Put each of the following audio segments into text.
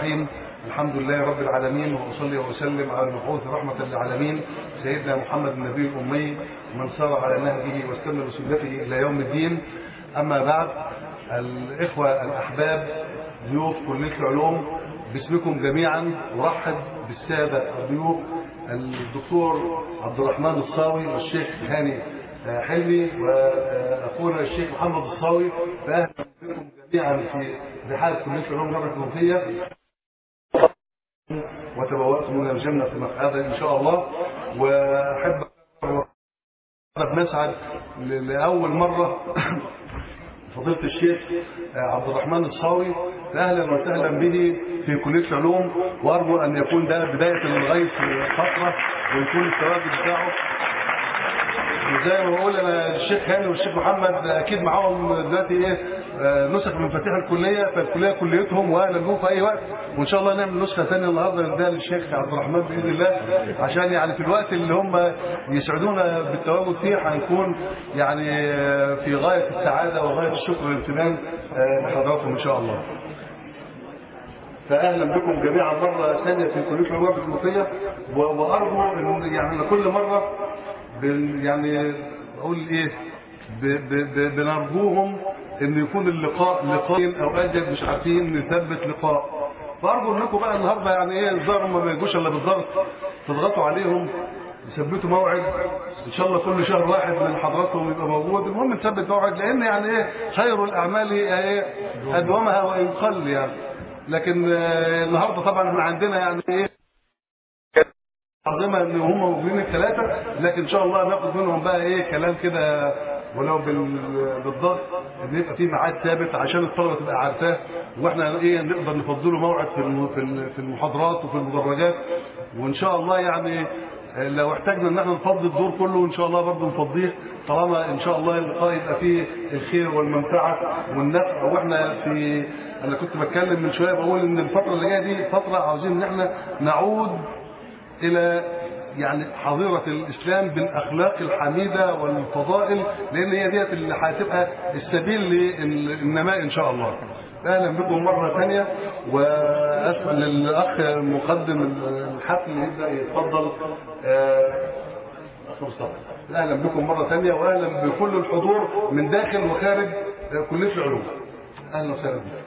الرحيم الحمد لله رب العالمين وأصلي وأسلم على المبعوث رحمة للعالمين سيدنا محمد النبي الأمي من سار على نهجه واستنى بسنته إلى يوم الدين أما بعد الإخوة الأحباب ضيوف كلية العلوم باسمكم جميعا أرحب بالسادة الضيوف الدكتور عبد الرحمن الصاوي والشيخ هاني حلمي واخونا الشيخ محمد الصاوي فاهلا بكم جميعا في رحاب كليه العلوم جامعه المنوفيه وتبوأتم من الجنه مقعدا ان شاء الله واحب نسعد لاول مره فضيلة الشيخ عبد الرحمن الصاوي اهلا وسهلا به في كليه العلوم وارجو ان يكون ده بدايه الغيث فتره ويكون التواجد بتاعه وزي ما بقول انا الشيخ هاني والشيخ محمد اكيد معاهم دلوقتي ايه نسخ من مفاتيح الكليه فالكليه كليتهم واهلا بهم في اي وقت وان شاء الله نعمل نسخه ثانيه النهارده نديها للشيخ عبد الرحمن باذن الله عشان يعني في الوقت اللي هم يسعدونا بالتواجد فيه هنكون يعني في غايه السعاده وغايه الشكر والامتنان لحضراتكم ان شاء الله. فاهلا بكم جميعا مره ثانيه في كليه العلوم المنوفيه وارجو ان يعني كل مره يعني اقول ايه بنرجوهم ان يكون اللقاء لقاء او اجل مش عارفين نثبت لقاء فارجو انكم بقى النهارده يعني ايه الظاهر ما بيجوش الا بالضغط تضغطوا عليهم يثبتوا موعد ان شاء الله كل شهر واحد من حضراتهم يبقى موجود المهم نثبت موعد لان يعني ايه خير الاعمال ايه ادومها وان قل يعني لكن النهارده طبعا احنا عندنا يعني ايه عظيمه ان هم موجودين الثلاثه لكن ان شاء الله ناخد منهم بقى ايه كلام كده ولو بالضغط ان يبقى في ميعاد ثابت عشان الطلبه تبقى عارفاه واحنا ايه نقدر نفضله موعد في في المحاضرات وفي المدرجات وان شاء الله يعني لو احتاجنا ان احنا نفضي الدور كله ان شاء الله برضه نفضيه طالما ان شاء الله اللقاء يبقى فيه الخير والمنفعه والنفع واحنا في انا كنت بتكلم من شويه بقول ان الفتره اللي جايه دي فتره عاوزين ان احنا نعود الى يعني حظيرة الإسلام بالأخلاق الحميدة والفضائل لأن هي ديت اللي هتبقى السبيل للنماء إن شاء الله. أهلا بكم مرة ثانية وأسأل للأخ مقدم الحفل يبدأ يتفضل أهلا بكم مرة ثانية وأهلا بكل الحضور من داخل وخارج كلية العلوم. أهلا وسهلا بكم.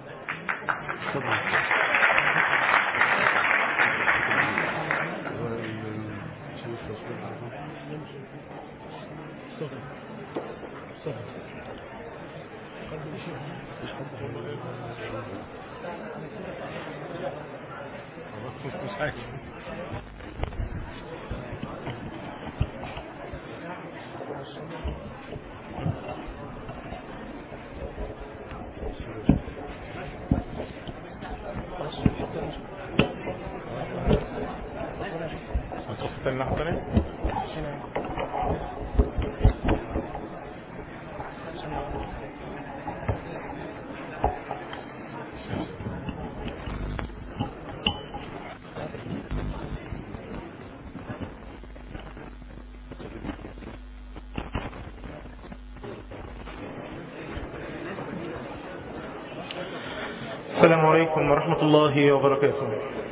السلام عليكم ورحمة الله وبركاته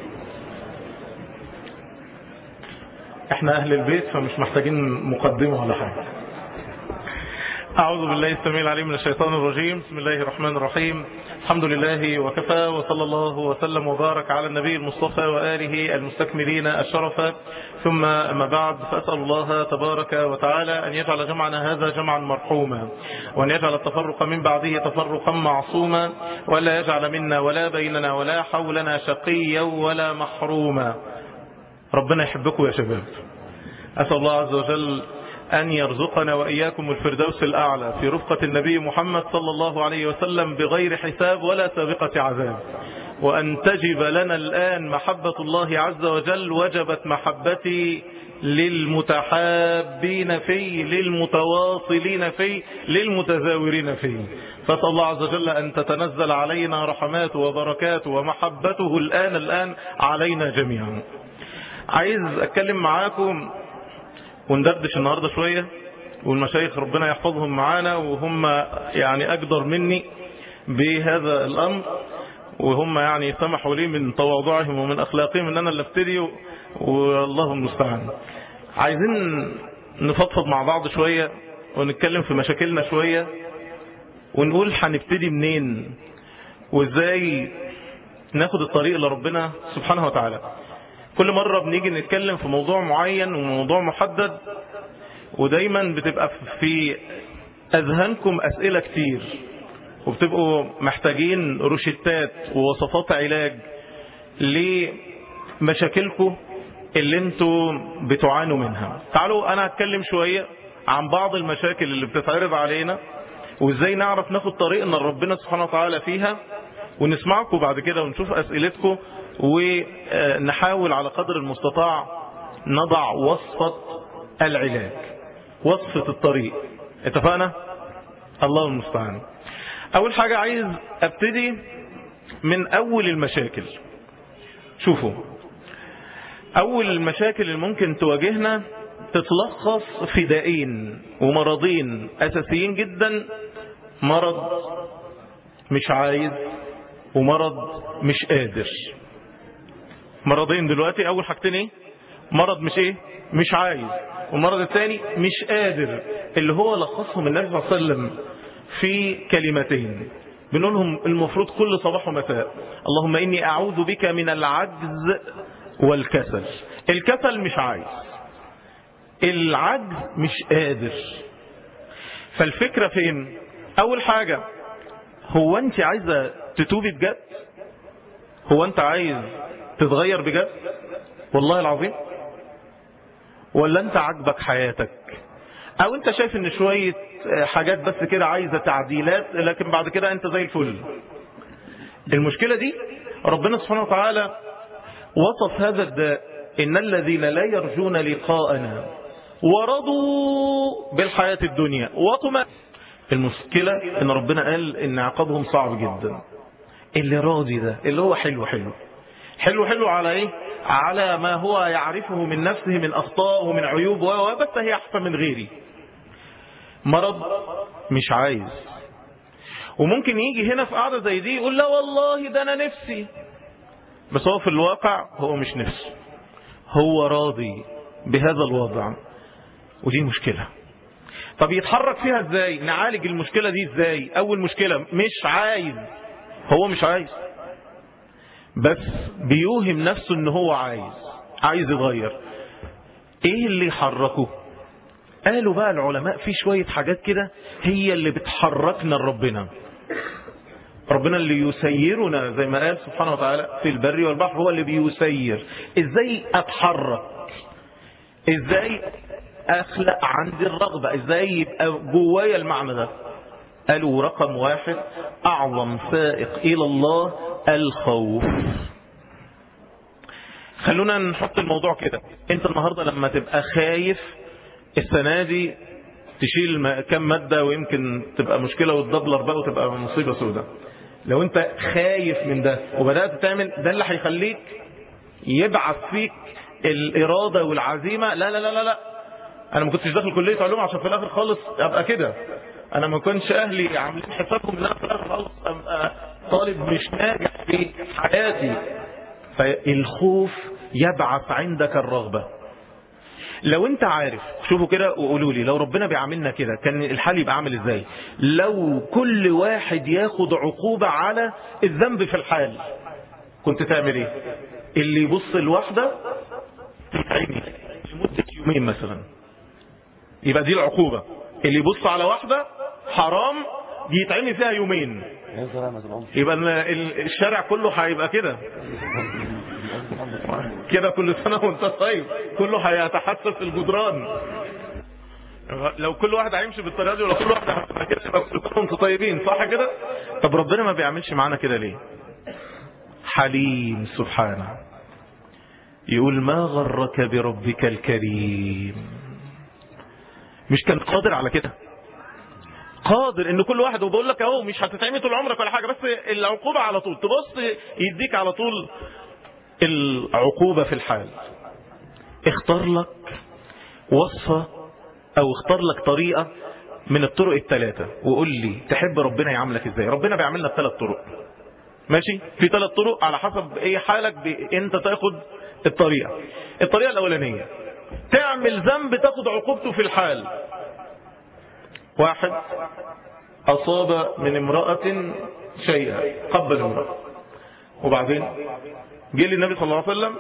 احنا اهل البيت فمش محتاجين مقدمة ولا حاجة أعوذ بالله السميع العليم من الشيطان الرجيم بسم الله الرحمن الرحيم الحمد لله وكفى وصلى الله وسلم وبارك على النبي المصطفى وآله المستكملين الشرف ثم أما بعد فأسأل الله تبارك وتعالى أن يجعل جمعنا هذا جمعا مرحوما وأن يجعل التفرق من بعده تفرقا معصوما ولا يجعل منا ولا بيننا ولا حولنا شقيا ولا محروما ربنا يحبكم يا شباب أسأل الله عز وجل أن يرزقنا وإياكم الفردوس الأعلى في رفقة النبي محمد صلى الله عليه وسلم بغير حساب ولا سابقة عذاب وأن تجب لنا الآن محبة الله عز وجل وجبت محبتي للمتحابين فيه للمتواصلين فيه للمتزاورين فيه فاسأل الله عز وجل أن تتنزل علينا رحماته وبركاته ومحبته الآن الآن علينا جميعا عايز أتكلم معاكم وندردش النهاردة شوية والمشايخ ربنا يحفظهم معانا وهم يعني أقدر مني بهذا الأمر وهم يعني سمحوا لي من تواضعهم ومن أخلاقهم أن أنا اللي ابتدي و- والله المستعان عايزين نفضفض مع بعض شوية ونتكلم في مشاكلنا شوية ونقول هنبتدي منين وازاي ناخد الطريق لربنا سبحانه وتعالى كل مرة بنيجي نتكلم في موضوع معين وموضوع محدد ودايما بتبقى في أذهانكم أسئلة كتير وبتبقوا محتاجين روشتات ووصفات علاج لمشاكلكم اللي انتوا بتعانوا منها تعالوا انا هتكلم شوية عن بعض المشاكل اللي بتتعرض علينا وازاي نعرف ناخد طريقنا لربنا سبحانه وتعالى فيها ونسمعكم بعد كده ونشوف اسئلتكم ونحاول على قدر المستطاع نضع وصفة العلاج وصفة الطريق اتفقنا الله المستعان اول حاجة عايز ابتدي من اول المشاكل شوفوا اول المشاكل اللي ممكن تواجهنا تتلخص في دائين ومرضين اساسيين جدا مرض مش عايز ومرض مش قادر مرضين دلوقتي اول حاجتين ايه مرض مش ايه مش عايز والمرض الثاني مش قادر اللي هو لخصهم النبي صلى الله عليه وسلم في كلمتين بنقولهم المفروض كل صباح ومساء اللهم اني اعوذ بك من العجز والكسل الكسل مش عايز العجز مش قادر فالفكرة فين اول حاجة هو انت عايزة تتوبي بجد هو انت عايز تتغير بجد والله العظيم ولا انت عاجبك حياتك او انت شايف ان شوية حاجات بس كده عايزة تعديلات لكن بعد كده انت زي الفل المشكلة دي ربنا سبحانه وتعالى وصف هذا الداء إن الذين لا يرجون لقاءنا ورضوا بالحياة الدنيا وطمأ المشكلة إن ربنا قال إن عقابهم صعب جدا اللي راضي ده اللي هو حلو حلو حلو حلو على إيه على ما هو يعرفه من نفسه من أخطاء ومن عيوب وبس هي أحسن من غيري مرض مش عايز وممكن يجي هنا في قعدة زي دي يقول لا والله ده أنا نفسي بس هو في الواقع هو مش نفسه هو راضي بهذا الوضع ودي مشكلة طب يتحرك فيها ازاي نعالج المشكلة دي ازاي اول مشكلة مش عايز هو مش عايز بس بيوهم نفسه ان هو عايز عايز يغير ايه اللي يحركه قالوا بقى العلماء في شوية حاجات كده هي اللي بتحركنا لربنا ربنا اللي يسيرنا زي ما قال سبحانه وتعالى في البر والبحر هو اللي بيسير ازاي اتحرك ازاي اخلق عندي الرغبة ازاي يبقى جوايا المعنى ده قالوا رقم واحد اعظم سائق الى الله الخوف خلونا نحط الموضوع كده انت النهاردة لما تبقى خايف السنة دي تشيل م- كم مادة ويمكن تبقى مشكلة وتدبلر بقى وتبقى مصيبة سوداء لو انت خايف من ده وبدأت تعمل ده اللي هيخليك يبعث فيك الإرادة والعزيمة لا لا لا لا لا أنا ما كنتش داخل كلية علوم عشان في الآخر خالص أبقى كده أنا ما كنتش أهلي عاملين حسابهم إن أنا في الآخر خالص أبقى طالب مش ناجح في حياتي فالخوف يبعث عندك الرغبة لو انت عارف شوفوا كده وقولوا لي لو ربنا بيعاملنا كده كان الحال يبقى عامل ازاي لو كل واحد ياخد عقوبة على الذنب في الحال كنت تعمل ايه اللي يبص الواحدة تتعمي لمدة يومين مثلا يبقى دي العقوبة اللي يبص على واحدة حرام دي يتعمي فيها يومين يا سلام يا سلام يبقى ال- الشارع كله هيبقى كده كده كل سنة وانت طيب كله هيتحسس في الجدران لو كل واحد هيمشي بالطريقه دي ولو كل واحد هيبقى كده يبقى كل سنة وانتم طيبين صح كده طب ربنا ما بيعملش معانا كده ليه حليم سبحانه يقول ما غرك بربك الكريم مش كان قادر على كده قادر ان كل واحد وبقول لك اهو مش هتتعمي طول عمرك ولا حاجه بس العقوبه على طول تبص يديك على طول العقوبه في الحال اختار لك وصفه او اختار لك طريقه من الطرق الثلاثه وقول لي تحب ربنا يعاملك ازاي ربنا بيعاملنا بثلاث طرق ماشي في ثلاث طرق على حسب ايه حالك ب... انت تاخد الطريقة الطريقة الاولانية تعمل ذنب تاخد عقوبته في الحال واحد اصاب من امرأة شيئا قبل امرأة وبعدين جه للنبي صلى الله عليه وسلم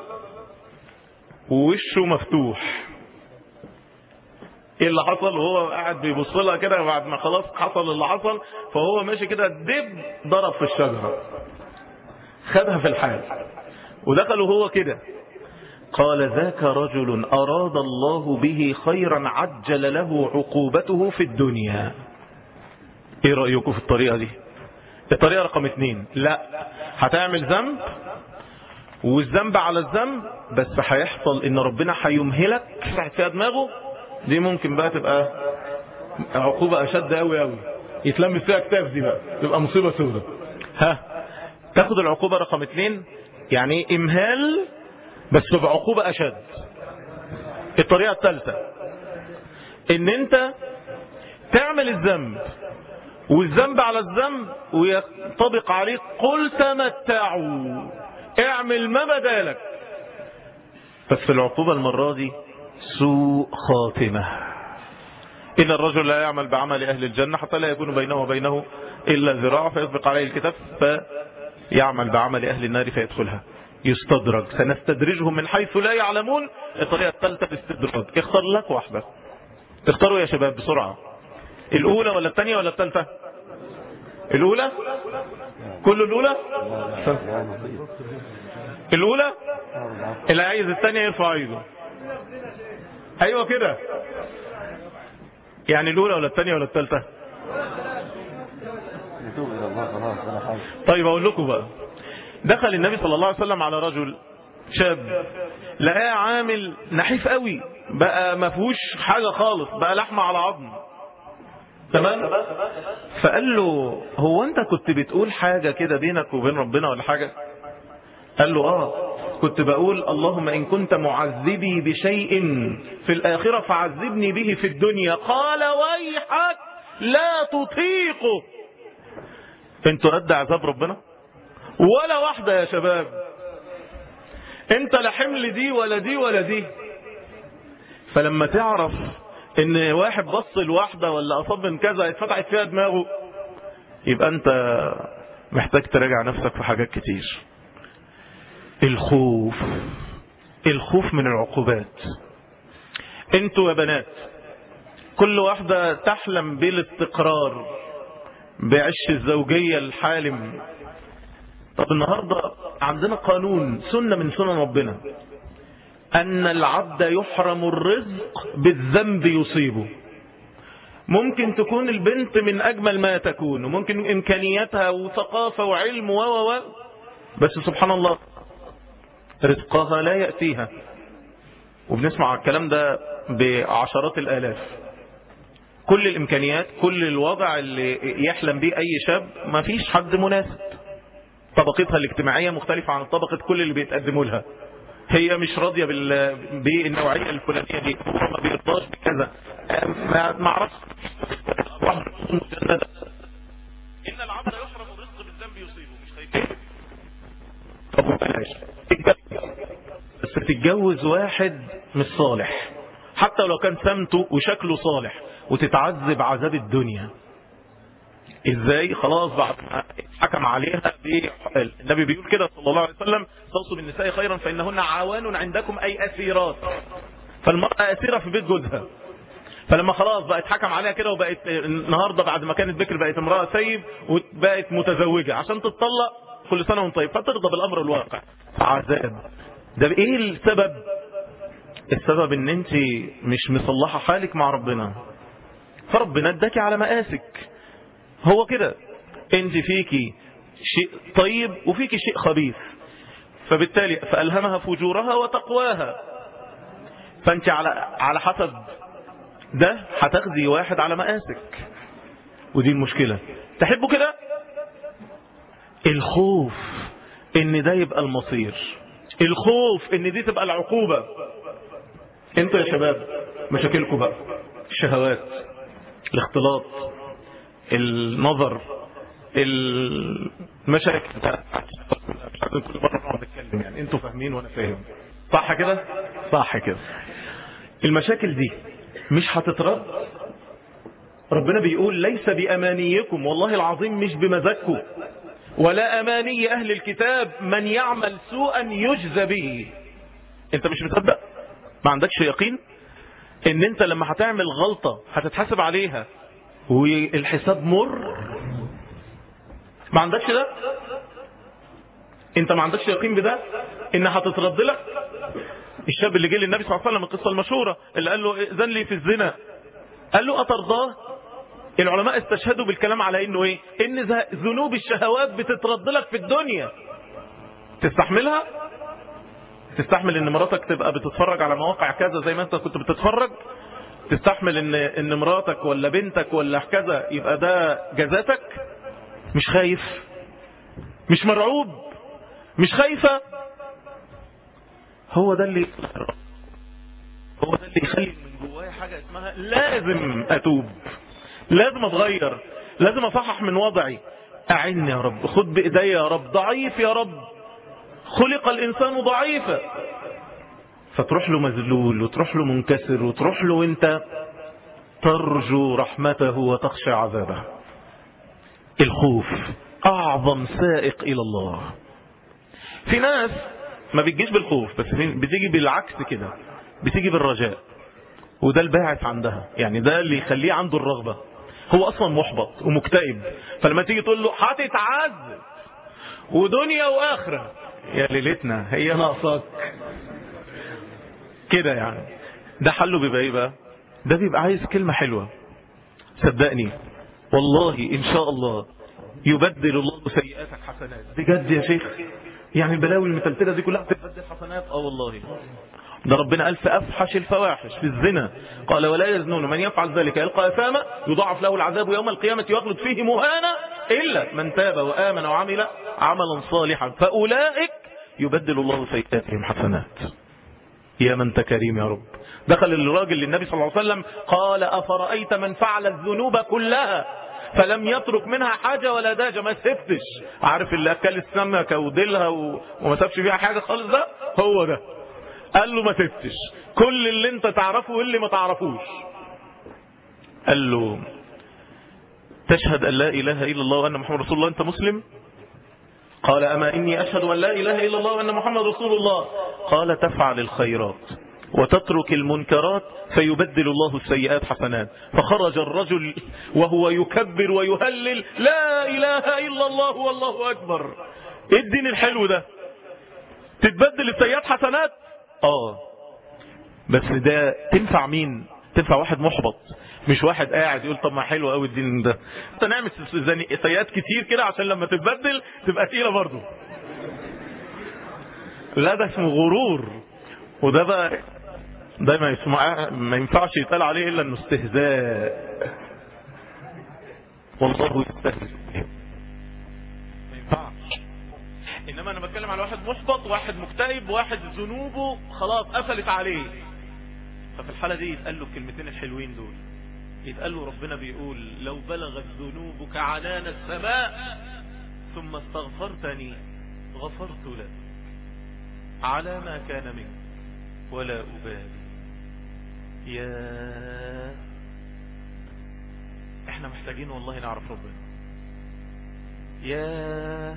ووشه مفتوح ايه اللي حصل وهو قاعد بيبص لها كده بعد ما خلاص حصل اللي حصل فهو ماشي كده دب ضرب في الشجره خدها في الحال ودخلوا هو كده قال ذاك رجل أراد الله به خيرا عجل له عقوبته في الدنيا ايه رأيكم في الطريقة دي الطريقة رقم اتنين لا هتعمل ذنب والذنب على الذنب بس هيحصل ان ربنا هيمهلك فيها دماغه دي ممكن بقى تبقى عقوبة اشد قوي قوي يتلم فيها كتاف دي بقى تبقى مصيبة سودة ها تاخد العقوبة رقم اتنين يعني امهال بس بعقوبة اشد الطريقة الثالثة ان انت تعمل الذنب والذنب على الذنب وينطبق عليك قل تمتعوا اعمل ما بدالك بس العقوبة المرة دي سوء خاتمة إن الرجل لا يعمل بعمل أهل الجنة حتى لا يكون بينه وبينه إلا ذراع فيسبق عليه الكتاب فيعمل بعمل أهل النار فيدخلها يستدرج سنستدرجهم من حيث لا يعلمون الطريقة الثالثة الاستدراج اختار لك واحدة اختاروا يا شباب بسرعة الأولى ولا الثانية ولا الثالثة الأولى كل الأولى الأولى اللي عايز الثانية يرفع ايده أيوة كده يعني الأولى ولا الثانية ولا الثالثة طيب أقول لكم بقى دخل النبي صلى الله عليه وسلم على رجل شاب لقاه عامل نحيف قوي بقى ما فيهوش حاجة خالص بقى لحمة على عظم تمام فقال له هو انت كنت بتقول حاجة كده بينك وبين ربنا ولا حاجة قال له اه كنت بقول اللهم إن كنت معذبي بشيء في الآخرة فعذبني به في الدنيا قال ويحك لا تطيقه انتوا قد عذاب ربنا ولا واحدة يا شباب انت لا حمل دي ولا دي ولا دي فلما تعرف ان واحد بص لواحدة ولا اصاب من كذا اتفتحت فيها دماغه يبقى انت محتاج تراجع نفسك في حاجات كتير الخوف الخوف من العقوبات انتوا يا بنات كل واحدة تحلم بالاستقرار بعش الزوجية الحالم طب النهاردة عندنا قانون سنة من سنن ربنا أن العبد يحرم الرزق بالذنب يصيبه ممكن تكون البنت من أجمل ما تكون وممكن إمكانياتها وثقافة وعلم و و بس سبحان الله رزقها لا يأتيها وبنسمع الكلام ده بعشرات الآلاف كل الإمكانيات كل الوضع اللي يحلم به أي شاب ما فيش حد مناسب طبقتها الاجتماعية مختلفة عن طبقة كل اللي بيتقدموا لها هي مش راضية بال... بالنوعية الفلانية دي هو ما بيرضاش بكذا ما ما اعرفش ان العبد يحرم الرزق بالذنب يصيبه مش خايفين طب بلاش بس تتجوز واحد مش صالح حتى لو كان سمته وشكله صالح وتتعذب عذاب الدنيا ازاي خلاص بعد ما حكم عليها النبي بيقول كده صلى الله عليه وسلم توصوا بالنساء خيرا فانهن عوان عندكم اي اسيرات فالمرأة اسيرة في بيت جوزها فلما خلاص بقت حكم عليها كده وبقت النهارده بعد ما كانت بكر بقت امرأة سيب وبقت متزوجة عشان تتطلق كل سنة وانت طيب فترضى بالامر الواقع عذاب ده ايه السبب السبب ان انت مش مصلحة حالك مع ربنا فربنا اداكي على مقاسك هو كده انت فيكي شيء طيب وفيكي شيء خبيث فبالتالي فألهمها فجورها وتقواها فانت على على حسب ده هتاخذي واحد على مقاسك ودي المشكلة تحبوا كده الخوف ان ده يبقى المصير الخوف ان دي تبقى العقوبة انتوا يا شباب مشاكلكم بقى الشهوات الاختلاط النظر المشاكل بتاعت مش عايزين كل مره نقعد نتكلم يعني انتوا فاهمين وانا فاهم صح كده صح كده المشاكل دي مش هتترد ربنا بيقول ليس بأمانيكم والله العظيم مش بمزاجكم ولا أماني أهل الكتاب من يعمل سوءا يجزى به انت مش مصدق ما عندكش يقين ان انت لما هتعمل غلطة هتتحاسب عليها والحساب مر ما عندكش ده انت ما عندكش يقين بده ان هتترد لك الشاب اللي جه للنبي صلى الله عليه وسلم القصه المشهوره اللي قال له اذن لي في الزنا قال له اترضاه العلماء استشهدوا بالكلام على انه ايه ان ذنوب الشهوات بتترد لك في الدنيا تستحملها تستحمل ان مراتك تبقى بتتفرج على مواقع كذا زي ما انت كنت بتتفرج تستحمل ان ان مراتك ولا بنتك ولا كذا يبقى ده جزاتك مش خايف مش مرعوب مش خايفة هو ده اللي هو ده اللي يخلي من جوايا حاجة اسمها لازم اتوب لازم اتغير لازم اصحح من وضعي اعني يا رب خد بايديا يا رب ضعيف يا رب خلق الانسان ضعيفا فتروح له مذلول وتروح له منكسر وتروح له وانت ترجو رحمته وتخشى عذابه الخوف اعظم سائق الى الله في ناس ما بتجيش بالخوف بس بتيجي بالعكس كده بتيجي بالرجاء وده الباعث عندها يعني ده اللي يخليه عنده الرغبة هو اصلا محبط ومكتئب فلما تيجي تقول له هتتعذب ودنيا واخره يا ليلتنا هي ناقصاك كده يعني ده حله بيبقى ايه بقى ده بيبقى عايز كلمة حلوة صدقني والله ان شاء الله يبدل الله سيئاتك حسنات بجد يا شيخ يعني البلاوي المتلتلة دي كلها بتبدل حسنات اه والله ده ربنا قال في أفحش الفواحش في الزنا قال ولا يزنون من يفعل ذلك يلقى أثاما يضاعف له العذاب يوم القيامة يخلد فيه مهانا إلا من تاب وآمن وعمل عملا صالحا فأولئك يبدل الله سيئاتهم حسنات يا من تكريم يا رب دخل الراجل للنبي صلى الله عليه وسلم قال أفرأيت من فعل الذنوب كلها فلم يترك منها حاجة ولا داجة ما سبتش عارف اللي أكل السمكة وديلها و... وما سابش فيها حاجة خالص ده هو ده قال له ما سبتش كل اللي انت تعرفه واللي ما تعرفوش قال له تشهد أن لا إله إلا الله وأن محمد رسول الله أنت مسلم قال أما إني أشهد أن لا إله إلا الله وأن محمد رسول الله قال تفعل الخيرات وتترك المنكرات فيبدل الله السيئات حسنات فخرج الرجل وهو يكبر ويهلل لا إله إلا الله والله أكبر ايه الدين الحلو ده تتبدل السيئات حسنات اه بس ده تنفع مين تنفع واحد محبط مش واحد قاعد يقول طب ما حلو قوي الدين ده انت نعمل سيئات كتير كده عشان لما تتبدل تبقى تقيله برضه لا ده اسمه غرور وده بقى ده ما يسمع ما ينفعش يتقال عليه الا انه استهزاء والله يستهزئ ما ينفعش انما انا بتكلم على واحد محبط واحد مكتئب واحد ذنوبه خلاص قفلت عليه ففي الحالة دي يتقال له الكلمتين الحلوين دول يتقال له ربنا بيقول لو بلغت ذنوبك عنان السماء ثم استغفرتني غفرت لك على ما كان منك ولا أبالي يا احنا محتاجين والله نعرف ربنا يا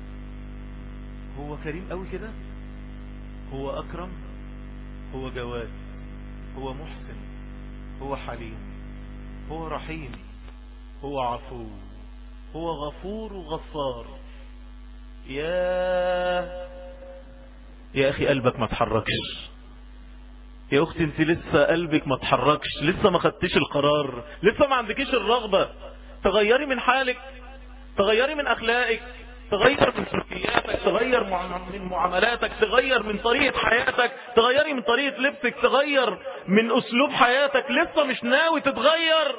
هو كريم قوي كده هو أكرم هو جواد هو محسن هو حليم هو رحيم هو عفو هو غفور وغفار يا يا أخي قلبك ما تحركش يا أختي انت لسه قلبك ما تحركش لسه ما خدتش القرار لسه ما عندكيش الرغبة تغيري من حالك تغيري من أخلاقك تغير من سلوكياتك تغير من معاملاتك تغير من طريقة حياتك تغيري من طريقة لبسك تغير من أسلوب حياتك لسه مش ناوي تتغير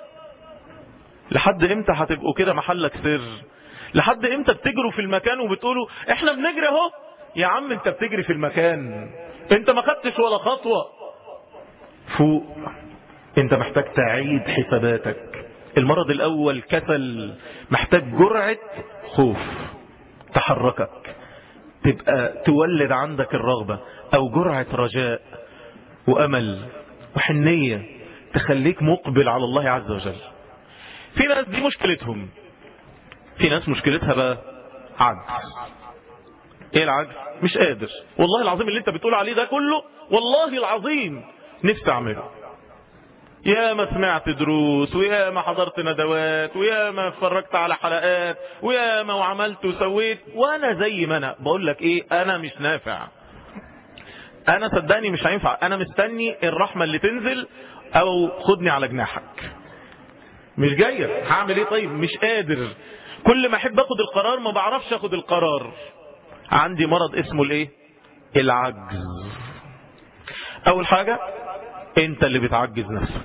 لحد امتى هتبقوا كده محلك سر لحد امتى بتجروا في المكان وبتقولوا احنا بنجري اهو يا عم انت بتجري في المكان انت ما خدتش ولا خطوة فوق انت محتاج تعيد حساباتك المرض الأول كسل محتاج جرعة خوف تحركك تبقى تولد عندك الرغبة أو جرعة رجاء وأمل وحنية تخليك مقبل على الله عز وجل في ناس دي مشكلتهم في ناس مشكلتها بقى عجز ايه العجز مش قادر والله العظيم اللي انت بتقول عليه ده كله والله العظيم نفسي اعمله يا ما سمعت دروس ويا ما حضرت ندوات ويا ما اتفرجت على حلقات ويا ما وعملت وسويت وانا زي ما انا بقول لك ايه انا مش نافع انا صدقني مش هينفع انا مستني الرحمة اللي تنزل او خدني على جناحك مش جاية هعمل ايه طيب مش قادر كل ما احب اخد القرار ما بعرفش اخد القرار عندي مرض اسمه الايه العجز اول حاجة انت اللي بتعجز نفسك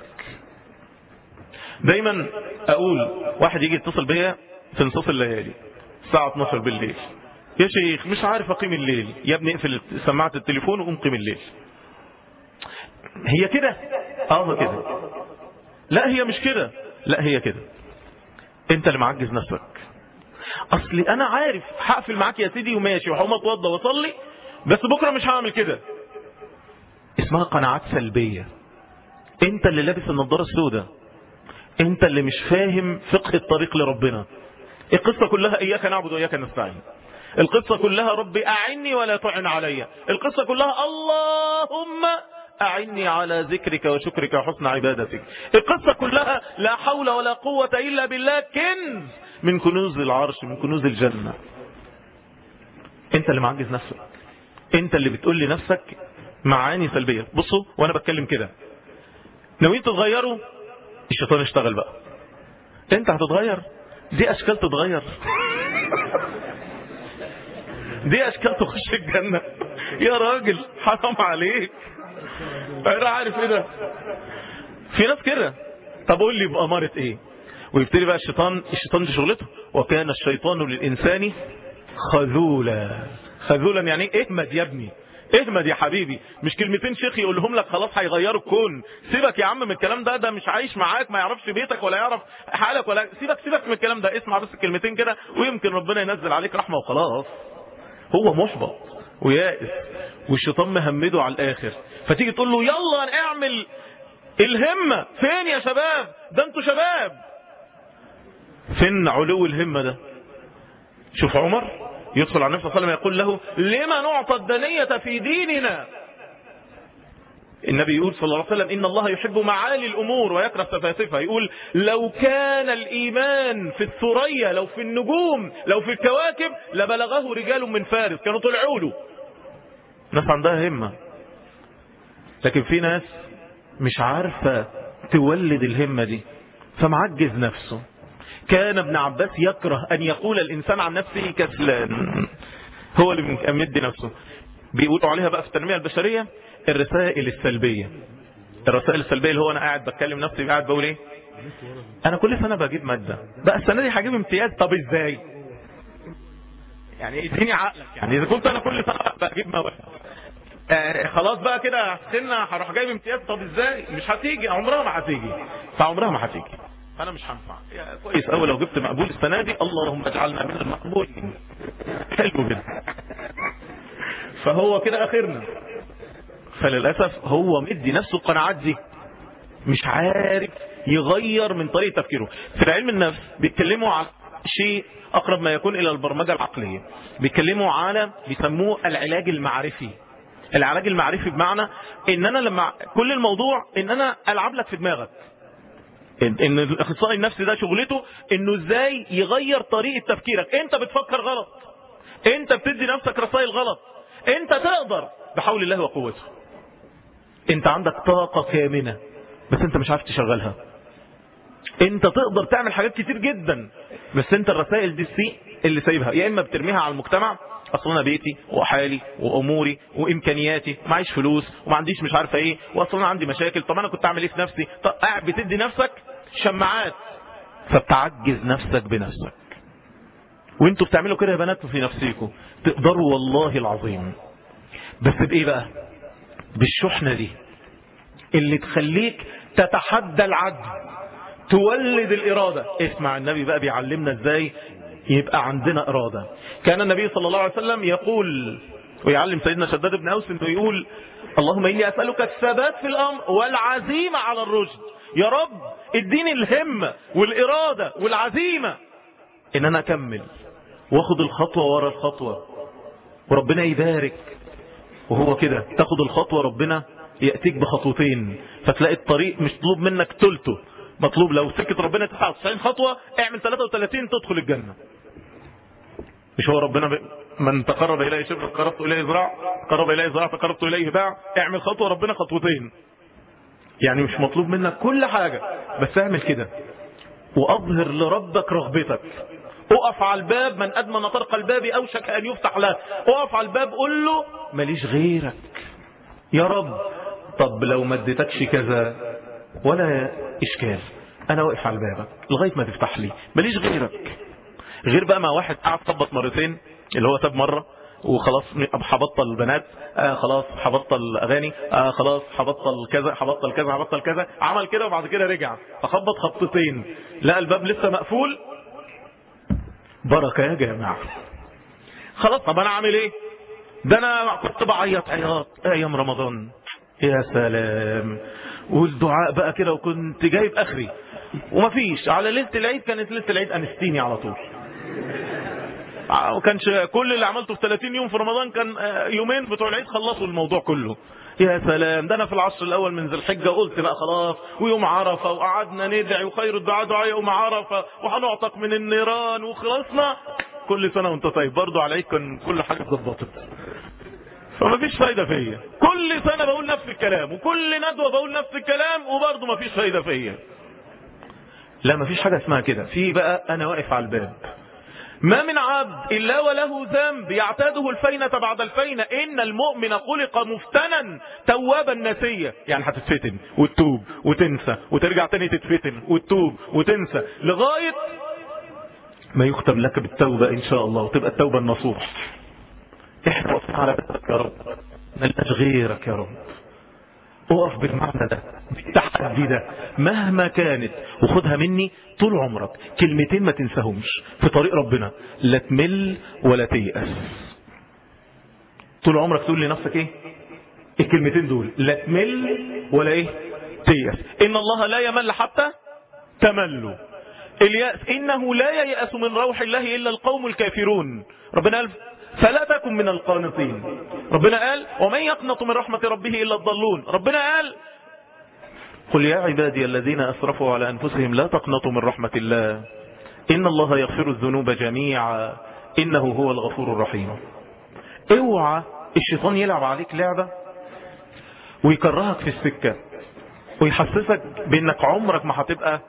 دايما اقول واحد يجي يتصل بيا في نصف الليالي الساعة 12 بالليل يا شيخ مش عارف اقيم الليل يا ابني اقفل سماعة التليفون وقوم قيم الليل هي كده اه كده لا هي مش كده لا هي كده انت اللي معجز نفسك اصلي انا عارف هقفل معاك يا سيدي وماشي وهقوم اتوضى واصلي بس بكره مش هعمل كده اسمها قناعات سلبيه انت اللي لابس النضاره السوداء انت اللي مش فاهم فقه الطريق لربنا القصه كلها اياك نعبد واياك نستعين القصه كلها ربي اعني ولا تعن علي القصه كلها اللهم أعني على ذكرك وشكرك وحسن عبادتك القصة كلها لا حول ولا قوة إلا بالله كنز من كنوز العرش من كنوز الجنة انت اللي معجز نفسك انت اللي بتقول لنفسك معاني سلبية بصوا وانا بتكلم كده ناويين تتغيروا الشيطان اشتغل بقى انت هتتغير دي اشكال تتغير دي اشكال تخش الجنة يا راجل حرام عليك انا عارف ايه ده في ناس كده طب قول لي بأمارة ايه ويبتدي بقى الشيطان الشيطان دي شغلته وكان الشيطان للإنسان خذولا خذولا يعني ايه اهمد يا ابني اهمد يا حبيبي مش كلمتين شيخ يقولهم لك خلاص هيغيروا الكون سيبك يا عم من الكلام ده ده مش عايش معاك ما يعرفش بيتك ولا يعرف حالك ولا سيبك سيبك من الكلام ده اسمع بس الكلمتين كده ويمكن ربنا ينزل عليك رحمة وخلاص هو محبط ويائس والشيطان مهمده على الاخر فتيجي تقول له يلا اعمل الهمة فين يا شباب ده انتوا شباب فين علو الهمة ده شوف عمر يدخل على النبي صلى الله عليه وسلم يقول له لما نعطى الدنية في ديننا النبي يقول صلى الله عليه وسلم إن الله يحب معالي الأمور ويكره سفاسفها يقول لو كان الإيمان في الثريا لو في النجوم لو في الكواكب لبلغه رجال من فارس كانوا طلعوا له ناس عندها همة لكن في ناس مش عارفة تولد الهمة دي فمعجز نفسه كان ابن عباس يكره أن يقول الإنسان عن نفسه كسلان هو اللي مدي نفسه بيقولوا عليها بقى في التنمية البشرية الرسائل السلبية الرسائل السلبية اللي هو أنا قاعد بتكلم نفسي قاعد بقول إيه أنا كل سنة بجيب مادة بقى السنة دي هجيب امتياز طب إزاي يعني اديني عقلك يعني إذا كنت أنا كل سنة بجيب مواد آه خلاص بقى كده سنة هروح جايب امتياز طب ازاي مش هتيجي عمرها ما هتيجي فعمرها ما هتيجي فانا مش هنفع كويس قوي لو جبت مقبول السنه دي اللهم اجعلنا من المقبولين حلو جدا فهو كده اخرنا فللاسف هو مدي نفسه القناعات دي مش عارف يغير من طريقه تفكيره في علم النفس بيتكلموا عن شيء اقرب ما يكون الى البرمجه العقليه بيتكلموا على بيسموه العلاج المعرفي العلاج المعرفي بمعنى ان انا لما كل الموضوع ان انا العب لك في دماغك ان الاخصائي النفسي ده شغلته انه ازاي يغير طريقه تفكيرك انت بتفكر غلط انت بتدي نفسك رسائل غلط انت تقدر بحول الله وقوته انت عندك طاقه كامنه بس انت مش عارف تشغلها انت تقدر تعمل حاجات كتير جدا بس انت الرسائل دي السي اللي سايبها يا اما بترميها على المجتمع اصل انا بيتي وحالي واموري وامكانياتي معيش فلوس وما عنديش مش عارفه ايه واصل انا عندي مشاكل طب انا كنت اعمل ايه في نفسي طب قاعد بتدي نفسك شماعات فبتعجز نفسك بنفسك وانتوا بتعملوا كده يا بنات في نفسيكم تقدروا والله العظيم بس بايه بقى بالشحنه دي اللي تخليك تتحدى العجز تولد الإرادة اسمع النبي بقى بيعلمنا ازاي يبقى عندنا إرادة كان النبي صلى الله عليه وسلم يقول ويعلم سيدنا شداد بن أوس انه يقول اللهم إني أسألك الثبات في الأمر والعزيمة على الرشد يا رب اديني الهمة والإرادة والعزيمة ان انا اكمل واخد الخطوة ورا الخطوة وربنا يبارك وهو كده تاخد الخطوة ربنا يأتيك بخطوتين فتلاقي الطريق مش مطلوب منك تلته مطلوب لو سكت ربنا 99 خطوة اعمل 33 تدخل الجنة مش هو ربنا ب... من تقرب إليه شبر تقربت إليه ذراع تقرب إليه ذراع تقربت إليه باع اعمل خطوة ربنا خطوتين يعني مش مطلوب منك كل حاجة بس اعمل كده وأظهر لربك رغبتك اقف على الباب من أدمن طرق الباب أوشك أن يفتح له اقف على الباب قول له ماليش غيرك يا رب طب لو ما اديتكش كذا ولا إشكال أنا واقف على بابك لغاية ما تفتح لي ماليش غيرك غير بقى ما واحد قعد خبط مرتين اللي هو تاب مرة وخلاص هبطل البنات آه خلاص هبطل اغاني آه خلاص هبطل كذا هبطل كذا هبطل كذا عمل كده وبعد كده رجع فخبط خبطتين لقى الباب لسه مقفول بركه يا جماعه خلاص طب انا اعمل ايه ده انا كنت بعيط عياط ايام رمضان يا سلام والدعاء بقى كده وكنت جايب اخري ومفيش على ليله العيد كانت ليله العيد انستيني على طول وكانش كل اللي عملته في 30 يوم في رمضان كان يومين بتوع العيد خلصوا الموضوع كله يا سلام ده انا في العصر الاول من ذي الحجه قلت بقى خلاص ويوم عرفه وقعدنا ندعي وخير الدعاء دعاء يوم عرفه وهنعتق من النيران وخلصنا كل سنه وانت طيب برضه على العيد كان كل حاجه اتظبطت فما فيش فايده فيا كل سنه بقول نفس الكلام وكل ندوه بقول نفس الكلام وبرضه ما فيش فايده فيا لا ما فيش حاجه اسمها كده في بقى انا واقف على الباب ما من عبد إلا وله ذنب يعتاده الفينة بعد الفينة إن المؤمن خلق مفتنا توابا نسيا يعني هتتفتن وتتوب وتنسى وترجع تاني تتفتن وتتوب وتنسى لغاية ما يختم لك بالتوبة إن شاء الله وتبقى التوبة النصوح احفظ على بيتك يا رب ملناش غيرك يا رب اقف بالمعنى ده بالتحدي ده مهما كانت وخدها مني طول عمرك كلمتين ما تنساهمش في طريق ربنا لا تمل ولا تيأس طول عمرك تقول لنفسك ايه الكلمتين دول لا تمل ولا ايه تيأس ان الله لا يمل حتى تملوا اليأس انه لا ييأس من روح الله الا القوم الكافرون ربنا قال فلا تكن من القانطين ربنا قال ومن يقنط من رحمة ربه إلا الضالون ربنا قال قل يا عبادي الذين أسرفوا على أنفسهم لا تقنطوا من رحمة الله إن الله يغفر الذنوب جميعا إنه هو الغفور الرحيم اوعى الشيطان يلعب عليك لعبة ويكرهك في السكة ويحسسك بأنك عمرك ما هتبقى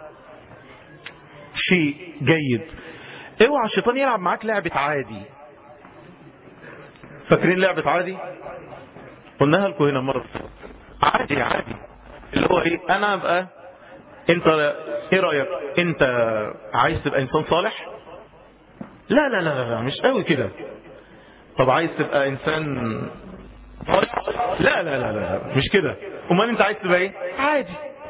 شيء جيد اوعى الشيطان يلعب معاك لعبة عادي فاكرين لعبة عادي قلناها لكم هنا مرة عادي عادي اللي هو ايه انا ابقى انت ايه رأيك انت عايز تبقى انسان صالح لا لا لا لا مش قوي كده طب عايز تبقى انسان صالح لا لا لا لا مش كده امال انت عايز تبقى ايه عادي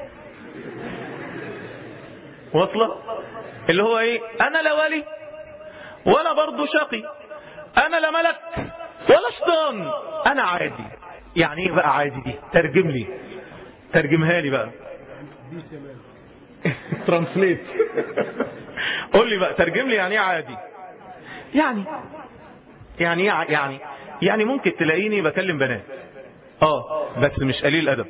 واصله اللي هو ايه انا لا ولي ولا برضه شقي انا لا ملك ولا شيطان انا عادي يعني ايه بقى عادي دي ترجم لي ترجمها لي بقى ترانسليت قول لي بقى ترجم لي يعني ايه عادي يعني يعني ايه يعني يعني ممكن تلاقيني بكلم بنات اه بس مش قليل ادب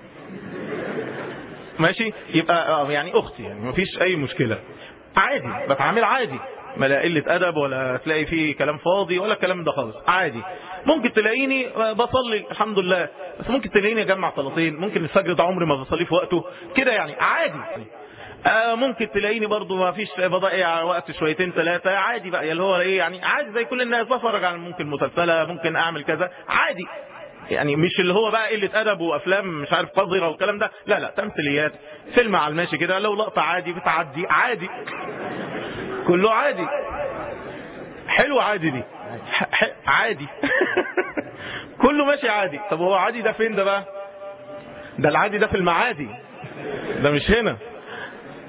ماشي يبقى آه يعني اختي يعني مفيش اي مشكله عادي بتعامل عادي ما لا قلة أدب ولا تلاقي فيه كلام فاضي ولا الكلام ده خالص عادي ممكن تلاقيني بصلي الحمد لله بس ممكن تلاقيني أجمع صلاتين ممكن الفجر ده عمري ما بصليه في وقته كده يعني عادي آه ممكن تلاقيني برضو ما فيش بضيع وقت شويتين ثلاثة عادي بقى اللي هو ايه يعني عادي زي كل الناس بفرج على ممكن مسلسلة ممكن اعمل كذا عادي يعني مش اللي هو بقى قلة أدب وأفلام مش عارف قذرة والكلام ده لا لا تمثيليات فيلم على الماشي كده لو لقطة عادي بتعدي عادي كله عادي حلو عادي دي عادي كله ماشي عادي طب هو عادي ده فين ده بقى ده العادي ده في المعادي ده مش هنا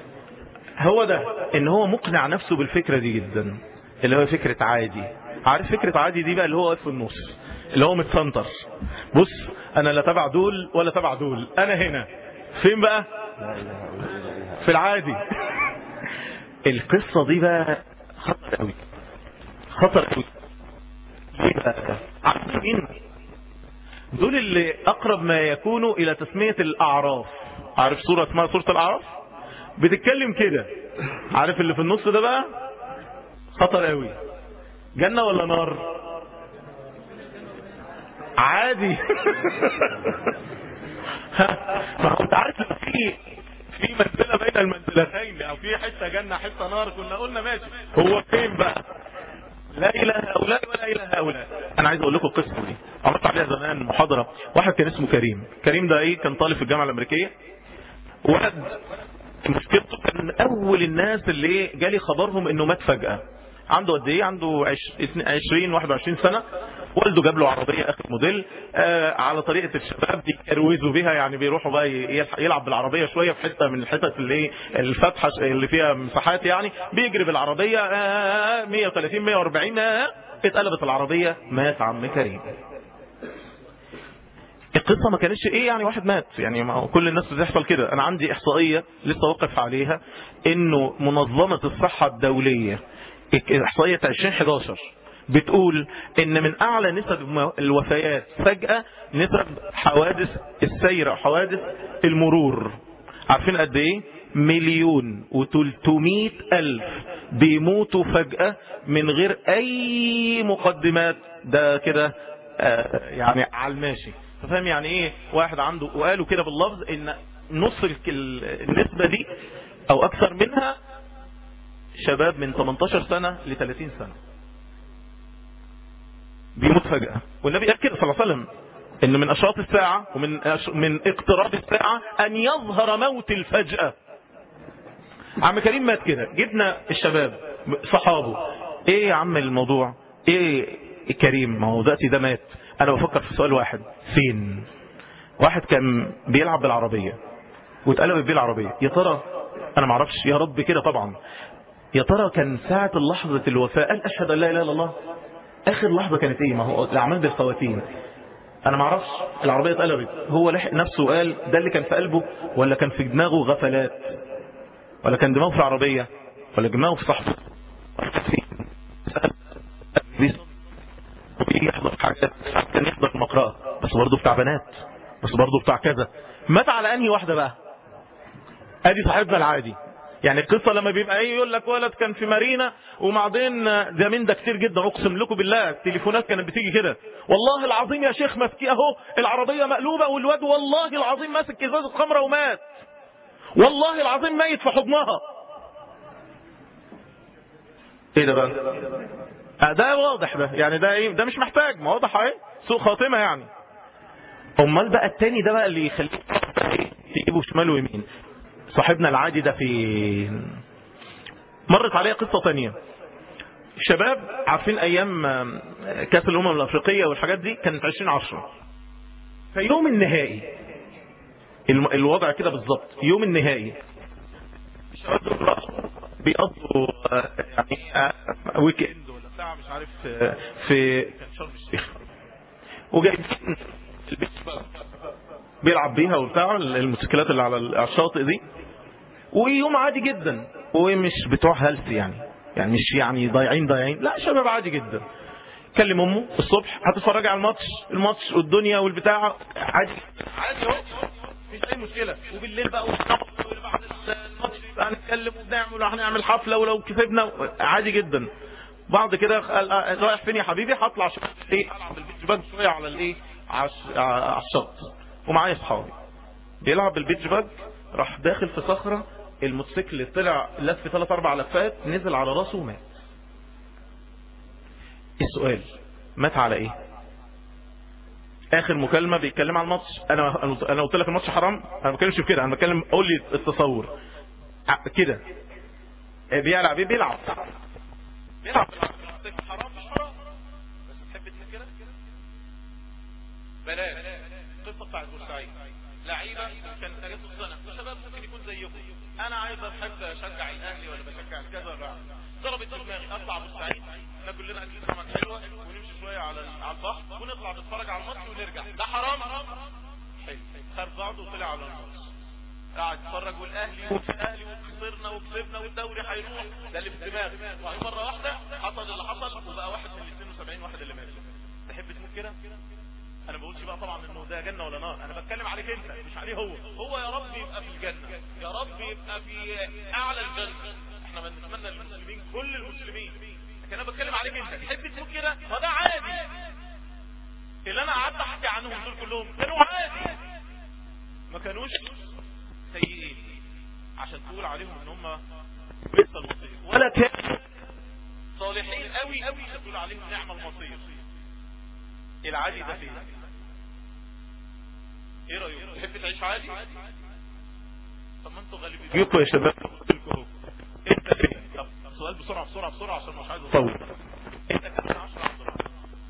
هو ده ان هو مقنع نفسه بالفكرة دي جدا اللي هو فكرة عادي عارف فكرة عادي دي بقى اللي هو واقف في النص اللي هو متسنتر بص انا لا تبع دول ولا تبع دول انا هنا فين بقى في العادي القصة دي بقى خطر قوي خطر قوي ليه بقى عارفين دول اللي اقرب ما يكونوا الى تسمية الاعراف عارف سورة اسمها سورة الاعراف بتتكلم كده عارف اللي في النص ده بقى خطر قوي جنة ولا نار عادي ما كنت عارف ان في في منزله بين المنزلتين او في حته جنه حته نار كنا قلنا ماشي هو فين بقى لا اله هؤلاء ولا اله هؤلاء انا عايز اقول لكم القصه دي عملت عليها زمان محاضره واحد كان اسمه كريم كريم ده ايه كان طالب في الجامعه الامريكيه ولد مشكلته كان اول الناس اللي ايه جالي خبرهم انه مات فجاه عنده قد ايه عنده 20 21 سنه والده جاب له عربيه اخر موديل آه على طريقه الشباب بيكروزوا بها يعني بيروحوا بقى يلعب بالعربيه شويه في حته من الحتت اللي ايه الفاتحه اللي فيها مساحات يعني بيجري بالعربيه آه 130 140 آه اتقلبت العربيه مات عم كريم القصة ما كانتش ايه يعني واحد مات يعني ما كل الناس بتحصل كده انا عندي احصائية لسه واقف عليها انه منظمة الصحة الدولية احصائية 2011 بتقول ان من اعلى نسب الوفيات فجأة نسب حوادث السير او حوادث المرور عارفين قد ايه مليون وتلتمية الف بيموتوا فجأة من غير اي مقدمات ده كده آه يعني على الماشي فاهم يعني ايه واحد عنده وقالوا كده باللفظ ان نص النسبة دي او اكثر منها شباب من 18 سنة ل 30 سنة بيموت فجأة والنبي قال كده صلى الله عليه وسلم ان من اشراط الساعة ومن من اقتراب الساعة ان يظهر موت الفجأة عم كريم مات كده جبنا الشباب صحابه ايه يا عم الموضوع ايه كريم ما هو دلوقتي ده مات انا بفكر في سؤال واحد فين واحد كان بيلعب بالعربية واتقلبت بيه العربية يا ترى انا معرفش يا رب كده طبعا يا ترى كان ساعة لحظة الوفاة قال اشهد ان لا اله الا الله اخر لحظة كانت ايه ما هو الاعمال بالخواتيم انا ما اعرفش العربية اتقلبت هو لحق نفسه وقال ده اللي كان في قلبه ولا كان في دماغه غفلات ولا كان دماغه في العربية ولا دماغه في صحبه يحضر حاجات كان يحضر مقرأة بس برضه بتاع بنات بس برضه بتاع كذا مات على انهي واحدة بقى ادي صاحبنا العادي يعني القصة لما بيبقى ايه يقول لك ولد كان في مارينا وبعدين ده من ده كتير جدا اقسم لكم بالله التليفونات كانت بتيجي كده والله العظيم يا شيخ ماسكيه اهو العربية مقلوبة والواد والله العظيم ماسك ازازة خمرة ومات والله العظيم ميت في حضنها ايه ده بقى ده واضح ده يعني ده ايه ده مش محتاج ما واضح اهي سوء خاتمة يعني امال بقى التاني ده بقى اللي يخليك تجيبه شمال ويمين صاحبنا العادي ده فين مرت عليه قصة تانية شباب عارفين ايام كاس الامم الافريقية والحاجات دي كانت 2010 في يوم النهائي الوضع كده بالظبط يوم النهائي الشباب دول بيقضوا يعني ويك اند ولا بتاع مش عارف في كان شرم الشيخ وجايبين البيت بيلعب بيها وبتاع الموتوسيكلات اللي على الشاطئ دي ويوم عادي جدا ومش بتوع هلس يعني يعني مش يعني ضايعين ضايعين لا شباب عادي جدا كلم امه الصبح هتتفرج على الماتش الماتش والدنيا والبتاع عادي عادي اهو مفيش اي مشكله وبالليل بقى بعد الماتش يبقى هنتكلم وبنعمل وهنعمل حفله ولو كسبنا عادي جدا بعد كده رايح فين يا حبيبي هطلع شويه ايه العب البيتش باج شويه على الايه على الشط ومعايا اصحابي بيلعب بالبيتش باج راح داخل في صخره الموتوسيكل طلع لف ثلاث اربع لفات نزل على راسه ومات السؤال مات على ايه اخر مكالمه بيتكلم عن الماتش انا انا قلت لك الماتش حرام انا ما بتكلمش في كده انا بتكلم قول لي التصور كده بيلعب ايه بيلعب بيلعب حرام مش حرام بس تحب كده بلاش القصه بتاعت بورسعيد لعيبه كان تجسس السنه شباب ممكن يكون زيكم انا عايز بحب اشجع الاهلي ولا بشجع كذا ولا ضربت في دماغي اطلع بورسعيد ناكل لنا اكل سمك حلوه ونمشي شويه على على البحر ونطلع نتفرج على الماتش ونرجع ده حرام حلو خد بعضه وطلع على الماتش قاعد اتفرج والاهلي والاهلي وخسرنا وكسبنا والدوري هيروح ده اللي في دماغي وبعدين مره واحده حصل اللي حصل وبقى واحد من ال 72 واحد اللي ماتوا تحب تموت كده انا ما بقولش بقى طبعا انه ده جنه ولا نار انا بتكلم عليك انت مش عليه هو هو يا رب يبقى في الجنه يا رب يبقى في اعلى الجنه احنا بنتمنى للمسلمين كل المسلمين لكن انا بتكلم عليك انت تحب تموت كده فده عادي اللي انا قعدت احكي عنهم دول كلهم كانوا عادي ما كانوش سيئين عشان تقول عليهم ان هم لسه المصير ولا كانوا صالحين قوي قوي عشان تقول عليهم نعم المصير العادي ده فين ايه رايكم تحب تعيش عادي طب ما انتوا غالبين جيكوا يا شباب انت فين طب سؤال بسرعه بسرعه بسرعه عشان مش عايز اطول انت كام 10 عند ربنا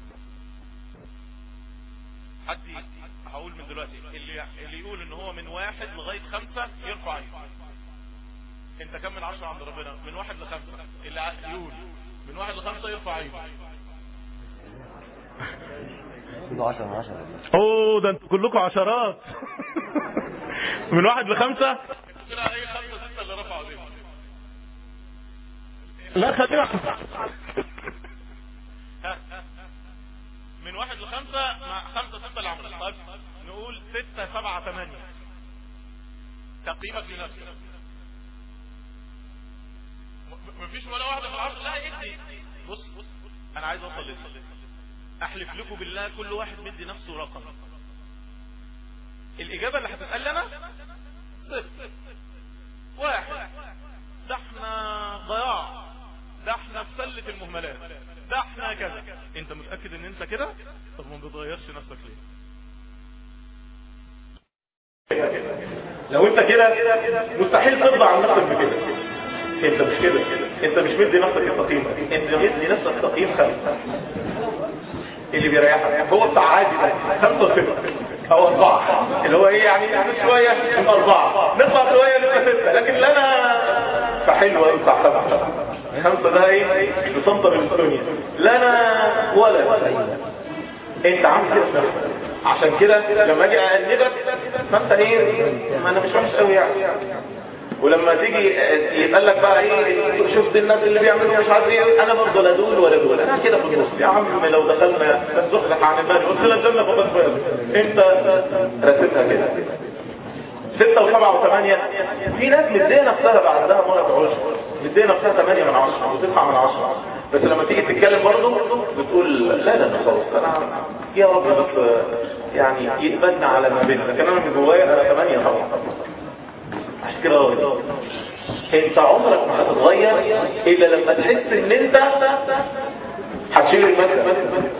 حد هقول من دلوقتي اللي اللي يقول ان هو من واحد لغايه خمسه يرفع ايده انت كم من عشرة عند ربنا من واحد لخمسة اللي يقول من واحد لخمسة يرفع ايده كله 10 من 10 اوه ده انتوا كلكم عشرات من واحد لخمسة طلع ايه خمسة ستة اللي رفعوا ايديهم لا خلينا من واحد لخمسة مع خمسة ستة اللي عملوا طيب نقول ستة سبعة ثمانية تقييمك لنفسك م- مفيش ولا واحدة في العشر لا ادي بص بص انا عايز اوصل لسه احلف لكم بالله كل واحد مدي نفسه رقم الاجابة اللي هتتقال لي انا صفر واحد ده احنا ضياع ده احنا في سلة المهملات ده احنا كذا انت متأكد ان انت كده طب ما بتغيرش نفسك ليه لو انت كده مستحيل ترضى عن نفسك بكده انت مش كده انت مش مدي نفسك التقييم انت مدي نفسك تقييم خمسة اللي بيريحك هو بتاع عادي ده خمسة وستة او اربعة اللي هو ايه يعني يعني شوية يبقى اربعة نطلع شوية نبقى ستة لكن لا انا فحلوة أوي بتاع سبعة خمسة ده ايه بسنطر الدنيا لا انا ولا انت عامل كده في نفسك. عشان كده لما اجي اقلبك فانت ايه ما انا مش وحش قوي يعني ولما تيجي يتقال لك بقى ايه شفت الناس اللي بيعملوا مش عارف ايه انا برضه لا دول ولا دول انا كده في النص يا عم لو دخلنا نزحزح عن النار ودخلنا الجنه فقد فاز انت راسمها كده ستة وسبعة وثمانية في ناس مدية نفسها بقى عندها مرض عشر مدية نفسها ثمانية من عشرة وتسعة من عشرة بس لما تيجي تتكلم برضه بتقول لا لا لا خلاص انا يا رب بس يعني يقبلنا على ما بيننا لكن انا من جوايا انا ثمانية طبعا عشان كده راضي انت عمرك ما هتتغير الا لما تحس ان انت هتشيل المادة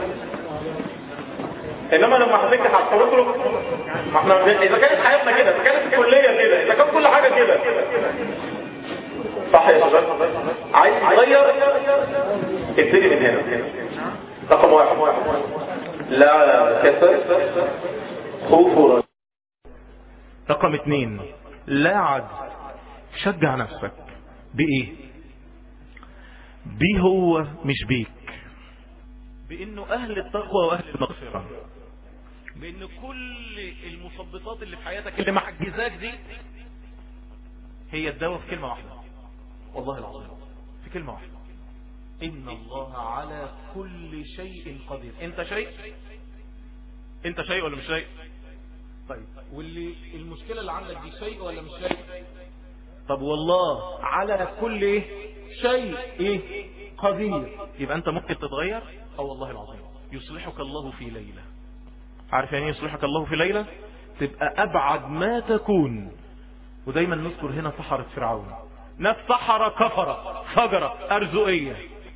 انما لما هتنجح هتخرج ما احنا اذا كانت حياتنا كده اذا كانت الكليه كده اذا كان كل حاجه كده صح يا شباب عايز تغير ابتدي من هنا رقم واحد لا كسر خوف ورجاء رقم اتنين لا عجز شجع نفسك بايه بيه هو مش بيك بانه اهل التقوى واهل المغفرة بان كل المثبطات اللي في حياتك اللي محجزاك دي هي الدواء في كلمة واحدة والله العظيم في كلمة واحدة ان الله على كل شيء قدير انت شيء انت شيء ولا مش شيء طيب واللي المشكلة اللي عندك دي شيء ولا مش شيء طب والله على كل ايه شيء ايه قدير يبقى انت ممكن تتغير اه والله العظيم يصلحك الله في ليلة عارف يعني ايه يصلحك الله في ليلة تبقى ابعد ما تكون ودايما نذكر هنا سحرة فرعون ناس سحرة كفرة فجرة ارزقية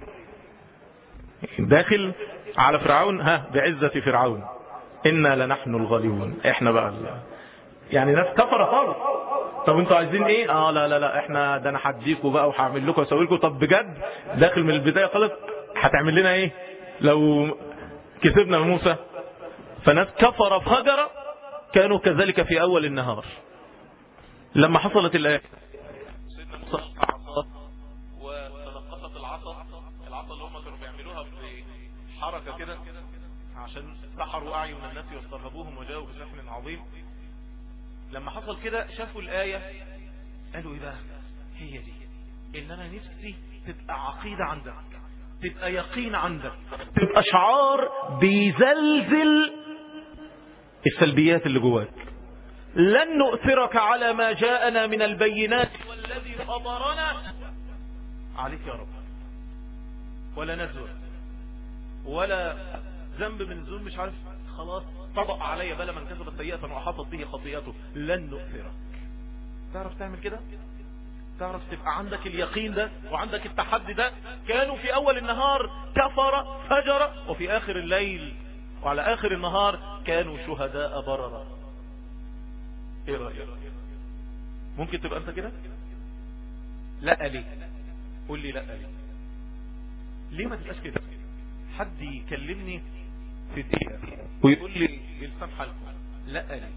داخل على فرعون ها بعزة فرعون إنا لنحن الغالبون احنا بقى ال- يعني ناس كفرة خالص طب انتوا عايزين ايه اه لا لا لا احنا ده انا هديكوا بقى وهعمل لكم واسوي لكم طب بجد داخل من البداية خالص هتعمل لنا ايه لو كسبنا موسى فناس كفرة فجرة كانوا كذلك في أول النهار لما حصلت الآية سيدنا موسى قطع عصاه وتنقصت العصا العصا اللي هم كانوا بيعملوها بحركة كده عشان سحروا أعين الناس واسترهبوهم وجاءوا بسحر عظيم لما حصل كده شافوا الآية قالوا إيه بقى هي دي إن أنا نفسي تبقى عقيدة عندك تبقى يقين عندك تبقى شعار بيزلزل السلبيات اللي جواك لن نؤثرك على ما جاءنا من البينات والذي فطرنا عليك يا رب ولا نزوة ولا ذنب من ذنوب مش عارف خلاص طبق علي بلا من كسب سيئة وحاطت به خطيئته لن نؤثرك تعرف تعمل كده تعرف تبقى عندك اليقين ده وعندك التحدي ده كانوا في اول النهار كفر فجر وفي اخر الليل وعلى اخر النهار كانوا شهداء بررا ايه رأيك ممكن تبقى انت كده لا ليه قول لي لا ليه ليه ما تبقاش كده حد يكلمني في دقيقة ويقول لي بلسان حالكم لا ليه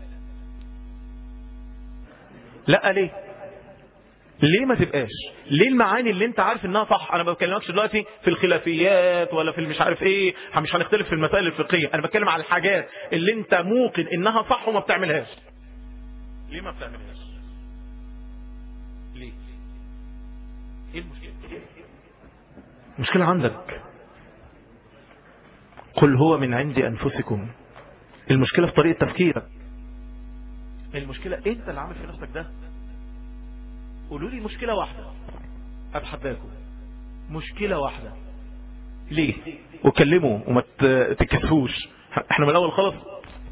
لا ليه ليه ما تبقاش ليه المعاني اللي انت عارف انها صح انا ما بكلمكش دلوقتي في الخلافيات ولا في مش عارف ايه مش هنختلف في المسائل الفقهيه انا بتكلم على الحاجات اللي انت موقن انها صح وما بتعملهاش ليه ما بتعملهاش ليه ايه المشكله المشكله عندك قل هو من عند انفسكم المشكله في طريقه تفكيرك المشكله انت اللي عامل في نفسك ده قولوا لي مشكلة واحدة أتحداكم مشكلة واحدة ليه وكلموا وما تكسفوش احنا من الأول خلص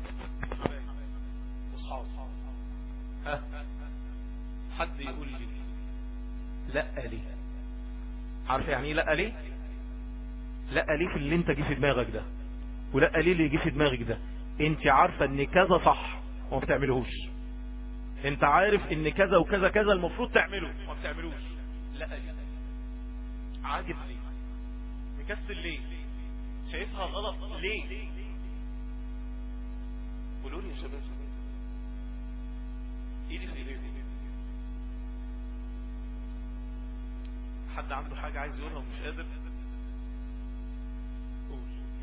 ها حد يقول لي لا ليه عارف يعني ايه لا ليه لا ليه في اللي انت جه في دماغك ده ولا ليه اللي جه في دماغك ده انت عارفة ان كذا صح وما بتعملهوش انت عارف ان كذا وكذا كذا المفروض تعمله ما بتعملوش لا ليه عاجز ليه مكسل ليه شايفها غلط ليه قولوا لي يا شباب ايدي في ايديكم حد عنده حاجة عايز يقولها ومش قادر قول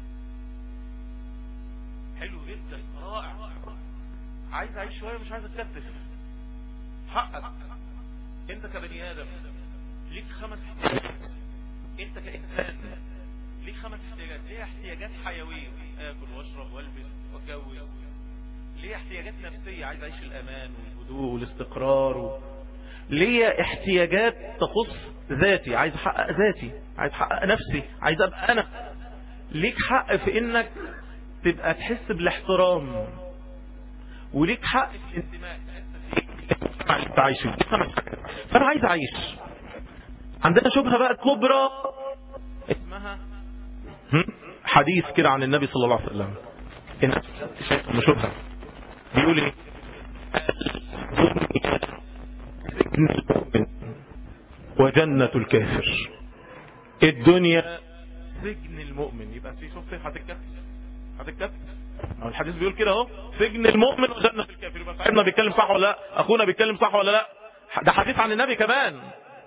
حلو جدا رائع عايز اعيش شوية مش عايز اتكتف حقك انت كبني ادم ليك خمس احتياجات انت كإنسان ليك خمس احتياجات ليه احتياجات حيوية اكل واشرب والبس واتجوز ليه احتياجات نفسية عايز اعيش الامان والهدوء والاستقرار و... ليه احتياجات تخص ذاتي عايز احقق ذاتي عايز احقق نفسي عايز ابقى انا ليك حق في انك تبقى تحس بالاحترام وليك حق في الانتماء انت عايش فيه فانا عايز اعيش عندنا شبهة بقى كبرى اسمها حديث كده عن النبي صلى الله عليه وسلم هنا شبهة بيقول ايه وجنة الكافر الدنيا سجن المؤمن يبقى في شوف هتتكتف هتتكتف الحديث بيقول كده اهو سجن المؤمن وجنة الكافر يبقى صاحبنا بيتكلم صح ولا لا اخونا بيتكلم صح ولا لا ده حديث عن النبي كمان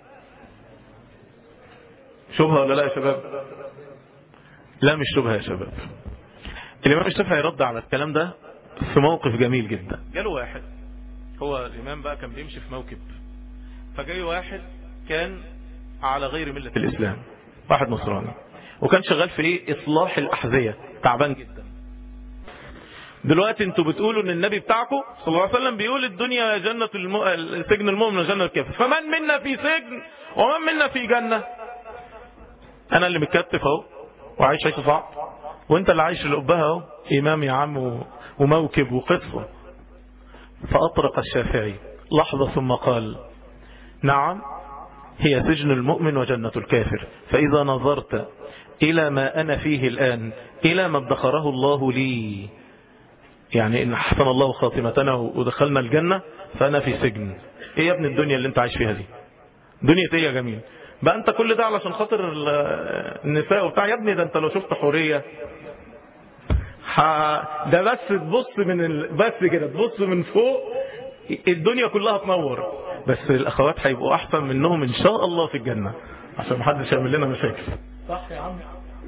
شبهة ولا لا يا شباب لا مش شبهة يا شباب الامام الشافعي رد على الكلام ده في موقف جميل جدا جاله واحد هو الامام بقى كان بيمشي في موكب فجاي واحد كان على غير ملة الاسلام واحد نصراني وكان شغال في ايه اصلاح الاحذية تعبان جدا دلوقتي انتوا بتقولوا ان النبي بتاعكم صلى الله عليه وسلم بيقول الدنيا جنة الم... سجن المؤمن وجنة الكافر فمن منا في سجن ومن منا في جنة انا اللي متكتف اهو وعايش عيش صعب وانت اللي عايش القبها اهو امام يا عم و... وموكب وقصة فاطرق الشافعي لحظة ثم قال نعم هي سجن المؤمن وجنة الكافر فإذا نظرت إلى ما أنا فيه الآن إلى ما ادخره الله لي يعني إن حسن الله خاتمتنا ودخلنا الجنة فأنا في سجن إيه يا ابن الدنيا اللي انت عايش فيها دي دنيا ايه يا جميل بقى انت كل ده علشان خاطر النساء وبتاع يا ابني ده انت لو شفت حورية ح- ده بس تبص من ال... بس كده تبص من فوق الدنيا كلها تنور بس الاخوات هيبقوا احسن منهم ان شاء الله في الجنه عشان محدش يعمل لنا مشاكل صح يا عم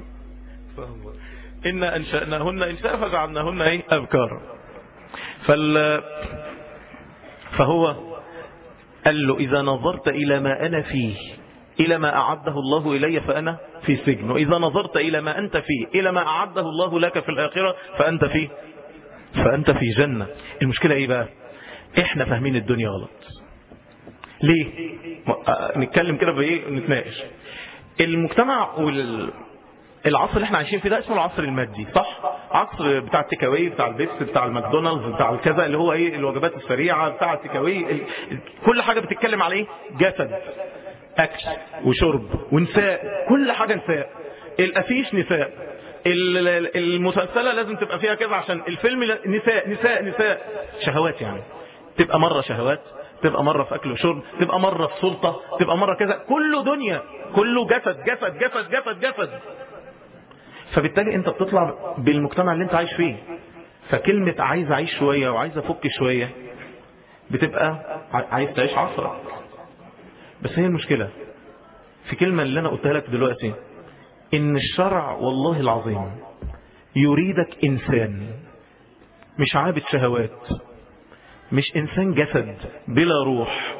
إن أنشأناهن إنشاء فجعلناهن إيه أبكارا فال فهو قال له إذا نظرت إلى ما أنا فيه إلى ما أعده الله إلي فأنا في سجن وإذا نظرت إلى ما أنت فيه إلى ما أعده الله لك في الآخرة فأنت فيه فأنت في جنة المشكلة إيه بقى إحنا فاهمين الدنيا غلط ليه آه، نتكلم كده بإيه نتناقش المجتمع وال العصر اللي احنا عايشين فيه ده اسمه العصر المادي صح عصر بتاع التيكاوي بتاع البيبس بتاع الماكدونالدز بتاع الكذا اللي هو ايه الوجبات السريعه بتاع التيكاوي ال- كل حاجه بتتكلم على ايه جسد اكل وشرب ونساء كل حاجه نساء الافيش نساء ال- ال- المسلسله لازم تبقى فيها كذا عشان الفيلم لا- نساء نساء نساء شهوات يعني تبقى مره شهوات تبقى مرة في أكل وشرب تبقى مرة في سلطة تبقى مرة كذا كله دنيا كله جسد جسد جسد جسد جسد فبالتالي انت بتطلع بالمجتمع اللي انت عايش فيه فكلمة عايز اعيش شوية وعايز افك شوية بتبقى ع- عايز تعيش عصرك بس هي المشكلة في كلمة اللي انا قلتها لك دلوقتي ان الشرع والله العظيم يريدك انسان مش عابد شهوات مش انسان جسد بلا روح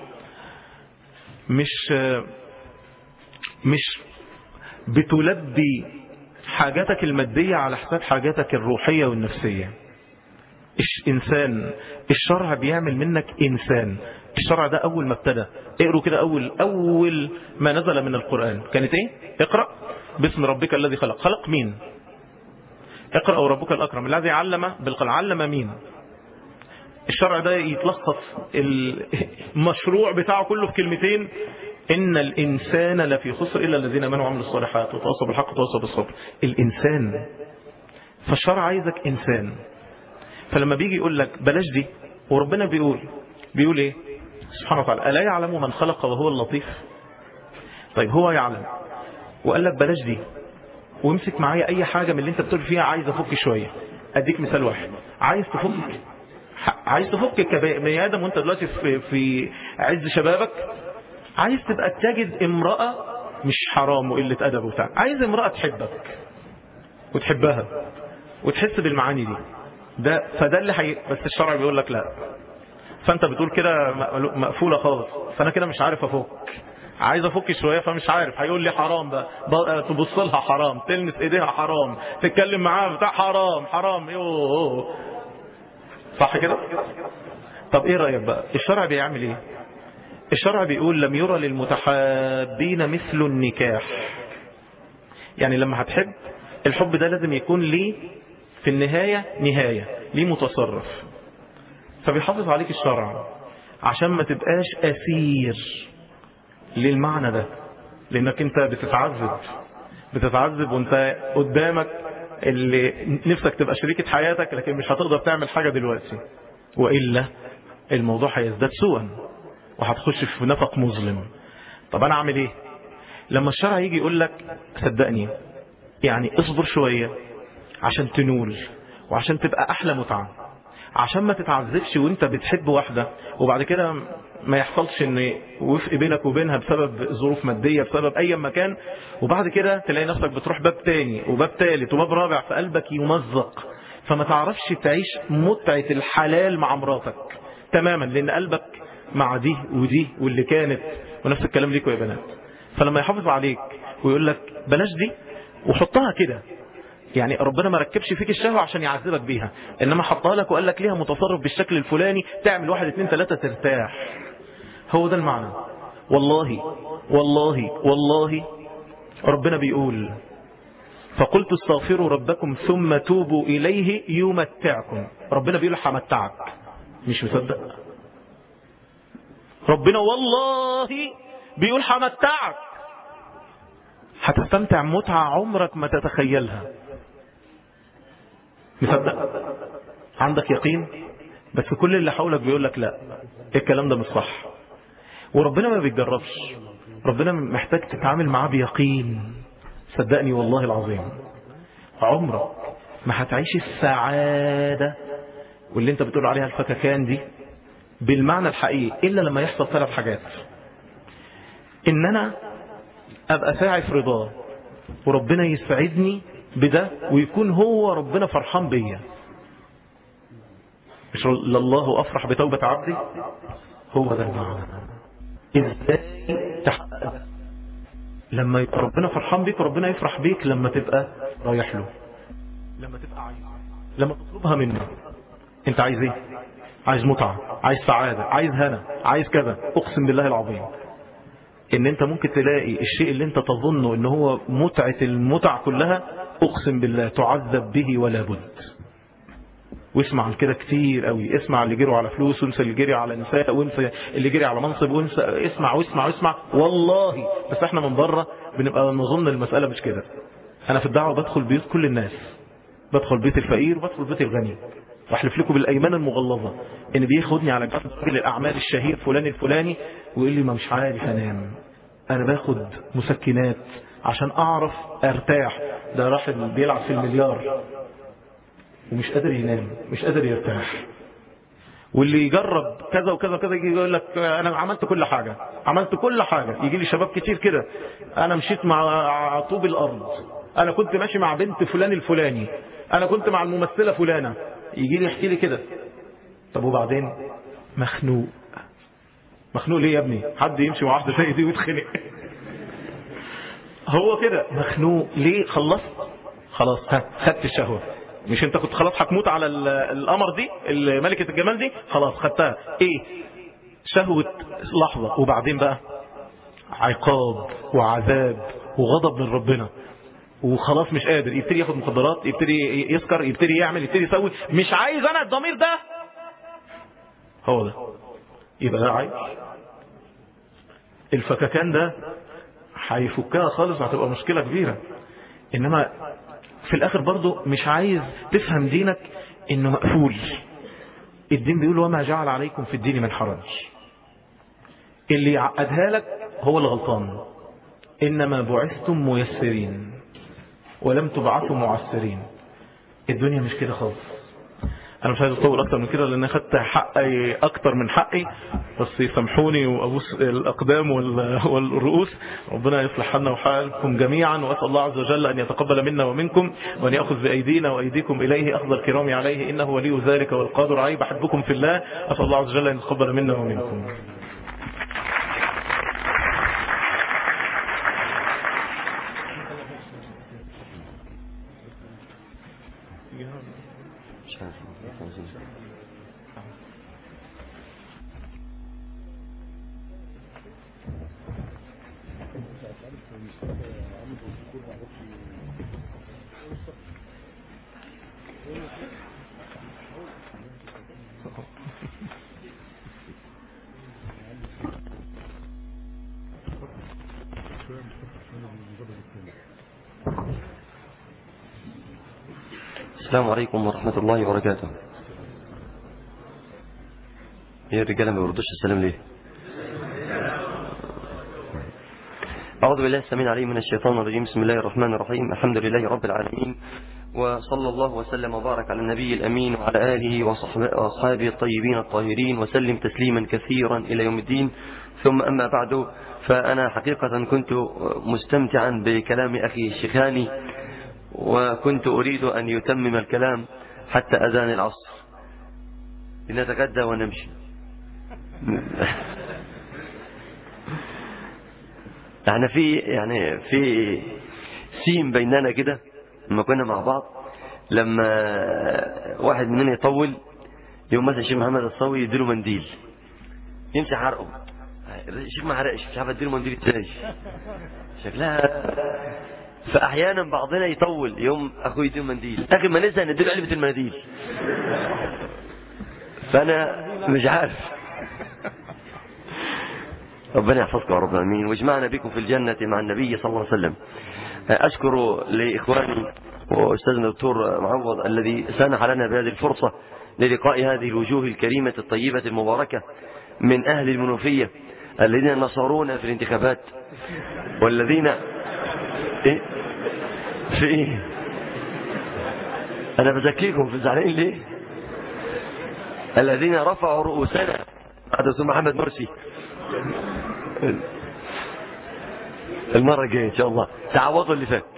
مش مش بتلبي حاجاتك المادية على حساب حاجاتك الروحية والنفسية إش إنسان الشرع بيعمل منك إنسان الشرع ده أول ما ابتدى اقروا كده أول أول ما نزل من القرآن كانت إيه اقرأ باسم ربك الذي خلق خلق مين اقرأ وربك الأكرم الذي علم بالقلم علم مين الشرع ده يتلخص المشروع بتاعه كله في كلمتين إن الإنسان لفي خسر إلا الذين آمنوا وعملوا الصالحات وتواصوا بالحق وتواصوا بالصبر الإنسان فالشرع عايزك إنسان فلما بيجي يقول لك بلاش دي وربنا بيقول بيقول إيه سبحانه وتعالى ألا يعلم من خلق وهو اللطيف طيب هو يعلم وقال لك بلاش دي وامسك معايا أي حاجة من اللي أنت بتقول فيها عايز أفك شوية أديك مثال واحد عايز تفك عايز تفك كبني ادم وانت دلوقتي في, في عز شبابك عايز تبقى تجد امرأة مش حرام وقلة أدب وبتاع عايز امرأة تحبك وتحبها وتحس بالمعاني دي ده فده اللي حي... بس الشرع بيقول لك لا فانت بتقول كده مقلو- مقفولة خالص فانا كده مش عارف افك عايز افك شويه فمش عارف هيقول لي حرام بقى ب- تبص لها حرام تلمس ايديها حرام تتكلم معاها بتاع حرام حرام يوه صح كده طب ايه رايك بقى الشرع بيعمل ايه الشرع بيقول لم يرى للمتحابين مثل النكاح يعني لما هتحب الحب ده لازم يكون ليه في النهاية نهاية ليه متصرف فبيحافظ عليك الشرع عشان ما تبقاش أسير للمعنى ده لأنك أنت بتتعذب بتتعذب وانت قدامك اللي نفسك تبقى شريكة حياتك لكن مش هتقدر تعمل حاجة دلوقتي وإلا الموضوع هيزداد سوءا وهتخش في نفق مظلم طب أنا أعمل إيه لما الشرع يجي يقول لك صدقني يعني اصبر شوية عشان تنول وعشان تبقى أحلى متعة عشان ما تتعذبش وانت بتحب واحدة وبعد كده ما يحصلش ان وفق بينك وبينها بسبب ظروف مادية بسبب اي مكان وبعد كده تلاقي نفسك بتروح باب تاني وباب تالت وباب رابع فقلبك يمزق فما تعرفش تعيش متعة الحلال مع مراتك تماما لان قلبك مع دي ودي واللي كانت ونفس الكلام ليكوا يا بنات فلما يحافظ عليك ويقول لك بلاش دي وحطها كده يعني ربنا ما ركبش فيك الشهوة عشان يعذبك بيها انما حطها لك وقال لك ليها متصرف بالشكل الفلاني تعمل واحد اتنين تلاتة ترتاح هو ده المعنى والله والله والله ربنا بيقول فقلت استغفروا ربكم ثم توبوا إليه يمتعكم ربنا بيقول همتعك مش مصدق ربنا والله بيقول همتعك هتستمتع متعة عمرك ما تتخيلها مصدق عندك يقين بس كل اللي حولك بيقول لك لا الكلام ده مش صح وربنا ما بيتجربش ربنا محتاج تتعامل معاه بيقين صدقني والله العظيم عمرك ما هتعيش السعادة واللي انت بتقول عليها الفككان دي بالمعنى الحقيقي إلا لما يحصل ثلاث حاجات إن أنا أبقى ساعي في رضاه وربنا يسعدني بده ويكون هو ربنا فرحان بيا مش لله أفرح بتوبة عبدي هو ده المعنى ازاي تحقق ده لما يبقى ربنا فرحان بيك وربنا يفرح بيك لما تبقى رايح له لما تبقى عايز لما تطلبها منه انت عايز ايه عايز متعة عايز سعادة عايز هنا عايز كذا اقسم بالله العظيم ان انت ممكن تلاقي الشيء اللي انت تظنه ان هو متعة المتع كلها اقسم بالله تعذب به ولا بد واسمع عن كده كتير قوي اسمع اللي جروا على فلوس وانسى اللي جري على نساء وانسى اللي جري على منصب وانسى اسمع واسمع واسمع والله بس احنا من بره بنبقى نظن المسألة مش كده انا في الدعوة بدخل بيوت كل الناس بدخل بيت الفقير وبدخل بيت الغني واحلف لكم بالايمان المغلظة ان بياخدني على جنب راجل الاعمال الشهير فلان الفلاني ويقول لي ما مش عارف انام انا باخد مسكنات عشان اعرف ارتاح ده راح بيلعب في المليار ومش قادر ينام مش قادر يرتاح واللي يجرب كذا وكذا وكذا يجي يقول لك انا عملت كل حاجة عملت كل حاجة يجي لي شباب كتير كده انا مشيت مع طوب الارض انا كنت ماشي مع بنت فلان الفلاني انا كنت مع الممثلة فلانة يجي لي يحكي لي كده طب وبعدين مخنوق مخنوق ليه يا ابني حد يمشي مع واحدة زي دي ويتخنق هو كده مخنوق ليه خلصت خلاص ها خدت الشهوة مش انت كنت خلاص هتموت على القمر دي ملكة الجمال دي خلاص خدتها ايه شهوة لحظة وبعدين بقى عقاب وعذاب وغضب من ربنا وخلاص مش قادر يبتدي ياخد مخدرات يبتدي يسكر يبتدي يعمل يبتدي يسوي مش عايز انا الضمير ده هو ده يبقى ده عايز الفككان ده هيفكها خالص وهتبقى مشكلة كبيرة انما في الاخر برضه مش عايز تفهم دينك انه مقفول الدين بيقول وما جعل عليكم في الدين من حرج اللي يعقدها لك هو الغلطان انما بعثتم ميسرين ولم تبعثوا معسرين الدنيا مش كده خالص انا مش عايز اطول اكتر من كده لان اخدت حقي اكتر من حقي بس يسامحوني وابوس الاقدام والرؤوس ربنا يصلح حالنا وحالكم جميعا واسال الله عز وجل ان يتقبل منا ومنكم وان ياخذ بايدينا وايديكم اليه اخذ الكرام عليه انه ولي ذلك والقادر عليه بحبكم في الله اسال الله عز وجل ان يتقبل منا ومنكم السلام عليكم ورحمة الله وبركاته هي الرجالة ما بيردوش السلام ليه أعوذ بالله السميع العليم من الشيطان الرجيم بسم الله الرحمن الرحيم الحمد لله رب العالمين وصلى الله وسلم وبارك على النبي الأمين وعلى آله وأصحابه الطيبين الطاهرين وسلم تسليما كثيرا إلى يوم الدين ثم أما بعد فأنا حقيقة كنت مستمتعا بكلام أخي الشيخاني وكنت أريد أن يتمم الكلام حتى أذان العصر لنتغدى ونمشي احنا في يعني في سيم بيننا كده لما كنا مع بعض لما واحد مننا يطول يوم مثلا الشيخ محمد الصاوي يديله منديل يمسح عرقه الشيخ ما حرقش مش عارف اديله منديل ازاي شكلها فاحيانا بعضنا يطول يوم اخوي يديله منديل اخر ما نزهق نديله علبه المناديل فانا مش عارف ربنا يحفظكم يا رب العالمين واجمعنا بكم في الجنة مع النبي صلى الله عليه وسلم أشكر لإخواني وأستاذنا الدكتور معوض الذي سانح لنا بهذه الفرصة للقاء هذه الوجوه الكريمة الطيبة المباركة من أهل المنوفية الذين نصرونا في الانتخابات والذين إيه؟ في إيه؟ انا بزكيكم في زعلانين ليه الذين رفعوا رؤوسنا بعد دكتور محمد مرسي المرة الجاية إن شاء الله تعوضوا اللي فات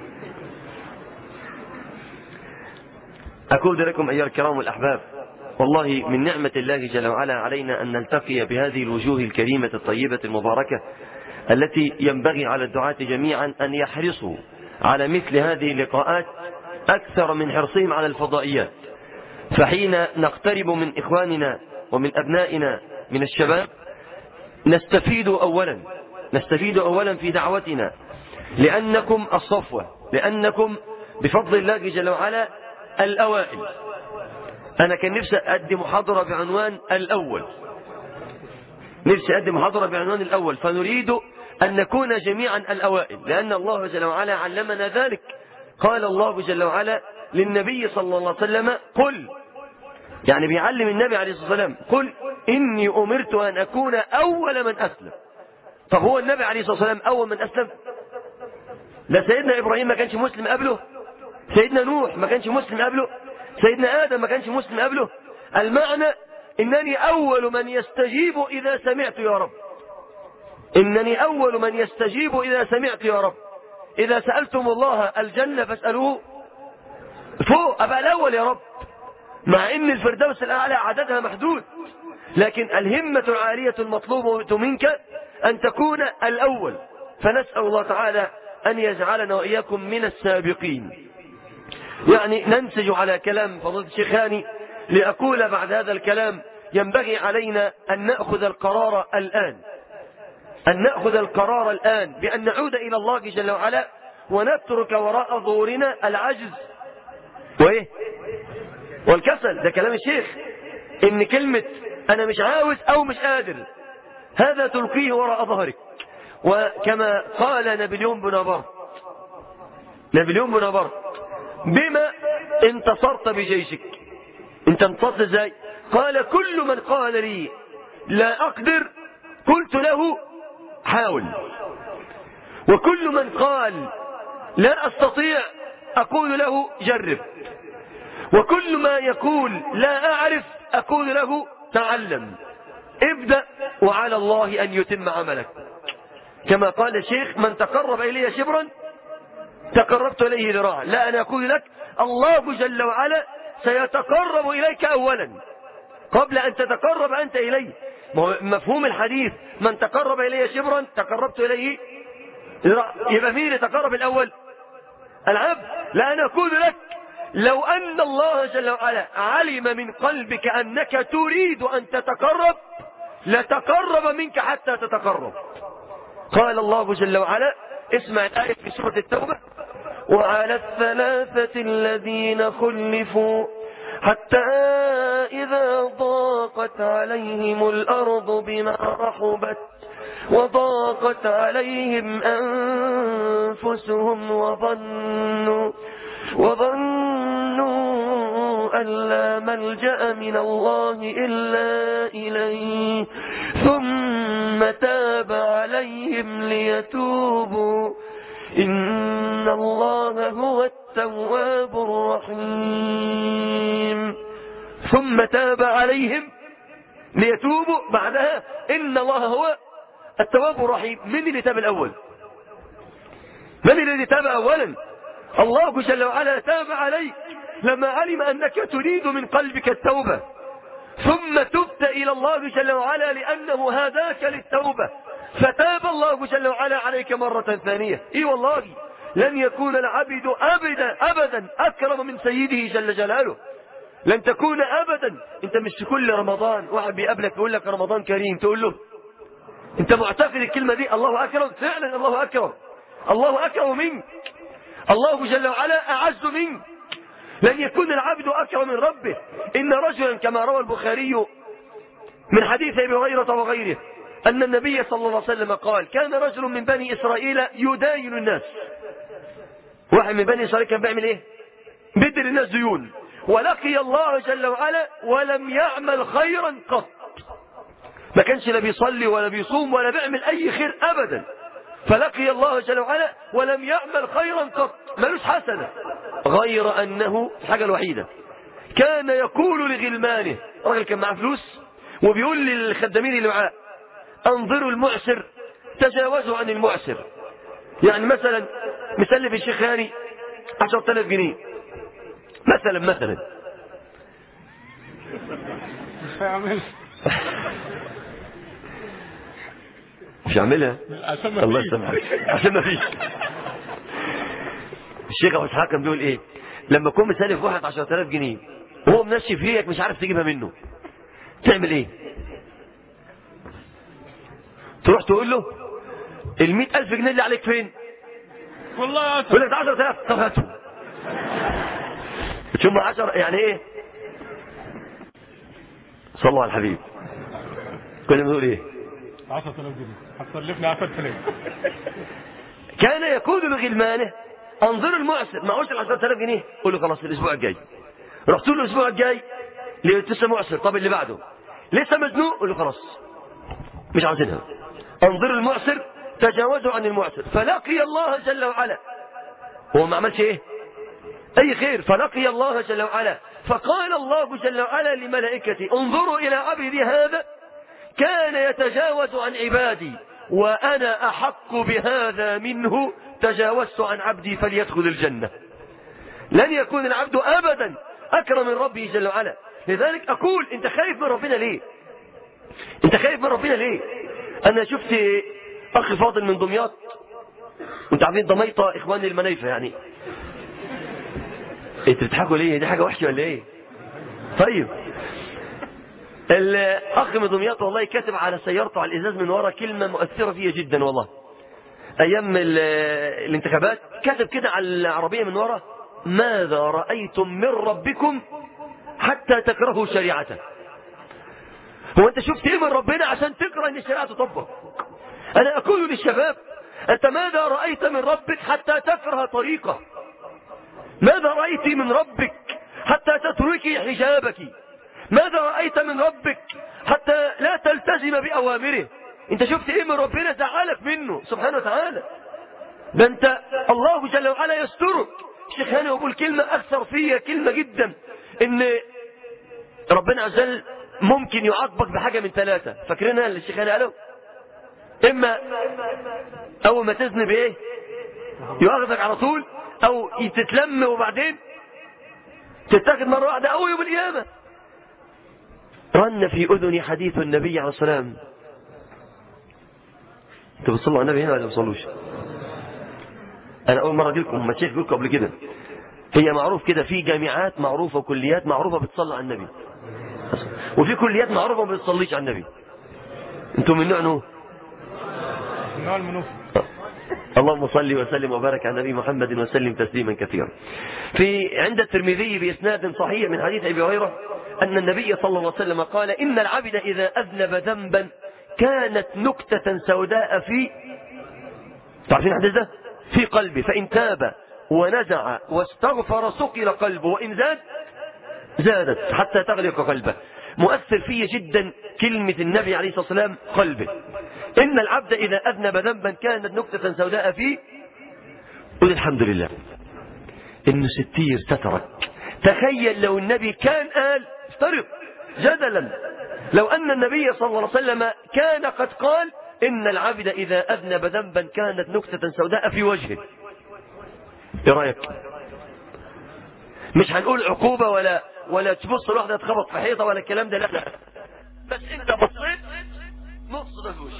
أقول لكم أيها الكرام الأحباب والله من نعمة الله جل وعلا علينا أن نلتقي بهذه الوجوه الكريمة الطيبة المباركة التي ينبغي على الدعاة جميعا أن يحرصوا على مثل هذه اللقاءات أكثر من حرصهم على الفضائيات فحين نقترب من إخواننا ومن أبنائنا من الشباب نستفيد أولا نستفيد أولا في دعوتنا لأنكم الصفوة لأنكم بفضل الله جل وعلا الأوائل أنا كان نفسي أدي محاضرة بعنوان الأول نفسي أدي محاضرة بعنوان الأول فنريد أن نكون جميعا الأوائل لأن الله جل وعلا علمنا ذلك قال الله جل وعلا للنبي صلى الله عليه وسلم قل يعني بيعلم النبي عليه الصلاة والسلام قل إني أمرت أن أكون أول من أسلم طب هو النبي عليه الصلاة والسلام أول من أسلم لا سيدنا إبراهيم ما كانش مسلم قبله سيدنا نوح ما كانش مسلم قبله سيدنا آدم ما كانش مسلم قبله المعنى إنني أول من يستجيب إذا سمعت يا رب إنني أول من يستجيب إذا سمعت يا رب إذا سألتم الله الجنة فاسألوه فوق أبقى الأول يا رب مع إن الفردوس الأعلى عددها محدود لكن الهمة العالية المطلوبة منك أن تكون الأول فنسأل الله تعالى أن يجعلنا وإياكم من السابقين يعني ننسج على كلام فضيلة الشيخاني لأقول بعد هذا الكلام ينبغي علينا أن نأخذ القرار الآن أن نأخذ القرار الآن بأن نعود إلى الله جل وعلا ونترك وراء ظهورنا العجز وإيه والكسل ده كلام الشيخ إن كلمة أنا مش عاوز أو مش قادر هذا تلقيه وراء ظهرك وكما قال نابليون بونابرت نابليون بونابرت بما انتصرت بجيشك انت انتصرت ازاي قال كل من قال لي لا اقدر قلت له حاول وكل من قال لا استطيع اقول له جرب وكل ما يقول لا اعرف اقول له تعلم ابدأ وعلى الله ان يتم عملك كما قال الشيخ من تقرب الي شبرا تقربت إليه ذراعا لا أنا أقول لك الله جل وعلا سيتقرب إليك أولا قبل أن تتقرب أنت إليه مفهوم الحديث من تقرب إلي شبرا تقربت إليه ذراعا يبقى مين يتقرب الأول العبد لا أنا أقول لك لو أن الله جل وعلا علم من قلبك أنك تريد أن تتقرب لتقرب منك حتى تتقرب قال الله جل وعلا اسمع الآية في سورة التوبة وعلى الثلاثة الذين خلفوا حتى إذا ضاقت عليهم الأرض بما رحبت وضاقت عليهم أنفسهم وظنوا وظنوا أن لا ملجأ من الله إلا إليه ثم تاب عليهم ليتوبوا إن الله هو التواب الرحيم ثم تاب عليهم ليتوبوا بعدها إن الله هو التواب الرحيم من اللي تاب الأول من الذي تاب أولا الله جل وعلا تاب عليك لما علم أنك تريد من قلبك التوبة ثم تبت إلى الله جل وعلا لأنه هداك للتوبة فتاب الله جل وعلا عليك مرة ثانية اي والله لن يكون العبد أبدا أبدا أكرم من سيده جل جلاله لن تكون أبدا انت مش في كل رمضان واحد بيقابلك يقول لك رمضان كريم تقول له انت معتقد الكلمة دي الله أكرم فعلا الله أكرم الله أكرم منك الله جل وعلا أعز منك لن يكون العبد أكرم من ربه إن رجلا كما روى البخاري من حديث أبي هريرة وغيره أن النبي صلى الله عليه وسلم قال كان رجل من بني إسرائيل يداين الناس واحد من بني إسرائيل كان بيعمل إيه بدل الناس ديون ولقي الله جل وعلا ولم يعمل خيرا قط ما كانش لا بيصلي ولا بيصوم ولا بيعمل أي خير أبدا فلقي الله جل وعلا ولم يعمل خيرا قط ملوش حسنة غير أنه الحاجة الوحيدة كان يقول لغلمانه راجل كان معاه فلوس وبيقول للخدامين اللي معاه انظروا المعسر تجاوزوا عن المعسر يعني مثلا مسلف الشيخ هاني 10000 جنيه مثلا مثلا مش هيعمل مش هعملها عشان ما الله فيش. يسامحك عشان ما فيش الشيخ ابو اسحاق كان بيقول ايه لما يكون مسلف واحد 10000 جنيه وهو منشف فيك مش عارف تجيبها منه تعمل ايه تروح تقول له ال 100000 جنيه اللي عليك فين والله يقول اسف لك 10000 طب هاتهم ثم 10 يعني ايه صلوا على الحبيب كنا بنقول ايه 10000 جنيه هتسلفني 10000 كان يقول لغلمانه انظروا المعسر معوش ال 10000 جنيه قول له خلاص الاسبوع الجاي رحت له الاسبوع الجاي لقيت لسه معسر طب اللي بعده لسه مزنوق قول له خلاص مش عاوزينها انظروا المعسر تجاوزوا عن المعسر فلقي الله جل وعلا هو ما عملش ايه اي خير فلقي الله جل وعلا فقال الله جل وعلا لملائكته انظروا الى عبدي هذا كان يتجاوز عن عبادي وأنا أحق بهذا منه تجاوزت عن عبدي فليدخل الجنة لن يكون العبد أبدا أكرم من ربه جل وعلا لذلك أقول أنت خايف من ربنا ليه أنت خايف من ربنا ليه أنا شفت أخ فاضل من دمياط وانت عارفين ضميطة إخواني المنايفة يعني انت بتضحكوا ليه دي حاجة وحشة ولا ايه طيب الاخ من دمياط والله كاتب على سيارته على الازاز من ورا كلمه مؤثره فيا جدا والله ايام ال- الانتخابات كاتب كده على العربيه من ورا ماذا رايتم من ربكم حتى تكرهوا شريعته هو انت شفت ايه من ربنا عشان تكره ان الشريعه تطبق انا اقول للشباب انت ماذا رايت من ربك حتى تكره طريقه ماذا رايت من ربك حتى تتركي حجابك ماذا رأيت من ربك حتى لا تلتزم بأوامره انت شفت ايه من ربنا زعلك منه سبحانه وتعالى ده انت الله جل وعلا يسترك الشيخ هاني يقول كلمة أكثر فيها كلمة جدا ان ربنا عز وجل ممكن يعاقبك بحاجة من ثلاثة فاكرينها اللي الشيخ هاني قاله اما اول ما تذنب ايه يؤاخذك على طول او تتلم وبعدين تتاخد مرة واحدة او يوم القيامة رن في أذني حديث النبي عليه الصلاة والسلام انتوا بتصلوا على النبي هنا ولا ما بتصلوش انا اول مره اجي لكم مشايخ لكم قبل كده هي معروف كده في جامعات معروفه وكليات معروفه بتصلي على النبي وفي كليات معروفه ما بتصليش على النبي انتوا من نوع نوع النوع المنوفي اللهم صل وسلم وبارك على النبي محمد وسلم تسليما كثيرا في عند الترمذي بإسناد صحيح من حديث أبي هريرة أن النبي صلى الله عليه وسلم قال إن العبد إذا أذنب ذنبا كانت نكتة سوداء في تعرفين الحديث ده في قلبه فإن تاب ونزع واستغفر سقل قلبه وإن زاد زادت حتى تغلق قلبه مؤثر فيه جدا كلمة النبي عليه الصلاة والسلام قلبه إن العبد إذا أذنب ذنبا كانت نكتة سوداء فيه قل الحمد لله إنه ستير سترك تخيل لو النبي كان قال افترض جدلا لو أن النبي صلى الله عليه وسلم كان قد قال إن العبد إذا أذنب ذنبا كانت نكتة سوداء في وجهه ايه رأيك مش هنقول عقوبة ولا ولا تبص لواحدة تخبط في حيطة ولا الكلام ده لا لا بس انت بصيت نص ده الوش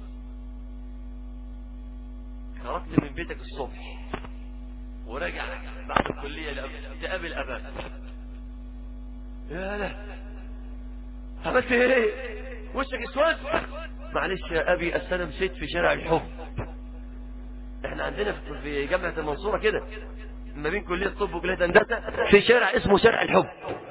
خرجت من بيتك الصبح وراجع بعد الكلية لأب- تقابل أباك يا لا عملت ايه وشك اسود معلش يا ابي أصل انا مشيت في شارع الحب احنا عندنا في- في جامعة المنصورة كده ما بين كلية طب وكلية هندسة في شارع اسمه شارع الحب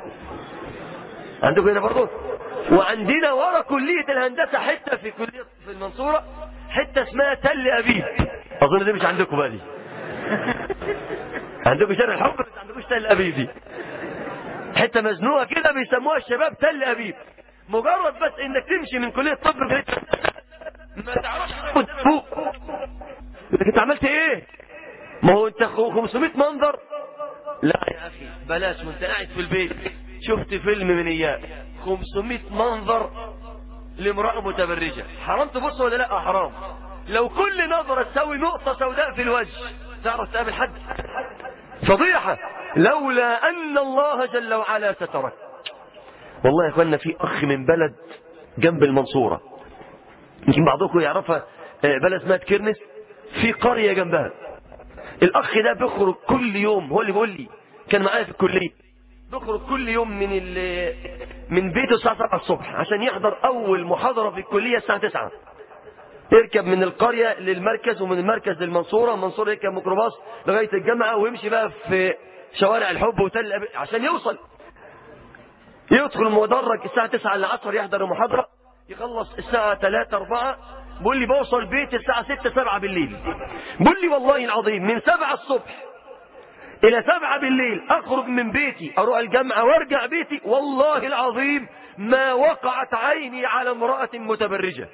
عندكم هنا برضه وعندنا ورا كلية الهندسة حتة في كلية في المنصورة حتة اسمها تل أبيب أظن دي مش عندكم بقى دي عندكم شارع الحب بس ما عندكوش تل أبيب دي حتة مزنوقة كده بيسموها الشباب تل أبيب مجرد بس انك تمشي من كلية طب لكلية هندسة ما تعرفش تاخد فوق يقول لك انت عملت ايه ما هو انت 500 منظر لا يا اخي بلاش وانت قاعد في البيت شفت فيلم من اياه 500 منظر لامرأة متبرجة حرام تبص ولا لا حرام لو كل نظرة تساوي نقطة سوداء في الوجه تعرف تقابل حد فضيحة لولا أن الله جل وعلا سترك والله يا اخوانا في أخ من بلد جنب المنصورة يمكن بعضكم يعرفها بلد اسمها كرنس في قرية جنبها الأخ ده بيخرج كل يوم هو اللي بيقول لي كان معايا في الكلية بيخرج كل يوم من من بيته الساعة 7 الصبح عشان يحضر أول محاضرة في الكلية الساعة 9 يركب من القرية للمركز ومن المركز للمنصورة المنصورة يركب ميكروباص لغاية الجامعة ويمشي بقى في شوارع الحب وتل أبي عشان يوصل يدخل المدرج الساعة 9 العصر يحضر المحاضرة يخلص الساعة 3 4 بيقول لي بوصل بيتي الساعة 6 7 بالليل بيقول لي والله العظيم من 7 الصبح إلى 7 بالليل أخرج من بيتي أروح الجامعة وارجع بيتي والله العظيم ما وقعت عيني على امرأة متبرجة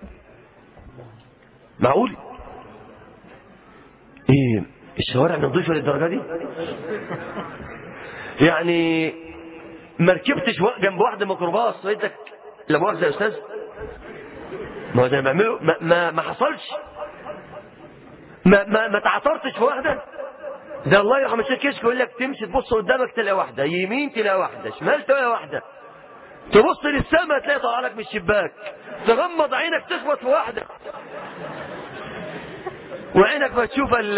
معقول ايه الشوارع نظيفة للدرجة دي يعني ما ركبتش جنب واحدة ميكروباص لقيتك لا مؤاخذة يا استاذ ما هو ده بعمله ما, ما, ما حصلش ما ما, ما تعثرتش في واحدة ده الله يرحم الشيخ كشك يقول لك تمشي تبص قدامك تلاقي واحدة يمين تلاقي واحدة شمال تلاقي واحدة تبص للسماء تلاقي طالع لك من الشباك تغمض عينك تخبط في واحدة وعينك ما تشوف ال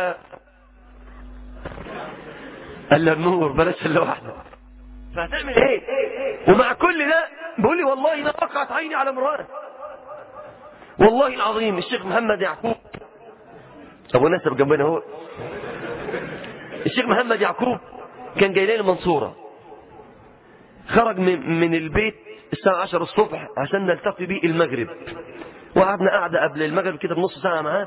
الا النور بلاش الا واحده فهتعمل ايه ومع كل ده بيقول لي والله ما وقعت عيني على امراه والله العظيم الشيخ محمد يعقوب ابو نسب جنبنا هو الشيخ محمد يعقوب كان جاي لي المنصوره خرج من, من البيت الساعة 10 الصبح عشان نلتقي بيه المغرب وقعدنا قعدة قبل المغرب كده بنص ساعة معاه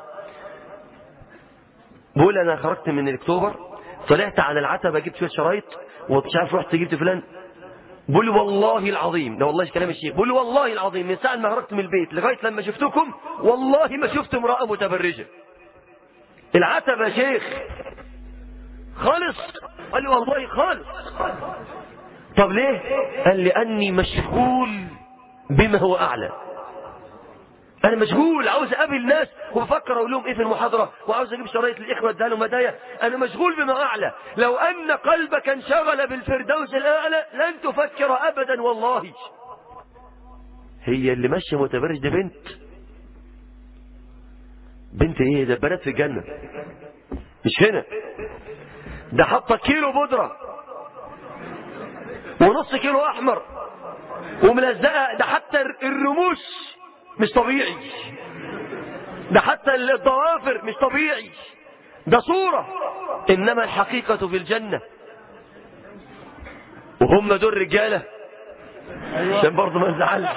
بقول انا خرجت من اكتوبر طلعت على العتبه جبت شويه شرايط ومش عارف رحت جبت فلان بقول والله العظيم ده والله كلام الشيخ بقول والله العظيم من ساعه ما خرجت من البيت لغايه لما شفتكم والله ما شفت امراه متبرجه العتبه يا شيخ خالص قال لي والله خالص طب ليه قال لي اني مشغول بما هو اعلى انا مشغول عاوز اقابل ناس وبفكر اقول لهم ايه في المحاضره وعاوز اجيب شرايط للاخوه اديها لهم هدايا انا مشغول بما اعلى لو ان قلبك انشغل بالفردوس الاعلى لن تفكر ابدا والله هي اللي ماشيه متبرج دي بنت بنت ايه ده بنات في الجنه مش هنا ده حاطه كيلو بودره ونص كيلو احمر وملزقه ده حتى الرموش مش طبيعي ده حتى الضوافر مش طبيعي ده صورة إنما الحقيقة في الجنة وهم دول رجالة عشان برضه ما نزعلش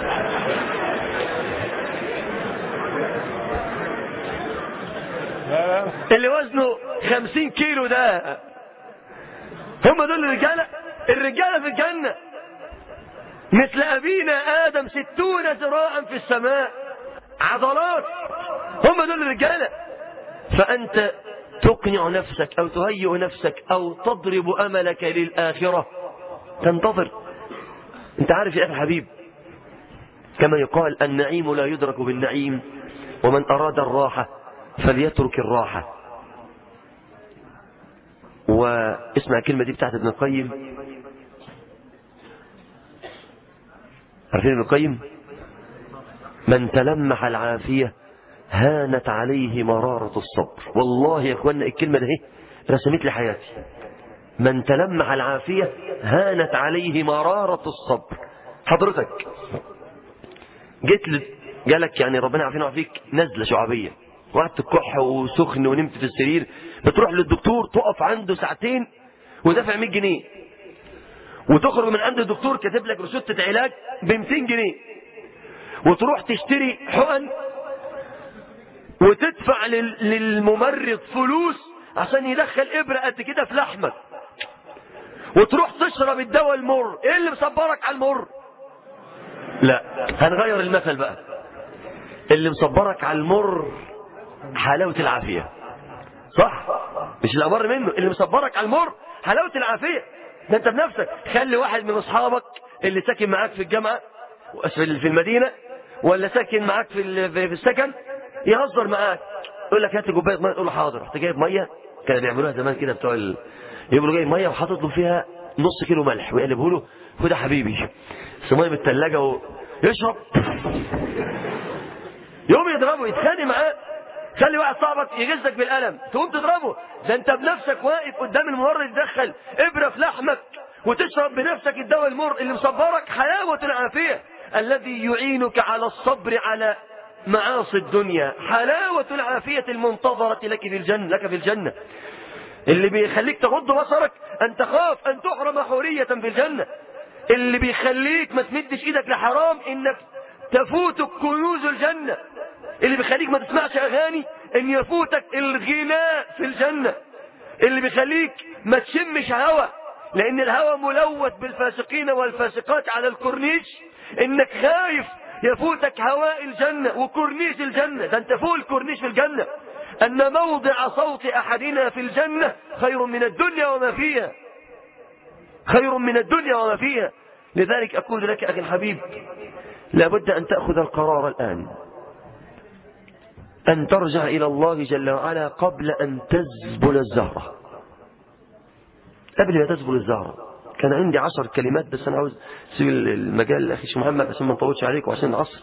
اللي وزنه خمسين كيلو ده هم دول الرجالة الرجالة في الجنة مثل أبينا آدم ستون ذراعا في السماء عضلات هم دول الرجالة فأنت تقنع نفسك أو تهيئ نفسك أو تضرب أملك للآخرة تنتظر أنت عارف يا أخي الحبيب كما يقال النعيم لا يدرك بالنعيم ومن أراد الراحة فليترك الراحة واسمع الكلمة دي بتاعت ابن القيم عارفين ابن القيم من تلمح العافية هانت عليه مرارة الصبر والله يا اخوانا الكلمة ده رسمت لي حياتي من تلمح العافية هانت عليه مرارة الصبر حضرتك جيت ل... جالك يعني ربنا يعافينا ويعافيك نزلة شعبية وقعدت كح وسخن ونمت في السرير بتروح للدكتور تقف عنده ساعتين ودافع 100 جنيه وتخرج من عند الدكتور كاتب لك روشته علاج ب 200 جنيه وتروح تشتري حقن وتدفع لل... للممرض فلوس عشان يدخل ابره قد كده في لحمك وتروح تشرب الدواء المر ايه اللي مصبرك على المر لا هنغير المثل بقى اللي مصبرك على المر حلاوة العافية صح مش الأمر منه اللي مصبرك على المر حلاوة العافية ده انت بنفسك خلي واحد من اصحابك اللي ساكن معاك في الجامعة في في المدينة ولا ساكن معاك في ال- في السكن يهزر معاك يقول لك هات لي كوبايه ميه تقول له حاضر رحت جايب ميه كانوا بيعملوها زمان كده بتوع ال... يقولوا جايب ميه وحاطط له فيها نص كيلو ملح ويقلبه له خد يا حبيبي بس ميه من الثلاجه و... يشرب يوم يضربه يتخانق معاه خلي واحد صاحبك يغزك بالقلم تقوم تضربه ده انت بنفسك واقف قدام الممرض تدخل ابره في لحمك وتشرب بنفسك الدواء المر اللي مصبرك حلاوه العافيه الذي يعينك على الصبر على معاصي الدنيا حلاوه العافيه المنتظره لك في الجنه لك في الجنه اللي بيخليك تغض بصرك ان تخاف ان تحرم حوريه في الجنه اللي بيخليك ما تمدش ايدك لحرام انك تفوتك كنوز الجنه اللي بيخليك ما تسمعش اغاني ان يفوتك الغناء في الجنة اللي بيخليك ما تشمش هوا لان الهوى ملوث بالفاسقين والفاسقات على الكورنيش انك خايف يفوتك هواء الجنة وكورنيش الجنة ده انت فوق الكورنيش في الجنة ان موضع صوت احدنا في الجنة خير من الدنيا وما فيها خير من الدنيا وما فيها لذلك اقول لك اخي الحبيب لابد ان تأخذ القرار الان أن ترجع إلى الله جل وعلا قبل أن تزبل الزهرة قبل ما تزبل الزهرة كان عندي عشر كلمات بس أنا عاوز أسيب المجال لأخي شيخ محمد عشان ما نطولش عليك وعشان العصر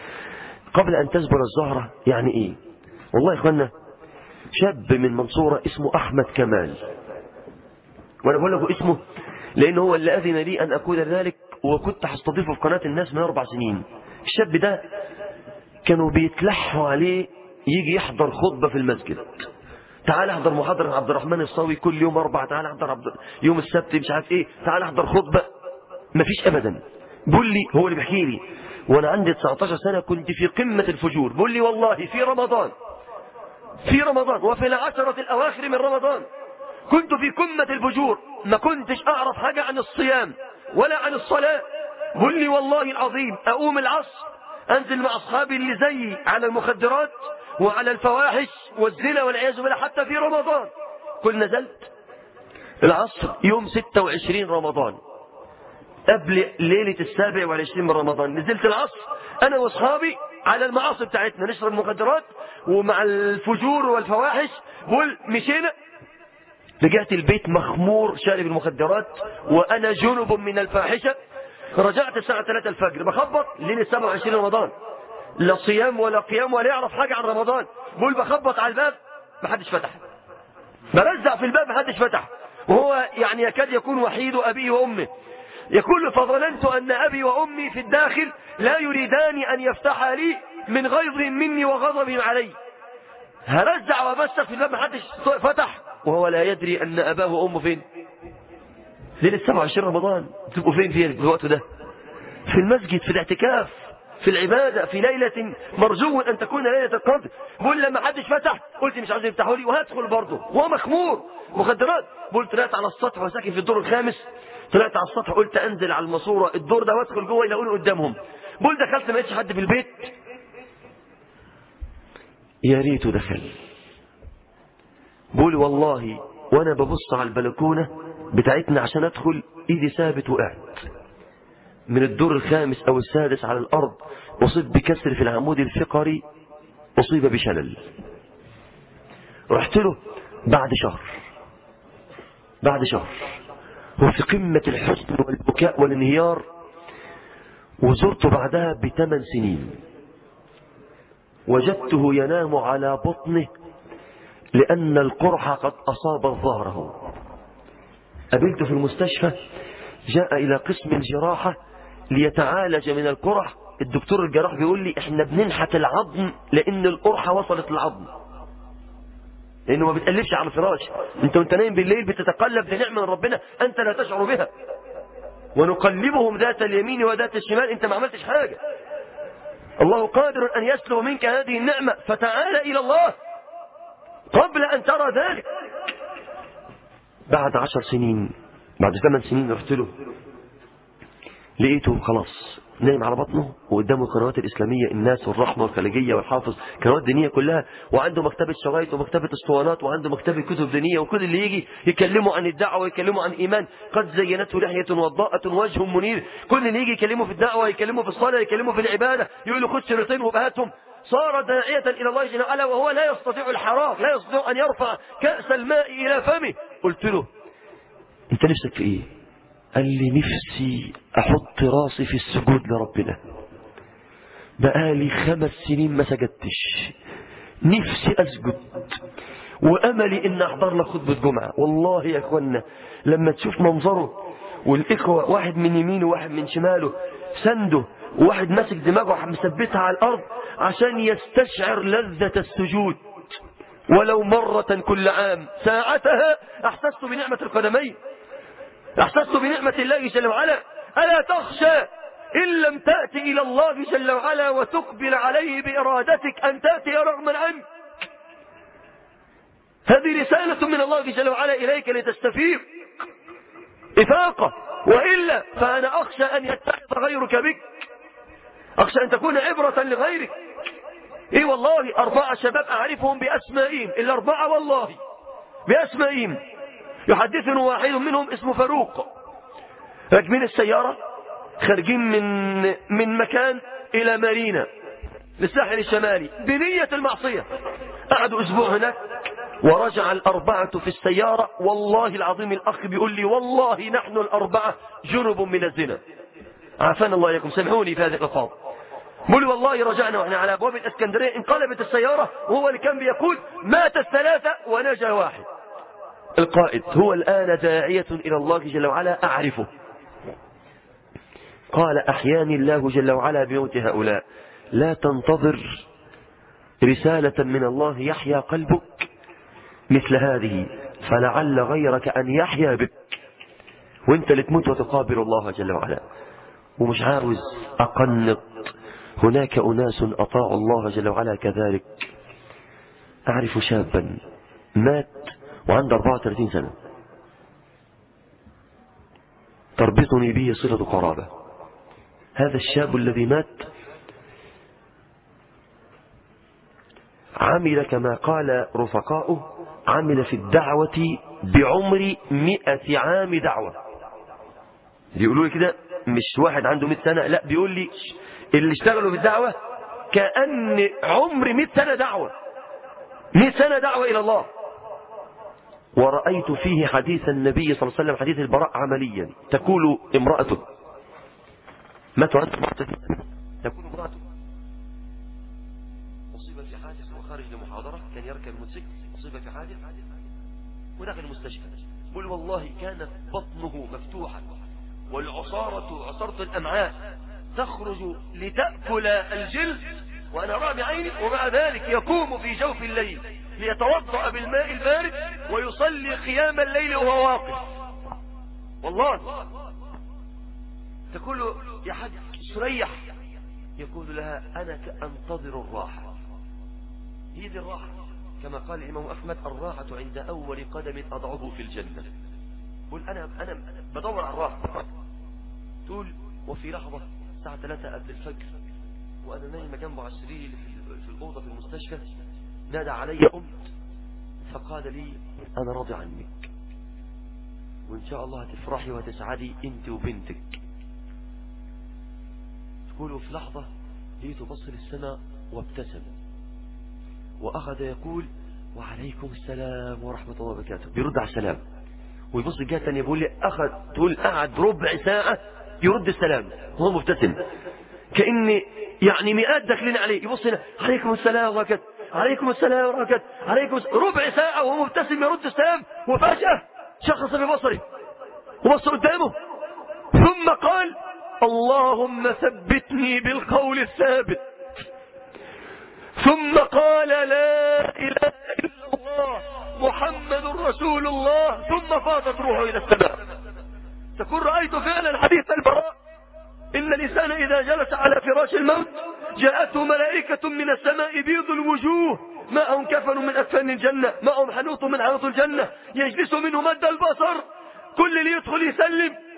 قبل أن تزبل الزهرة يعني إيه والله يا إخوانا شاب من منصورة اسمه أحمد كمال وأنا بقول لكم اسمه لأنه هو اللي أذن لي أن أقول ذلك وكنت هستضيفه في قناة الناس من أربع سنين الشاب ده كانوا بيتلحوا عليه يجي يحضر خطبة في المسجد تعال احضر محاضرة عبد الرحمن الصاوي كل يوم أربعة تعال احضر عبد يوم السبت مش عارف ايه تعال احضر خطبة مفيش أبدا بقول لي هو اللي بيحكي لي وانا عندي 19 سنة كنت في قمة الفجور بقول لي والله في رمضان في رمضان وفي العشرة الأواخر من رمضان كنت في قمة الفجور ما كنتش أعرف حاجة عن الصيام ولا عن الصلاة قل لي والله العظيم أقوم العصر أنزل مع أصحابي اللي زيي على المخدرات وعلى الفواحش والزنا والعياذ بالله حتى في رمضان كل نزلت العصر يوم 26 رمضان قبل ليلة السابع والعشرين من رمضان نزلت العصر أنا وأصحابي على المعاصي بتاعتنا نشرب مخدرات ومع الفجور والفواحش بقول مشينا رجعت البيت مخمور شارب المخدرات وأنا جنب من الفاحشة رجعت الساعة 3 الفجر بخبط ليلة 27 رمضان لا صيام ولا قيام ولا يعرف حاجة عن رمضان بقول بخبط على الباب محدش فتح برزع في الباب محدش فتح وهو يعني يكاد يكون وحيد أبيه وأمه يقول فظننت أن أبي وأمي في الداخل لا يريدان أن يفتحا لي من غيظهم مني وغضبهم علي هرزع وبسق في الباب محدش فتح وهو لا يدري أن أباه وأمه فين ليلة 27 رمضان تبقوا فين في الوقت ده في المسجد في الاعتكاف في العبادة في ليلة مرجو أن تكون ليلة القدر بقول لما حدش فتح قلت مش عايز يفتحوا لي وهدخل برضه وهو مخمور مخدرات قلت طلعت على السطح وساكن في الدور الخامس طلعت على السطح قلت انزل على الماسوره الدور ده وادخل جوه يلاقوني قدامهم بقول دخلت ما لقيتش حد في البيت يا ريته دخل بقول والله وانا ببص على البلكونه بتاعتنا عشان ادخل ايدي ثابت وقعت من الدور الخامس او السادس على الارض اصيب بكسر في العمود الفقري اصيب بشلل رحت له بعد شهر بعد شهر هو في قمة الحزن والبكاء والانهيار وزرته بعدها بثمان سنين وجدته ينام على بطنه لأن القرح قد أصاب ظهره قابلته في المستشفى جاء إلى قسم الجراحة ليتعالج من القرح الدكتور الجراح بيقول لي احنا بننحت العظم لأن القرحة وصلت للعظم لأنه ما بتقلبش على الفراش انت وانت نايم بالليل بتتقلب بنعمة من ربنا أنت لا تشعر بها ونقلبهم ذات اليمين وذات الشمال انت ما عملتش حاجة الله قادر أن يسلب منك هذه النعمة فتعال إلى الله قبل أن ترى ذلك بعد عشر سنين بعد ثمان سنين رحت له لقيته خلاص نايم على بطنه وقدامه القنوات الإسلامية الناس والرحمة والخليجية والحافظ قنوات دينية كلها وعنده مكتبة شرايط ومكتبة اسطوانات وعنده مكتبة كتب دينية وكل اللي يجي يكلموا عن الدعوة ويكلموا عن إيمان قد زينته لحية وضاءة وجه منير كل اللي يجي يكلمه في الدعوة يكلمه في الصلاة يكلمه في العبادة يقول له خد شريطين وبهاتهم صار داعية إلى الله جل وعلا وهو لا يستطيع الحراك لا يستطيع أن يرفع كأس الماء إلى فمه قلت له أنت نفسك في إيه قال لي نفسي أحط راسي في السجود لربنا بقالي خمس سنين ما سجدتش نفسي أسجد وأملي إن أحضر لك خطبة جمعة والله يا أخوانا لما تشوف منظره والإخوة واحد من يمينه وواحد من شماله سنده وواحد ماسك دماغه مثبتها على الأرض عشان يستشعر لذة السجود ولو مرة كل عام ساعتها أحسست بنعمة القدمين أحسست بنعمة الله جل وعلا ألا تخشى إن لم تأتي إلى الله جل وعلا وتقبل عليه بإرادتك أن تأتي رغما عنك هذه رسالة من الله جل وعلا إليك لتستفيق إفاقة وإلا فأنا أخشى أن يتخذ غيرك بك أخشى أن تكون عبرة لغيرك إيه والله أربعة شباب أعرفهم بأسمائهم الأربعة والله بأسمائهم يحدثني واحد منهم اسمه فاروق راكبين السيارة خارجين من من مكان إلى مارينا للساحل الشمالي بنية المعصية قعدوا أسبوع هناك ورجع الأربعة في السيارة والله العظيم الأخ بيقول لي والله نحن الأربعة جنب من الزنا عافانا الله إياكم سامحوني في هذه الألفاظ بيقول والله رجعنا واحنا على أبواب الإسكندرية انقلبت السيارة وهو اللي كان بيقول مات الثلاثة ونجا واحد القائد هو الآن داعية إلى الله جل وعلا أعرفه قال أحياني الله جل وعلا بموت هؤلاء لا تنتظر رسالة من الله يحيا قلبك مثل هذه فلعل غيرك أن يحيا بك وانت اللي تموت وتقابل الله جل وعلا ومش عاوز أقنط هناك أناس أطاعوا الله جل وعلا كذلك أعرف شابا مات وعنده 34 سنة تربطني به صلة قرابة هذا الشاب الذي مات عمل كما قال رفقاؤه عمل في الدعوة بعمر مئة عام دعوة بيقولوا لي كده مش واحد عنده مئة سنة لا بيقول لي اللي اشتغلوا في الدعوة كأن عمر مئة سنة دعوة مئة سنة دعوة إلى الله ورأيت فيه حديث النبي صلى الله عليه وسلم حديث البراء عمليا تقول امرأته ما تعد امرأته تقول امرأته أصيب في حادث وخارج لمحاضرة كان يركب الموتوسيكل أصيب في حادث ودخل المستشفى قل والله كانت بطنه مفتوحة والعصارة عصارة الأمعاء تخرج لتأكل الجلد وأنا أرى بعيني ومع ذلك يقوم في جوف الليل ليتوضأ بالماء البارد ويصلي قيام الليل وهو واقف والله تقول له يا حاج استريح يقول لها أنا أنتظر الراحة هي دي الراحة كما قال الإمام أحمد الراحة عند أول قدم أضعه في الجنة قل أنا, أنا بدور على الراحة تقول وفي لحظة الساعة 3 قبل الفجر وأنا نايمة جنبه على السرير في الأوضة في المستشفى نادى علي قمت فقال لي أنا راضي عنك وإن شاء الله هتفرحي وتسعدي أنت وبنتك تقول في لحظة لقيته بص للسماء وابتسم وأخذ يقول وعليكم السلام ورحمة الله وبركاته بيرد على السلام ويبص الجهة الثانية بيقول لي أخذ تقول قعد ربع ساعة يرد السلام وهو مبتسم كأن يعني مئات داخلين عليه يبص هنا عليكم السلام وبركاته عليكم السلام ورحمة عليكم السلام. ربع ساعة وهو مبتسم يرد السلام وفجأة شخص ببصره وبص قدامه ثم قال اللهم ثبتني بالقول الثابت ثم قال لا إله إلا الله محمد رسول الله ثم فاضت روحه إلى السماء تكون رأيت فعلا حديث البراء إن الإنسان إذا جلس على فراش الموت جاءته ملائكة من السماء بيض الوجوه معهم كفن من أكفان الجنة معهم حنوط من حنوط الجنة يجلس منه مد البصر كل اللي يدخل يسلم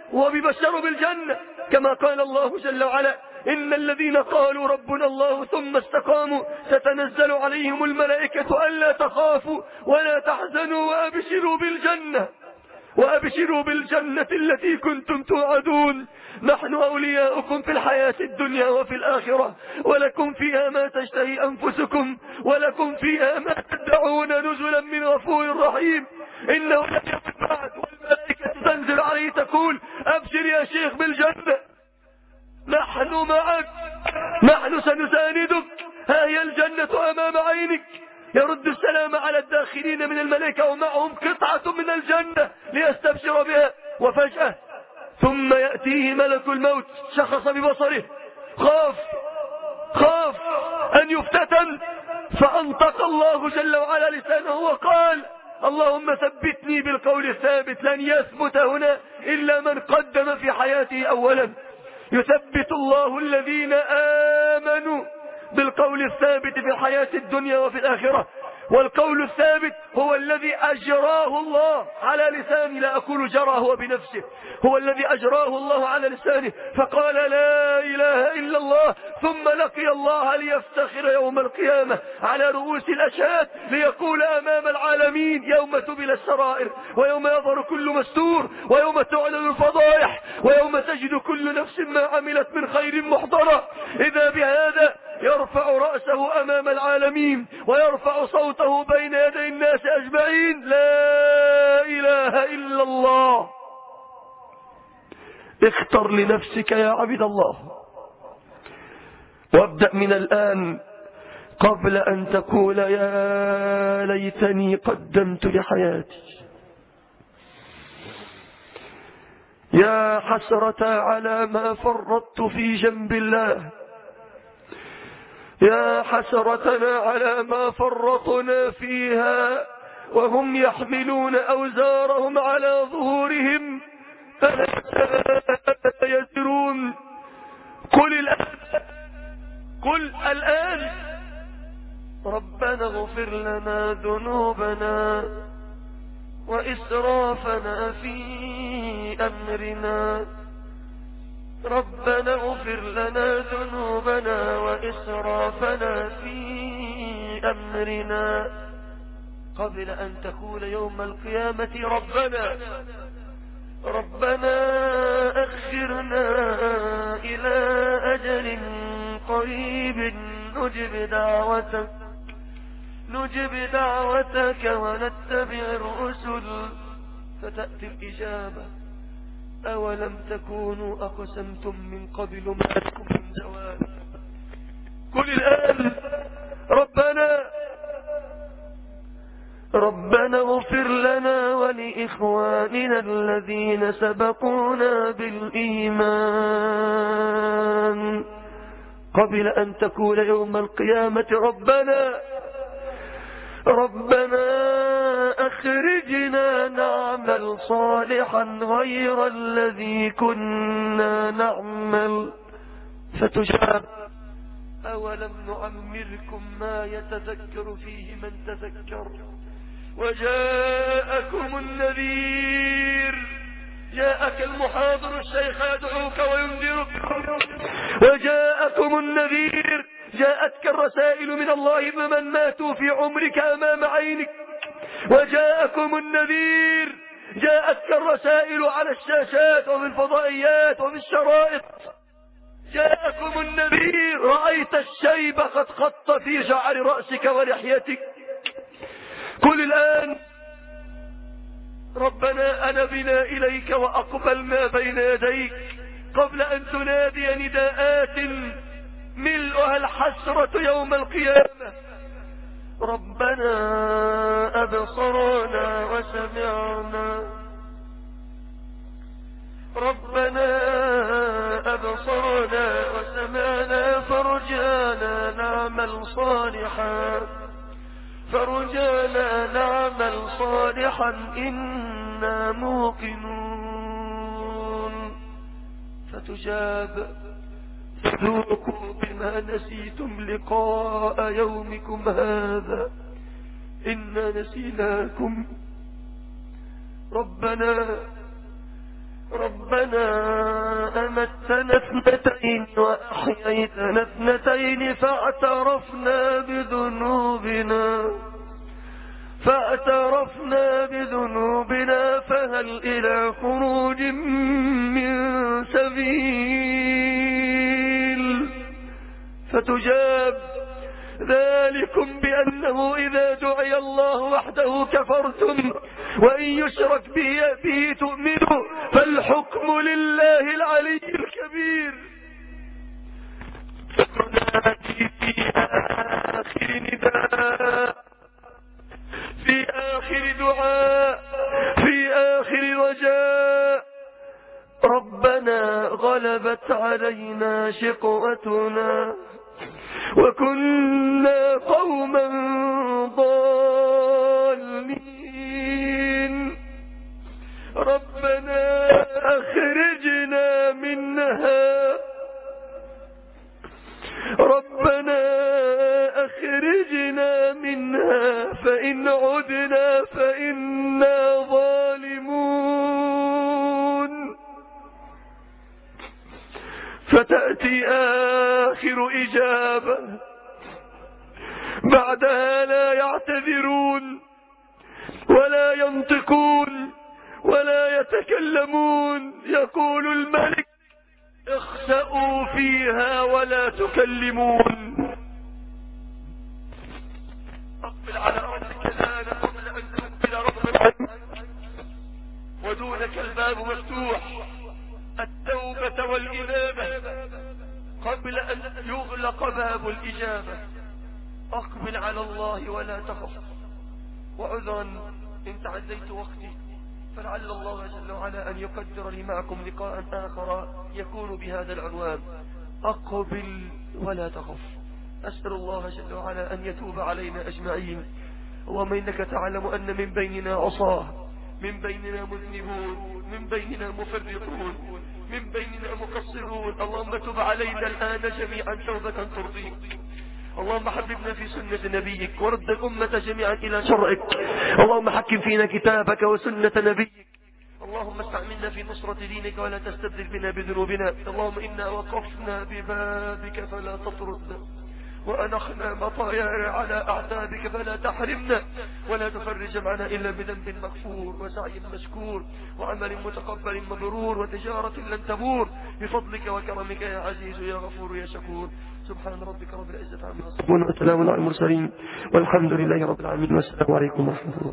وببشروا بالجنة كما قال الله جل وعلا إن الذين قالوا ربنا الله ثم استقاموا تتنزل عليهم الملائكة ألا تخافوا ولا تحزنوا وأبشروا بالجنة وأبشروا بالجنة التي كنتم توعدون نحن أولياؤكم في الحياة الدنيا وفي الآخرة ولكم فيها ما تشتهي أنفسكم ولكم فيها ما تدعون نزلا من غفور رحيم إنه لم بعد والملائكة تنزل عليه تقول أبشر يا شيخ بالجنة نحن معك نحن سنساندك ها هي الجنة أمام عينك يرد السلام على الداخلين من الملائكة ومعهم قطعة من الجنة ليستبشر بها وفجأة ثم يأتيه ملك الموت شخص ببصره خاف خاف أن يفتتن فأنطق الله جل وعلا لسانه وقال اللهم ثبتني بالقول الثابت لن يثبت هنا إلا من قدم في حياته أولا يثبت الله الذين آمنوا بالقول الثابت في الحياة الدنيا وفي الآخرة والقول الثابت هو الذي أجراه الله على لسانه لا أقول جرى هو بنفسه هو الذي أجراه الله على لسانه فقال لا إله إلا الله ثم لقي الله ليفتخر يوم القيامة على رؤوس الأشهاد ليقول أمام العالمين يوم تبل السرائر ويوم يظهر كل مستور ويوم تعلن الفضائح ويوم تجد كل نفس ما عملت من خير محضرة إذا بهذا يرفع رأسه أمام العالمين ويرفع صوته بين يدي الناس أجمعين لا إله إلا الله اختر لنفسك يا عبد الله وابدأ من الآن قبل أن تقول يا ليتني قدمت لحياتي يا حسرة على ما فرطت في جنب الله يا حسرتنا على ما فرطنا فيها وهم يحملون أوزارهم على ظهورهم فلا يسرون قل الآن قل الآن ربنا اغفر لنا ذنوبنا وإسرافنا في أمرنا ربنا اغفر لنا ذنوبنا وإسرافنا في أمرنا قبل أن تقول يوم القيامة ربنا ربنا أخرنا إلى أجل قريب نجب دعوتك نجب دعوتك ونتبع الرسل فتأتي الإجابة أولم تكونوا أقسمتم من قبل ما لكم من زوال قل الآن ربنا ربنا اغفر لنا ولإخواننا الذين سبقونا بالإيمان قبل أن تقول يوم القيامة ربنا ربنا أخرجنا نعمل صالحا غير الذي كنا نعمل فتجاب أولم نعمركم ما يتذكر فيه من تذكر وجاءكم النذير جاءك المحاضر الشيخ يدعوك وينذرك وجاءكم النذير جاءتك الرسائل من الله بمن ماتوا في عمرك أمام عينك وجاءكم النذير جاءتك الرسائل على الشاشات وفي الفضائيات وفي الشرائط جاءكم النذير رأيت الشيب قد خط في شعر رأسك ولحيتك قل الآن ربنا أنبنا إليك وأقبلنا بين يديك قبل أن تنادي نداءات ملؤها الحسرة يوم القيامة ربنا أبصرنا وسمعنا ربنا أبصرنا وسمعنا فرجانا نعمل صالحا فرجانا نعمل صالحا إنا موقنون فتجاب فذوقوا بما نسيتم لقاء يومكم هذا إنا نسيناكم ربنا ربنا أمتنا اثنتين وأحييتنا اثنتين فاعترفنا بذنوبنا فاعترفنا بذنوبنا فهل إلى خروج من سبيل فتجاب ذلكم بأنه إذا دعي الله وحده كفرتم وإن يشرك به, به تؤمنوا فالحكم لله العلي الكبير فتنادي في آخر نداء في آخر دعاء في آخر رجاء ربنا غلبت علينا شقوتنا وكنا قوما ضالين ربنا أخرجنا منها ربنا أخرجنا منها فإن عدنا فإنا ظالمون فتأتي آخر إجابة بعدها لا يعتذرون ولا ينطقون ولا يتكلمون يقول الملك اخسأوا فيها ولا تكلمون أقبل على ربك الآن قبل أن تقبل ربك ودونك الباب مفتوح التوبة والإنابة قبل أن يغلق باب الإجابة أقبل على الله ولا تخف وعذرا إن تعديت وقتي فلعل الله جل وعلا أن يقدر لي معكم لقاء آخر يكون بهذا العنوان أقبل ولا تخف أسأل الله جل وعلا أن يتوب علينا أجمعين اللهم إنك تعلم أن من بيننا عصاه من بيننا مذنبون من بيننا مفرطون من بيننا مقصرون اللهم تب علينا الآن جميعا توبة ترضيك اللهم حببنا في سنة نبيك ورد الأمة جميعا إلى شرعك اللهم حكم فينا كتابك وسنة نبيك اللهم استعملنا في نصرة دينك ولا تستبدل بنا بذنوبنا اللهم إنا وقفنا ببابك فلا تطردنا وأنخنا مطايا على أعتابك فلا تحرمنا ولا تفرج معنا إلا بذنب مغفور وسعي مشكور وعمل متقبل مبرور وتجارة لن تبور بفضلك وكرمك يا عزيز يا غفور يا شكور سبحان ربك رب العزة عما يصفون وسلام على المرسلين والحمد لله رب العالمين والسلام عليكم ورحمة الله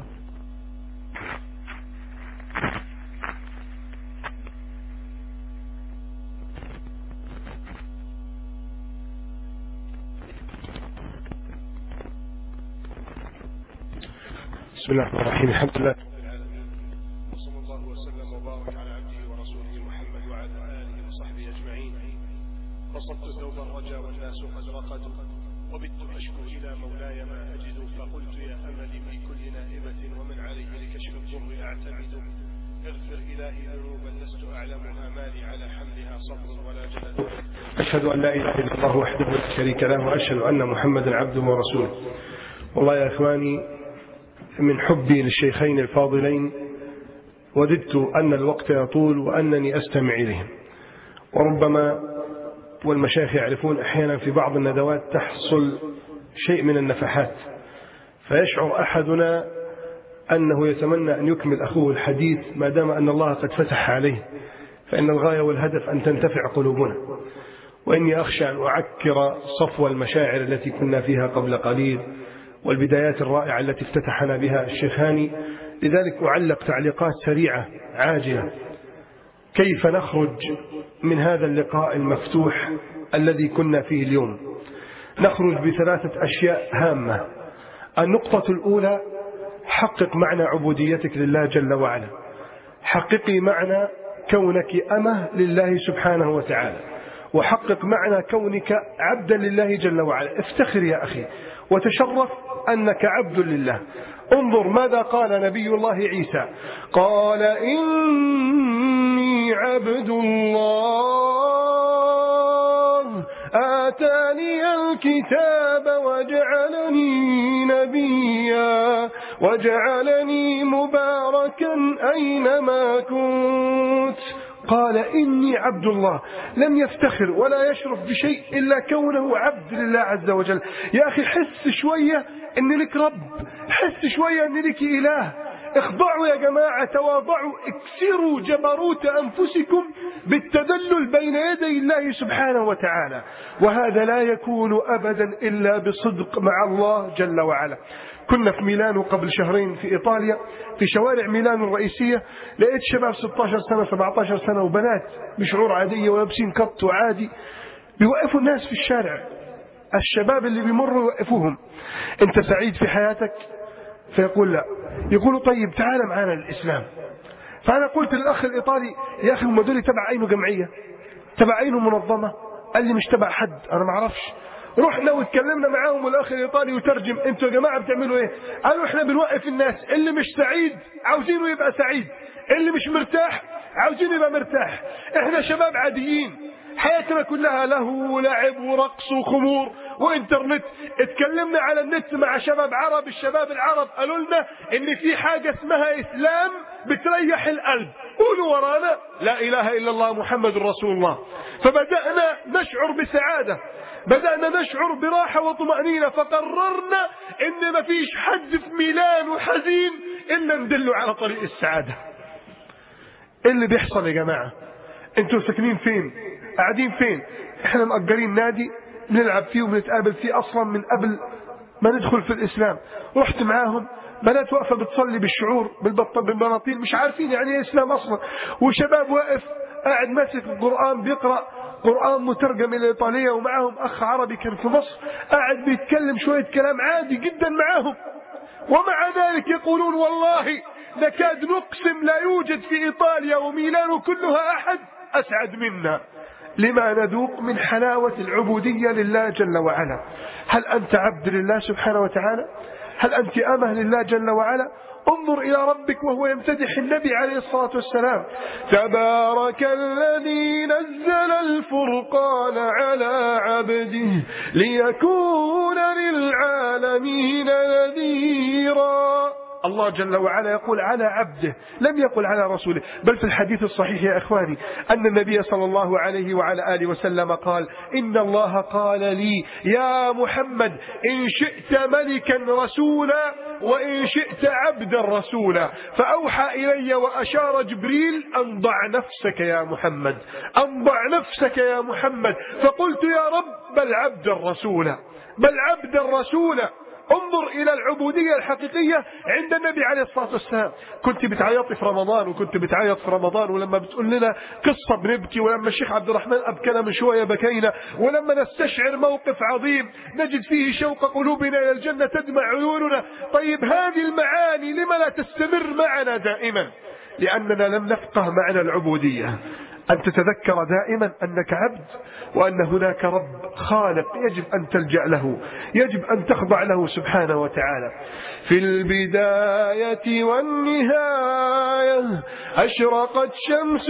بسم الله الرحمن الرحيم الحمد لله وصلى الله وسلم وبارك على عبده ورسوله محمد وعلى آله وصحبه أجمعين بسطت ثوب الرجا والناس قد رقدوا وبت أشكو إلى مولاي ما أجد فقلت يا أملي في كل نائبة ومن عليه لكشف الضر أعتمد اغفر إلهي ذنوبا لست أعلمها مالي على حملها صبر ولا جلد أشهد أن لا إله إلا الله وحده لا شريك له وأشهد أن محمدا عبده ورسوله والله يا إخواني من حبي للشيخين الفاضلين وددت أن الوقت يطول وأنني أستمع إليهم وربما والمشايخ يعرفون أحيانا في بعض الندوات تحصل شيء من النفحات فيشعر أحدنا أنه يتمنى أن يكمل أخوه الحديث ما دام أن الله قد فتح عليه فإن الغاية والهدف أن تنتفع قلوبنا وإني أخشى أن أعكر صفو المشاعر التي كنا فيها قبل قليل والبدايات الرائعة التي افتتحنا بها الشيخان لذلك أعلق تعليقات سريعة عاجلة كيف نخرج من هذا اللقاء المفتوح الذي كنا فيه اليوم نخرج بثلاثة أشياء هامة النقطة الأولى حقق معنى عبوديتك لله جل وعلا حققي معنى كونك أمه لله سبحانه وتعالى وحقق معنى كونك عبدا لله جل وعلا افتخر يا أخي وتشرف أنك عبد لله انظر ماذا قال نبي الله عيسى قال إني عبد الله آتاني الكتاب وجعلني نبيا وجعلني مباركا أينما كنت قال إني عبد الله لم يفتخر ولا يشرف بشيء إلا كونه عبد لله عز وجل يا أخي حس شوية إن لك رب حس شوية إن لك إله اخضعوا يا جماعة تواضعوا اكسروا جبروت أنفسكم بالتدلل بين يدي الله سبحانه وتعالى وهذا لا يكون أبدا إلا بصدق مع الله جل وعلا كنا في ميلانو قبل شهرين في إيطاليا في شوارع ميلانو الرئيسية لقيت شباب 16 سنة 17 سنة وبنات بشعور عادية ولابسين كت وعادي بيوقفوا الناس في الشارع الشباب اللي بيمروا يوقفوهم انت سعيد في حياتك فيقول لا يقولوا طيب تعال معنا للإسلام فأنا قلت للأخ الإيطالي يا أخي هم دول تبع عينه جمعية تبع عينه منظمة قال لي مش تبع حد أنا ما اعرفش رحنا واتكلمنا معاهم والاخ الايطالي يترجم انتوا يا جماعه بتعملوا ايه؟ قالوا احنا بنوقف الناس اللي مش سعيد عاوزينه يبقى سعيد، اللي مش مرتاح عاوزينه يبقى مرتاح، احنا شباب عاديين حياتنا كلها له ولعب ورقص وخمور وانترنت اتكلمنا على النت مع شباب عرب الشباب العرب قالوا لنا ان في حاجه اسمها اسلام بتريح القلب قولوا ورانا لا اله الا الله محمد رسول الله فبدانا نشعر بسعاده بدأنا نشعر براحة وطمأنينة فقررنا إن ما فيش حد في ميلان وحزين إلا ندله على طريق السعادة إيه اللي بيحصل يا جماعة انتوا ساكنين فين قاعدين فين احنا مأجرين نادي بنلعب فيه وبنتقابل فيه أصلا من قبل ما ندخل في الإسلام رحت معاهم بنات واقفة بتصلي بالشعور بالبناطيل مش عارفين يعني ايه إسلام أصلا وشباب واقف قاعد ماسك القرآن بيقرأ قرآن مترجم إلى الإيطالية ومعهم أخ عربي كان في مصر قاعد بيتكلم شوية كلام عادي جدا معهم ومع ذلك يقولون والله نكاد نقسم لا يوجد في إيطاليا وميلان كلها أحد أسعد منا لما نذوق من حلاوة العبودية لله جل وعلا هل أنت عبد لله سبحانه وتعالى هل أنت أمه لله جل وعلا انظر إلى ربك وهو يمتدح النبي عليه الصلاة والسلام تبارك الذي نزل الفرقان على عبده ليكون للعالمين نذيرا الله جل وعلا يقول على عبده لم يقل على رسوله بل في الحديث الصحيح يا إخواني أن النبي صلى الله عليه وعلى آله وسلم قال إن الله قال لي يا محمد إن شئت ملكا رسولا وإن شئت عبدا رسولا فأوحى إلي وأشار جبريل أن ضع نفسك يا محمد أن ضع نفسك يا محمد فقلت يا رب بل عبدا رسولا بل عبدا رسولا انظر إلى العبودية الحقيقية عند النبي عليه الصلاة والسلام كنت بتعيطي في رمضان وكنت بتعيط في رمضان ولما بتقول لنا قصة بنبكي ولما الشيخ عبد الرحمن أبكنا من شوية بكينا ولما نستشعر موقف عظيم نجد فيه شوق قلوبنا إلى الجنة تدمع عيوننا طيب هذه المعاني لما لا تستمر معنا دائما لأننا لم نفقه معنى العبودية أن تتذكر دائما أنك عبد وأن هناك رب خالق يجب أن تلجأ له يجب أن تخضع له سبحانه وتعالى في البداية والنهاية أشرقت شمس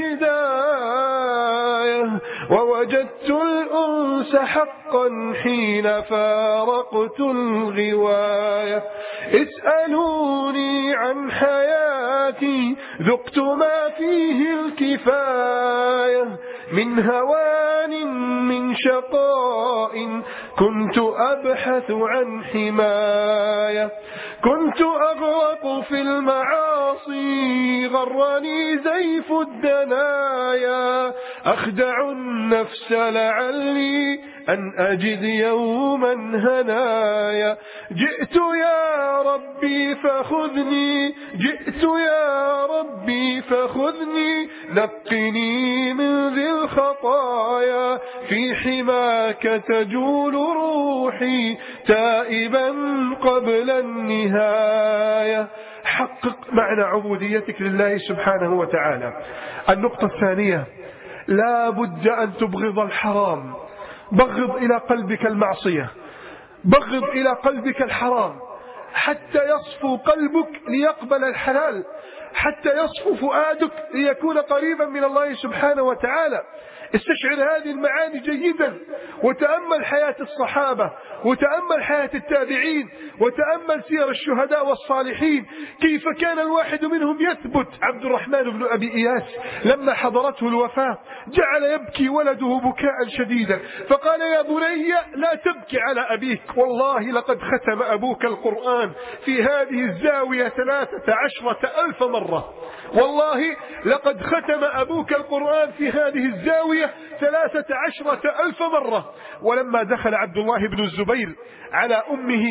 الهداية ووجدت الأنس حقا حين فارقت الغواية اسألوني عن حياتي ذقت ما فيه الكفاية من هوان من شقاء كنت أبحث عن حماية كنت أغرق في المعاصي غرني زيف الدنايا أخدع النفس لعلي أن أجد يوما هنايا جئت يا ربي فخذني جئت يا ربي فخذني نقني من ذي الخطايا في حماك تجول روحي تائبا قبل النهاية حقق معنى عبوديتك لله سبحانه وتعالى النقطة الثانية لا بد أن تبغض الحرام بغض إلى قلبك المعصية بغض إلى قلبك الحرام حتى يصفو قلبك ليقبل الحلال حتى يصفو فؤادك ليكون قريبا من الله سبحانه وتعالى استشعر هذه المعاني جيدا وتأمل حياة الصحابة وتأمل حياة التابعين وتأمل سير الشهداء والصالحين كيف كان الواحد منهم يثبت عبد الرحمن بن أبي إياس لما حضرته الوفاة جعل يبكي ولده بكاء شديدا فقال يا بني لا تبكي على أبيك والله لقد ختم أبوك القرآن في هذه الزاوية ثلاثة عشرة ألف مرة والله لقد ختم أبوك القرآن في هذه الزاوية ثلاثة عشرة ألف مرة ولما دخل عبد الله بن الزبير على أمه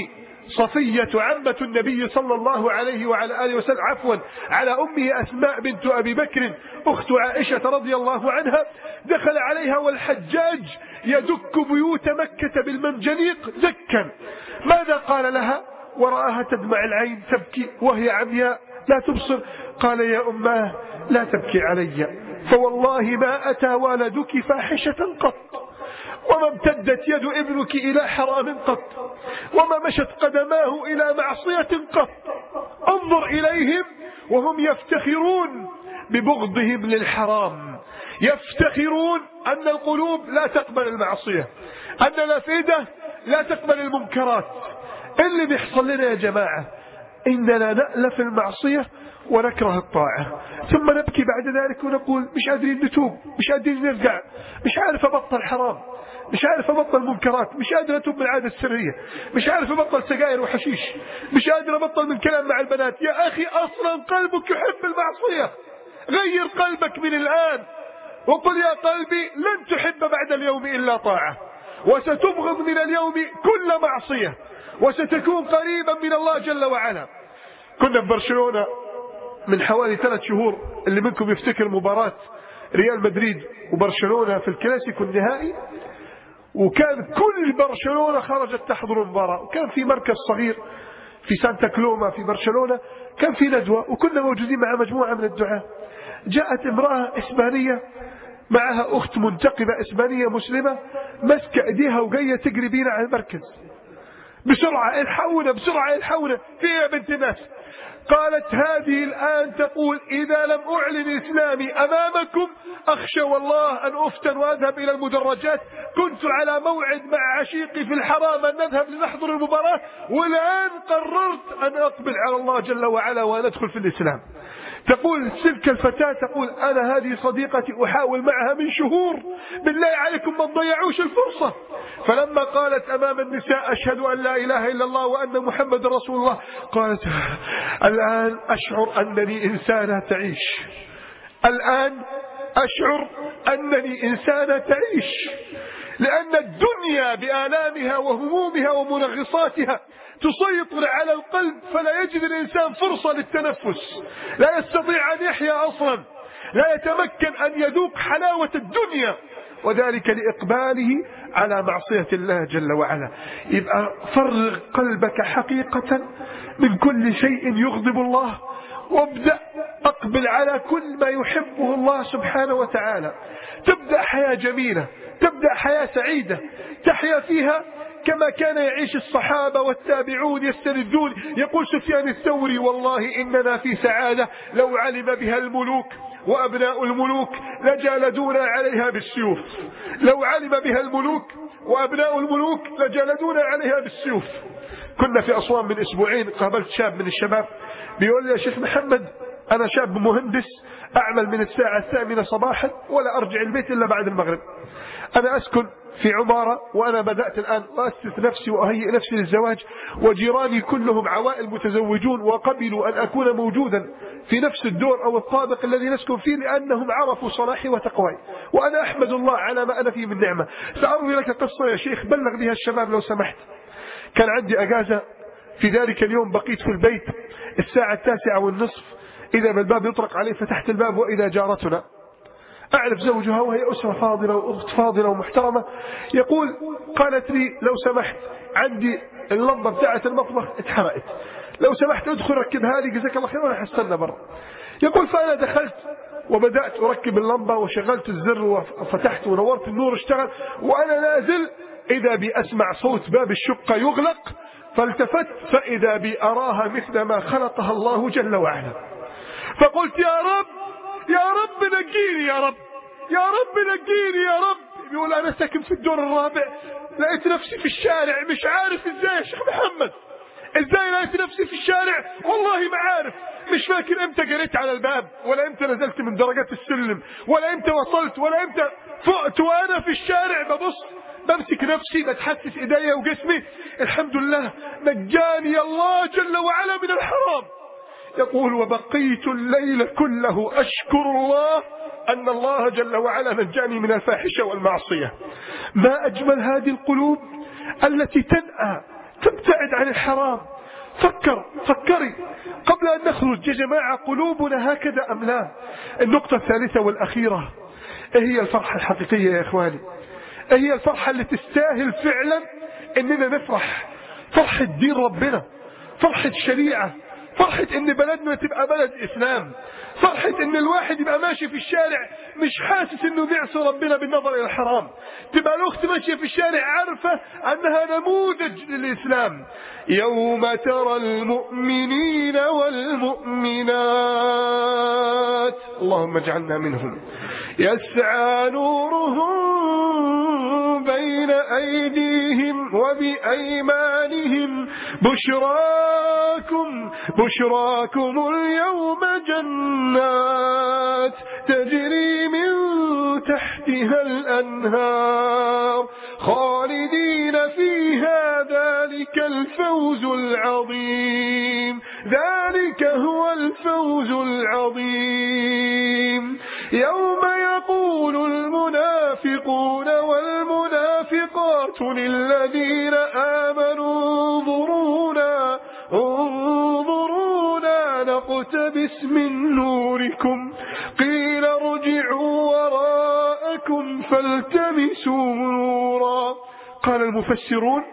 صفية عمة النبي صلى الله عليه وعلى آله وسلم عفوا على أمه أسماء بنت أبي بكر أخت عائشة رضي الله عنها دخل عليها والحجاج يدك بيوت مكة بالمنجنيق دكا ماذا قال لها ورآها تدمع العين تبكي وهي عمياء لا تبصر قال يا أماه لا تبكي علي فوالله ما أتى والدك فاحشة قط وما امتدت يد ابنك إلى حرام قط وما مشت قدماه إلى معصية قط انظر إليهم وهم يفتخرون ببغضهم للحرام يفتخرون أن القلوب لا تقبل المعصية أن الأفئدة لا تقبل المنكرات اللي بيحصل لنا يا جماعة إننا نألف المعصية ونكره الطاعة ثم نبكي بعد ذلك ونقول مش قادرين نتوب مش قادرين نرجع مش عارف أبطل حرام مش عارف أبطل منكرات مش قادر أتوب من العادة السرية مش عارف أبطل سجاير وحشيش مش قادر أبطل من كلام مع البنات يا أخي أصلا قلبك يحب المعصية غير قلبك من الآن وقل يا قلبي لن تحب بعد اليوم إلا طاعة وستبغض من اليوم كل معصية وستكون قريبا من الله جل وعلا كنا في برشلونة من حوالي ثلاث شهور اللي منكم يفتكر مباراة ريال مدريد وبرشلونة في الكلاسيكو النهائي وكان كل برشلونة خرجت تحضر المباراة وكان في مركز صغير في سانتا كلوما في برشلونة كان في ندوة وكنا موجودين مع مجموعة من الدعاة جاءت امرأة إسبانية معها أخت منتقبة إسبانية مسلمة مسكة إيديها وجاية تجري بينا على المركز بسرعة الحونا بسرعة الحونا في يا بنت الناس قالت هذه الآن تقول إذا لم أعلن إسلامي أمامكم أخشى والله أن أفتن وأذهب إلى المدرجات كنت على موعد مع عشيقي في الحرام أن نذهب لنحضر المباراة والآن قررت أن أقبل على الله جل وعلا وأن أدخل في الإسلام تقول تلك الفتاة تقول أنا هذه صديقتي أحاول معها من شهور بالله عليكم ما تضيعوش الفرصة فلما قالت أمام النساء أشهد أن لا إله إلا الله وأن محمد رسول الله قالت الآن أشعر أنني إنسانة تعيش الآن أشعر أنني إنسانة تعيش لأن الدنيا بآلامها وهمومها ومنغصاتها تسيطر على القلب فلا يجد الإنسان فرصة للتنفس لا يستطيع أن يحيا أصلا لا يتمكن أن يذوق حلاوة الدنيا وذلك لإقباله على معصية الله جل وعلا يبقى فرغ قلبك حقيقة من كل شيء يغضب الله وابدأ أقبل على كل ما يحبه الله سبحانه وتعالى تبدأ حياة جميلة تبدأ حياة سعيدة تحيا فيها كما كان يعيش الصحابة والتابعون يستردون يقول سفيان الثوري والله إننا في سعادة لو علم بها الملوك وأبناء الملوك لجالدونا عليها بالسيوف لو علم بها الملوك وأبناء الملوك لجالدونا عليها بالسيوف كنا في أسوان من أسبوعين قابلت شاب من الشباب بيقول لي يا شيخ محمد أنا شاب مهندس أعمل من الساعة الثامنة صباحا ولا أرجع البيت إلا بعد المغرب أنا أسكن في عمارة وأنا بدأت الآن أسس نفسي وأهيئ نفسي للزواج وجيراني كلهم عوائل متزوجون وقبلوا أن أكون موجودا في نفس الدور أو الطابق الذي نسكن فيه لأنهم عرفوا صلاحي وتقواي وأنا أحمد الله على ما أنا فيه من نعمة سأروي لك قصة يا شيخ بلغ بها الشباب لو سمحت كان عندي أجازة في ذلك اليوم بقيت في البيت الساعة التاسعة والنصف إذا بالباب يطرق عليه فتحت الباب وإذا جارتنا أعرف زوجها وهي أسرة فاضلة وأخت فاضلة ومحترمة يقول قالت لي لو سمحت عندي اللمبة بتاعة المطبخ اتحرقت لو سمحت ادخل ركبها لي جزاك الله خير وانا حستنى برا يقول فأنا دخلت وبدأت أركب اللمبة وشغلت الزر وفتحت ونورت النور اشتغل وأنا نازل إذا بي أسمع صوت باب الشقة يغلق فالتفت فإذا بي أراها مثل ما خلقها الله جل وعلا فقلت يا رب يا رب نجيني يا رب يا رب نجيني يا رب بيقول انا ساكن في الدور الرابع لقيت نفسي في الشارع مش عارف ازاي يا شيخ محمد ازاي لقيت نفسي في الشارع والله ما عارف مش فاكر امتى جريت على الباب ولا امتى نزلت من درجات السلم ولا امتى وصلت ولا امتى فقت وانا في الشارع ببص بمسك نفسي بتحسس ايديا وجسمي الحمد لله نجاني الله جل وعلا من الحرام يقول وبقيت الليل كله أشكر الله أن الله جل وعلا نجاني من الفاحشة والمعصية ما أجمل هذه القلوب التي تنأى تبتعد عن الحرام فكر فكري قبل أن نخرج يا جماعة قلوبنا هكذا أم لا النقطة الثالثة والأخيرة إيه هي الفرحة الحقيقية يا إخواني إيه هي الفرحة اللي تستاهل فعلا إننا نفرح فرحة دين ربنا فرحة شريعة فرحة ان بلدنا تبقى بلد اسلام فرحة ان الواحد يبقى ماشي في الشارع مش حاسس انه بيعصي ربنا بالنظر الى الحرام تبقى الاخت ماشية في الشارع عارفة انها نموذج للاسلام يوم ترى المؤمنين والمؤمنات اللهم اجعلنا منهم يسعى نورهم بين ايديهم وبايمانهم بشراكم بشراكم اليوم جنات تجري من تحتها الأنهار خالدين فيها ذلك الفوز العظيم ذلك هو الفوز العظيم يوم يقول المنافقون والمنافقات للذين آمنوا انظرونا انظرونا نقتبس من نوركم قيل ارجعوا وراءكم فالتمسوا نورا قال المفسرون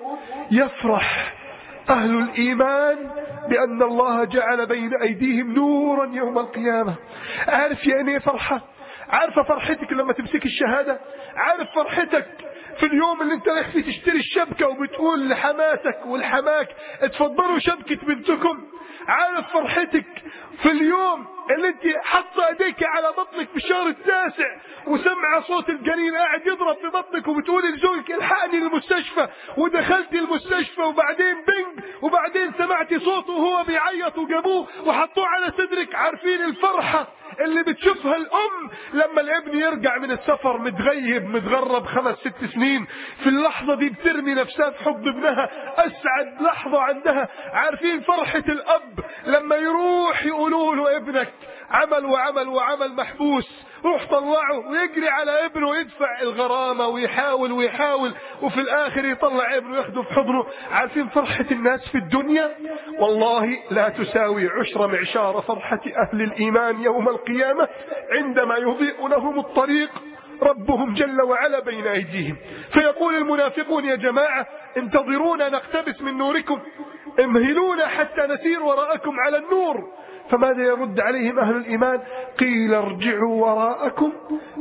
يفرح أهل الإيمان بأن الله جعل بين أيديهم نورا يوم القيامة عارف يعني ايه فرحة عارفة فرحتك لما تمسك الشهادة عارف فرحتك في اليوم اللي انت رايح فيه تشتري الشبكة وبتقول لحماتك والحماك اتفضلوا شبكة بنتكم عارف فرحتك في اليوم اللي انت حاطه ايديك على بطنك في الشهر التاسع وسمع صوت الجنين قاعد يضرب في بطنك وبتقولي لزوجك الحقني للمستشفى ودخلتي المستشفى وبعدين بنج وبعدين سمعتي صوته وهو بيعيط وجابوه وحطوه على صدرك عارفين الفرحة اللي بتشوفها الام لما الابن يرجع من السفر متغيب متغرب خمس ست سنين في اللحظة دي بترمي نفسها في حضن ابنها اسعد لحظة عندها عارفين فرحة الاب لما يروح يقولوا له ابنك عمل وعمل وعمل محبوس روح طلعه ويجري على ابنه ويدفع الغرامة ويحاول ويحاول وفي الاخر يطلع ابنه ياخده في حضنه عارفين فرحة الناس في الدنيا والله لا تساوي عشر معشار فرحة اهل الايمان يوم القيامة عندما يضيء لهم الطريق ربهم جل وعلا بين أيديهم فيقول المنافقون يا جماعة انتظرونا نقتبس من نوركم امهلونا حتى نسير وراءكم على النور فماذا يرد عليهم أهل الإيمان قيل ارجعوا وراءكم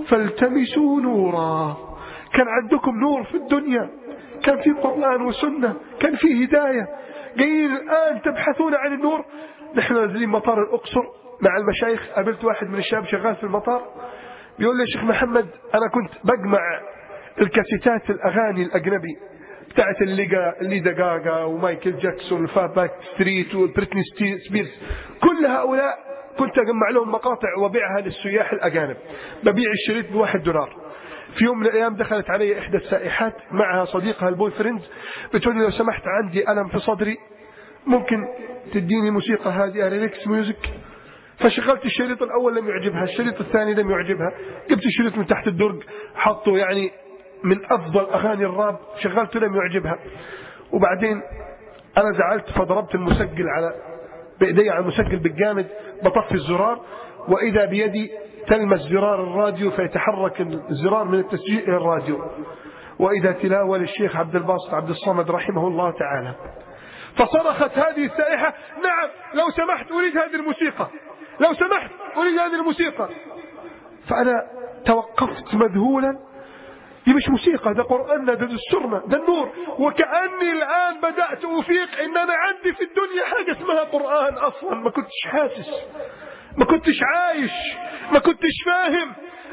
فالتمسوا نورا كان عندكم نور في الدنيا كان في قرآن وسنة كان في هداية جايين الآن تبحثون عن النور نحن نازلين مطار الأقصر مع المشايخ قابلت واحد من الشباب شغال في المطار بيقول لي يا شيخ محمد أنا كنت بجمع الكاسيتات الأغاني الأجنبي بتاعت الليجا ليدا جاجا ومايكل جاكسون وفاباك ستريت وبريتني سبيرز كل هؤلاء كنت أجمع لهم مقاطع وبيعها للسياح الأجانب ببيع الشريط بواحد دولار في يوم من الأيام دخلت علي إحدى السائحات معها صديقها البوي فريند بتقول لي لو سمحت عندي ألم في صدري ممكن تديني موسيقى هذه ريليكس ميوزك فشغلت الشريط الأول لم يعجبها الشريط الثاني لم يعجبها جبت الشريط من تحت الدرج حطه يعني من أفضل أغاني الراب شغلته لم يعجبها وبعدين أنا زعلت فضربت المسجل على بإيدي على المسجل بالجامد بطفي الزرار وإذا بيدي تلمس زرار الراديو فيتحرك الزرار من التسجيل إلى الراديو وإذا تلاوة للشيخ عبد الباسط عبد الصمد رحمه الله تعالى فصرخت هذه السائحة نعم لو سمحت أريد هذه الموسيقى لو سمحت أريد هذه الموسيقى فأنا توقفت مذهولا دي مش موسيقى ده قرآننا ده دستورنا ده النور وكأني الآن بدأت أفيق إن أنا عندي في الدنيا حاجة اسمها قرآن أصلا ما كنتش حاسس ما كنتش عايش ما كنتش فاهم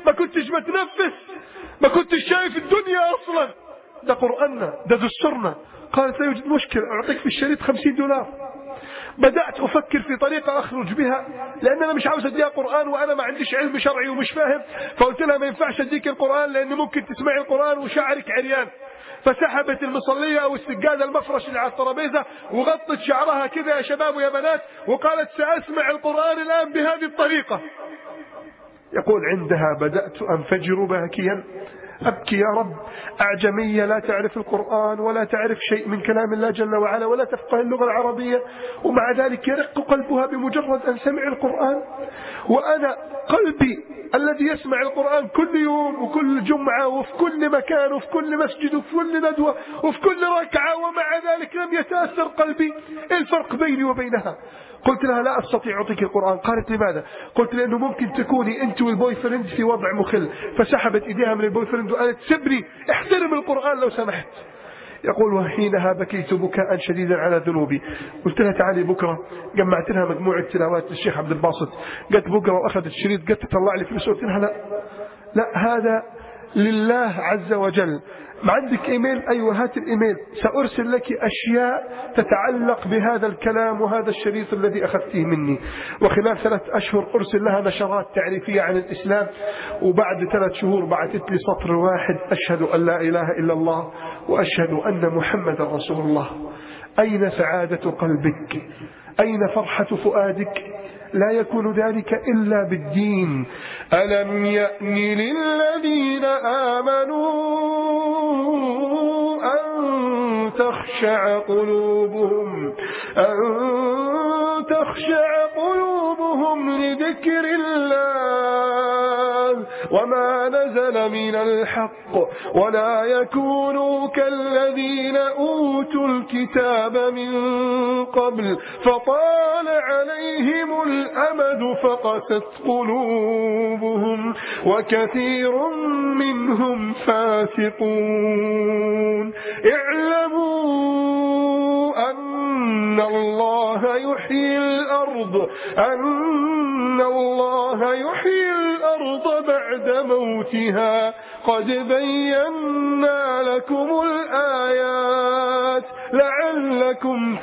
ما كنتش بتنفس ما كنتش شايف الدنيا أصلا ده قرآننا ده دستورنا قال سيوجد مشكلة أعطيك في الشريط خمسين دولار بدأت أفكر في طريقة أخرج بها لأن أنا مش عاوز أديها قرآن وأنا ما عنديش علم شرعي ومش فاهم فقلت لها ما ينفعش أديك القرآن لأن ممكن تسمعي القرآن وشعرك عريان فسحبت المصلية أو السجادة المفرش اللي على الترابيزة وغطت شعرها كذا يا شباب ويا بنات وقالت سأسمع القرآن الآن بهذه الطريقة يقول عندها بدأت أنفجر باكيا أبكي يا رب أعجمية لا تعرف القرآن ولا تعرف شيء من كلام الله جل وعلا ولا تفقه اللغة العربية ومع ذلك يرق قلبها بمجرد أن سمع القرآن وأنا قلبي الذي يسمع القرآن كل يوم وكل جمعة وفي كل مكان وفي كل مسجد وفي كل ندوة وفي كل ركعة ومع ذلك لم يتأثر قلبي إيه الفرق بيني وبينها قلت لها لا أستطيع أعطيك القرآن قالت لماذا قلت لأنه ممكن تكوني أنت والبوي فريند في وضع مخل فسحبت إيديها من البوي فريند وقالت سبني احترم القرآن لو سمحت يقول وحينها بكيت بكاء شديدا على ذنوبي قلت لها تعالي بكرة جمعت لها مجموعة تلاوات للشيخ عبد الباسط قالت بكرة وأخذت الشريط قالت تطلع لي فلوس قلت لها لا لا هذا لله عز وجل ما عندك ايميل ايوه هات الايميل سارسل لك اشياء تتعلق بهذا الكلام وهذا الشريط الذي اخذتيه مني وخلال ثلاث اشهر ارسل لها نشرات تعريفيه عن الاسلام وبعد ثلاث شهور بعثت لي سطر واحد اشهد ان لا اله الا الله واشهد ان محمدا رسول الله اين سعاده قلبك اين فرحه فؤادك لا يكون ذلك إلا بالدين ألم يأن للذين آمنوا أن تخشع قلوبهم أن تخشع قلوبهم لذكر الله وما نزل من الحق ولا يكونوا كالذين أوتوا الكتاب من قبل فطال عليهم الأمد فقست قلوبهم وكثير منهم فاسقون اعلموا أن الله يحيي الأرض أن الله يحيي الأرض بعد موتها قد بينا لكم الآيات لعلكم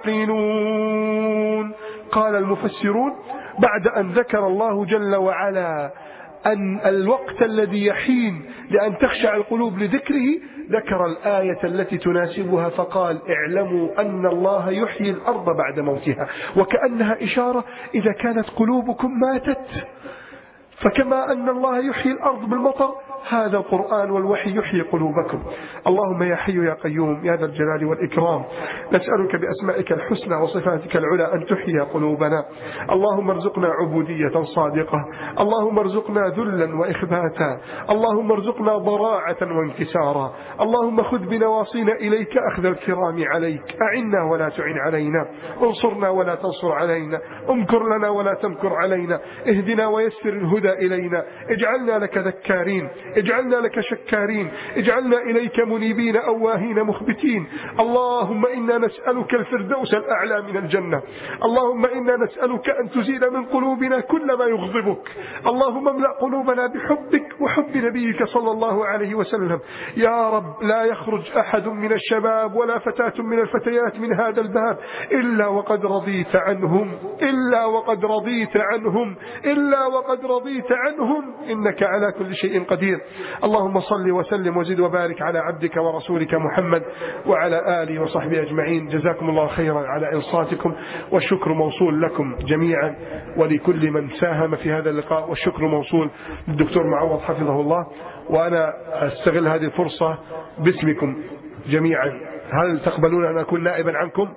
تعقلون قال المفسرون بعد أن ذكر الله جل وعلا أن الوقت الذي يحين لأن تخشع القلوب لذكره ذكر الآية التي تناسبها فقال اعلموا أن الله يحيي الأرض بعد موتها وكأنها إشارة إذا كانت قلوبكم ماتت فكما أن الله يحيي الأرض بالمطر هذا القرآن والوحي يحيي قلوبكم اللهم يا حي يا قيوم يا ذا الجلال والإكرام نسألك بأسمائك الحسنى وصفاتك العلى أن تحيي قلوبنا اللهم ارزقنا عبودية صادقة اللهم ارزقنا ذلا وإخباتا اللهم ارزقنا ضراعة وانكسارا اللهم خذ بنواصينا إليك أخذ الكرام عليك أعنا ولا تعن علينا انصرنا ولا تنصر علينا امكر لنا ولا تمكر علينا اهدنا ويسر الهدى إلينا اجعلنا لك ذكارين اجعلنا لك شكارين اجعلنا إليك منيبين أواهين مخبتين اللهم إنا نسألك الفردوس الأعلى من الجنة اللهم إنا نسألك أن تزيل من قلوبنا كل ما يغضبك اللهم املأ قلوبنا بحبك وحب نبيك صلى الله عليه وسلم يا رب لا يخرج أحد من الشباب ولا فتاة من الفتيات من هذا الباب إلا وقد رضيت عنهم إلا وقد رضيت عنهم إلا وقد رضيت عنهم إنك على كل شيء قدير اللهم صل وسلم وزد وبارك على عبدك ورسولك محمد وعلى آله وصحبه أجمعين جزاكم الله خيرا على إنصاتكم والشكر موصول لكم جميعا ولكل من ساهم في هذا اللقاء والشكر موصول للدكتور معوض حفظه الله وأنا أستغل هذه الفرصة باسمكم جميعا هل تقبلون أن أكون نائبا عنكم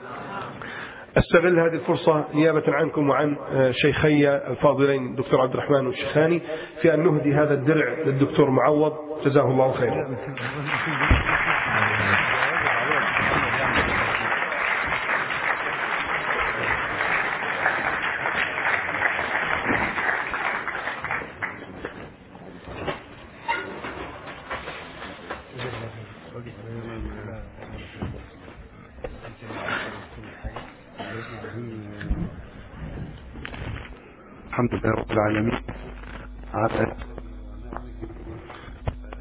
استغل هذه الفرصة نيابة عنكم وعن شيخي الفاضلين الدكتور عبد الرحمن والشيخاني في أن نهدي هذا الدرع للدكتور معوض جزاه الله خيرا الحمد لله رب العالمين على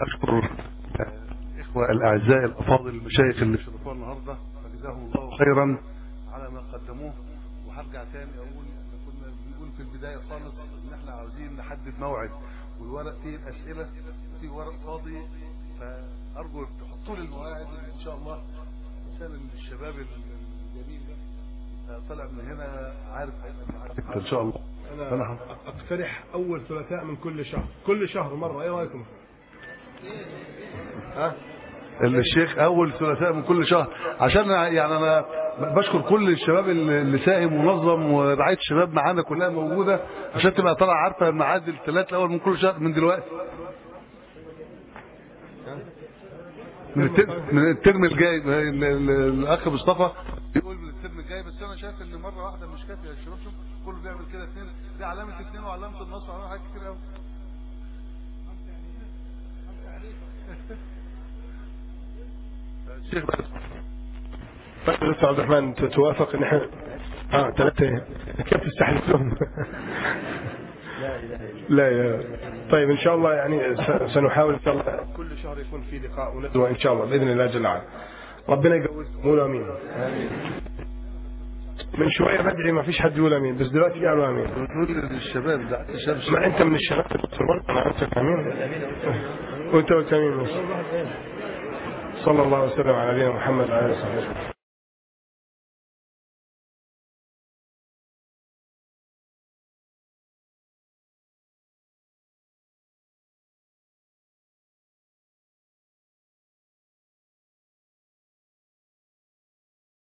أشكر الإخوة الأعزاء الأفاضل المشايخ اللي شرفونا النهاردة فجزاهم الله خيرا على ما قدموه وهرجع تاني أقول كنا بنقول في البداية خالص إن إحنا عاوزين نحدد موعد والورق فيه الأسئلة وفيه ورق فاضي فأرجو تحطوا لي المواعيد إن شاء الله عشان الشباب الجميل ده طلع من هنا عارف هيبقى إن شاء الله انا اقترح اول ثلاثاء من كل شهر كل شهر مره ايه رايكم الشيخ اول ثلاثاء من كل شهر عشان يعني انا بشكر كل الشباب اللي ساهم ونظم ورعايه الشباب معانا كلها موجوده عشان تبقى طالعه عارفه ميعاد الثلاث الاول من كل شهر من دلوقتي من الترم, من الترم الجاي ال- ال- الاخ مصطفى بيقول من الترم الجاي بس انا شايف ان مره واحده مش كافيه يا شباب شوف كله بيعمل كده اثنين دي علامه اثنين وعلامه النصر وعلامه حاجات كتير قوي الشيخ بس طيب لسه عبد الرحمن ت- توافق ان احنا اه ثلاثة كيف تستحلف لهم لا يا طيب ان شاء الله يعني س- سنحاول ان شاء الله كل شهر يكون في لقاء وندوة ان شاء الله باذن الله جل وعلا ربنا يقويكم قولوا امين من شوية بدري ما فيش حد يقول امين بس دلوقتي قالوا امين نقول للشباب ده الشباب ما انت من الشباب دكتور ولد انا قلت امين وانت قلت امين بس. صلى الله وسلم على نبينا محمد وعلى اله وصحبه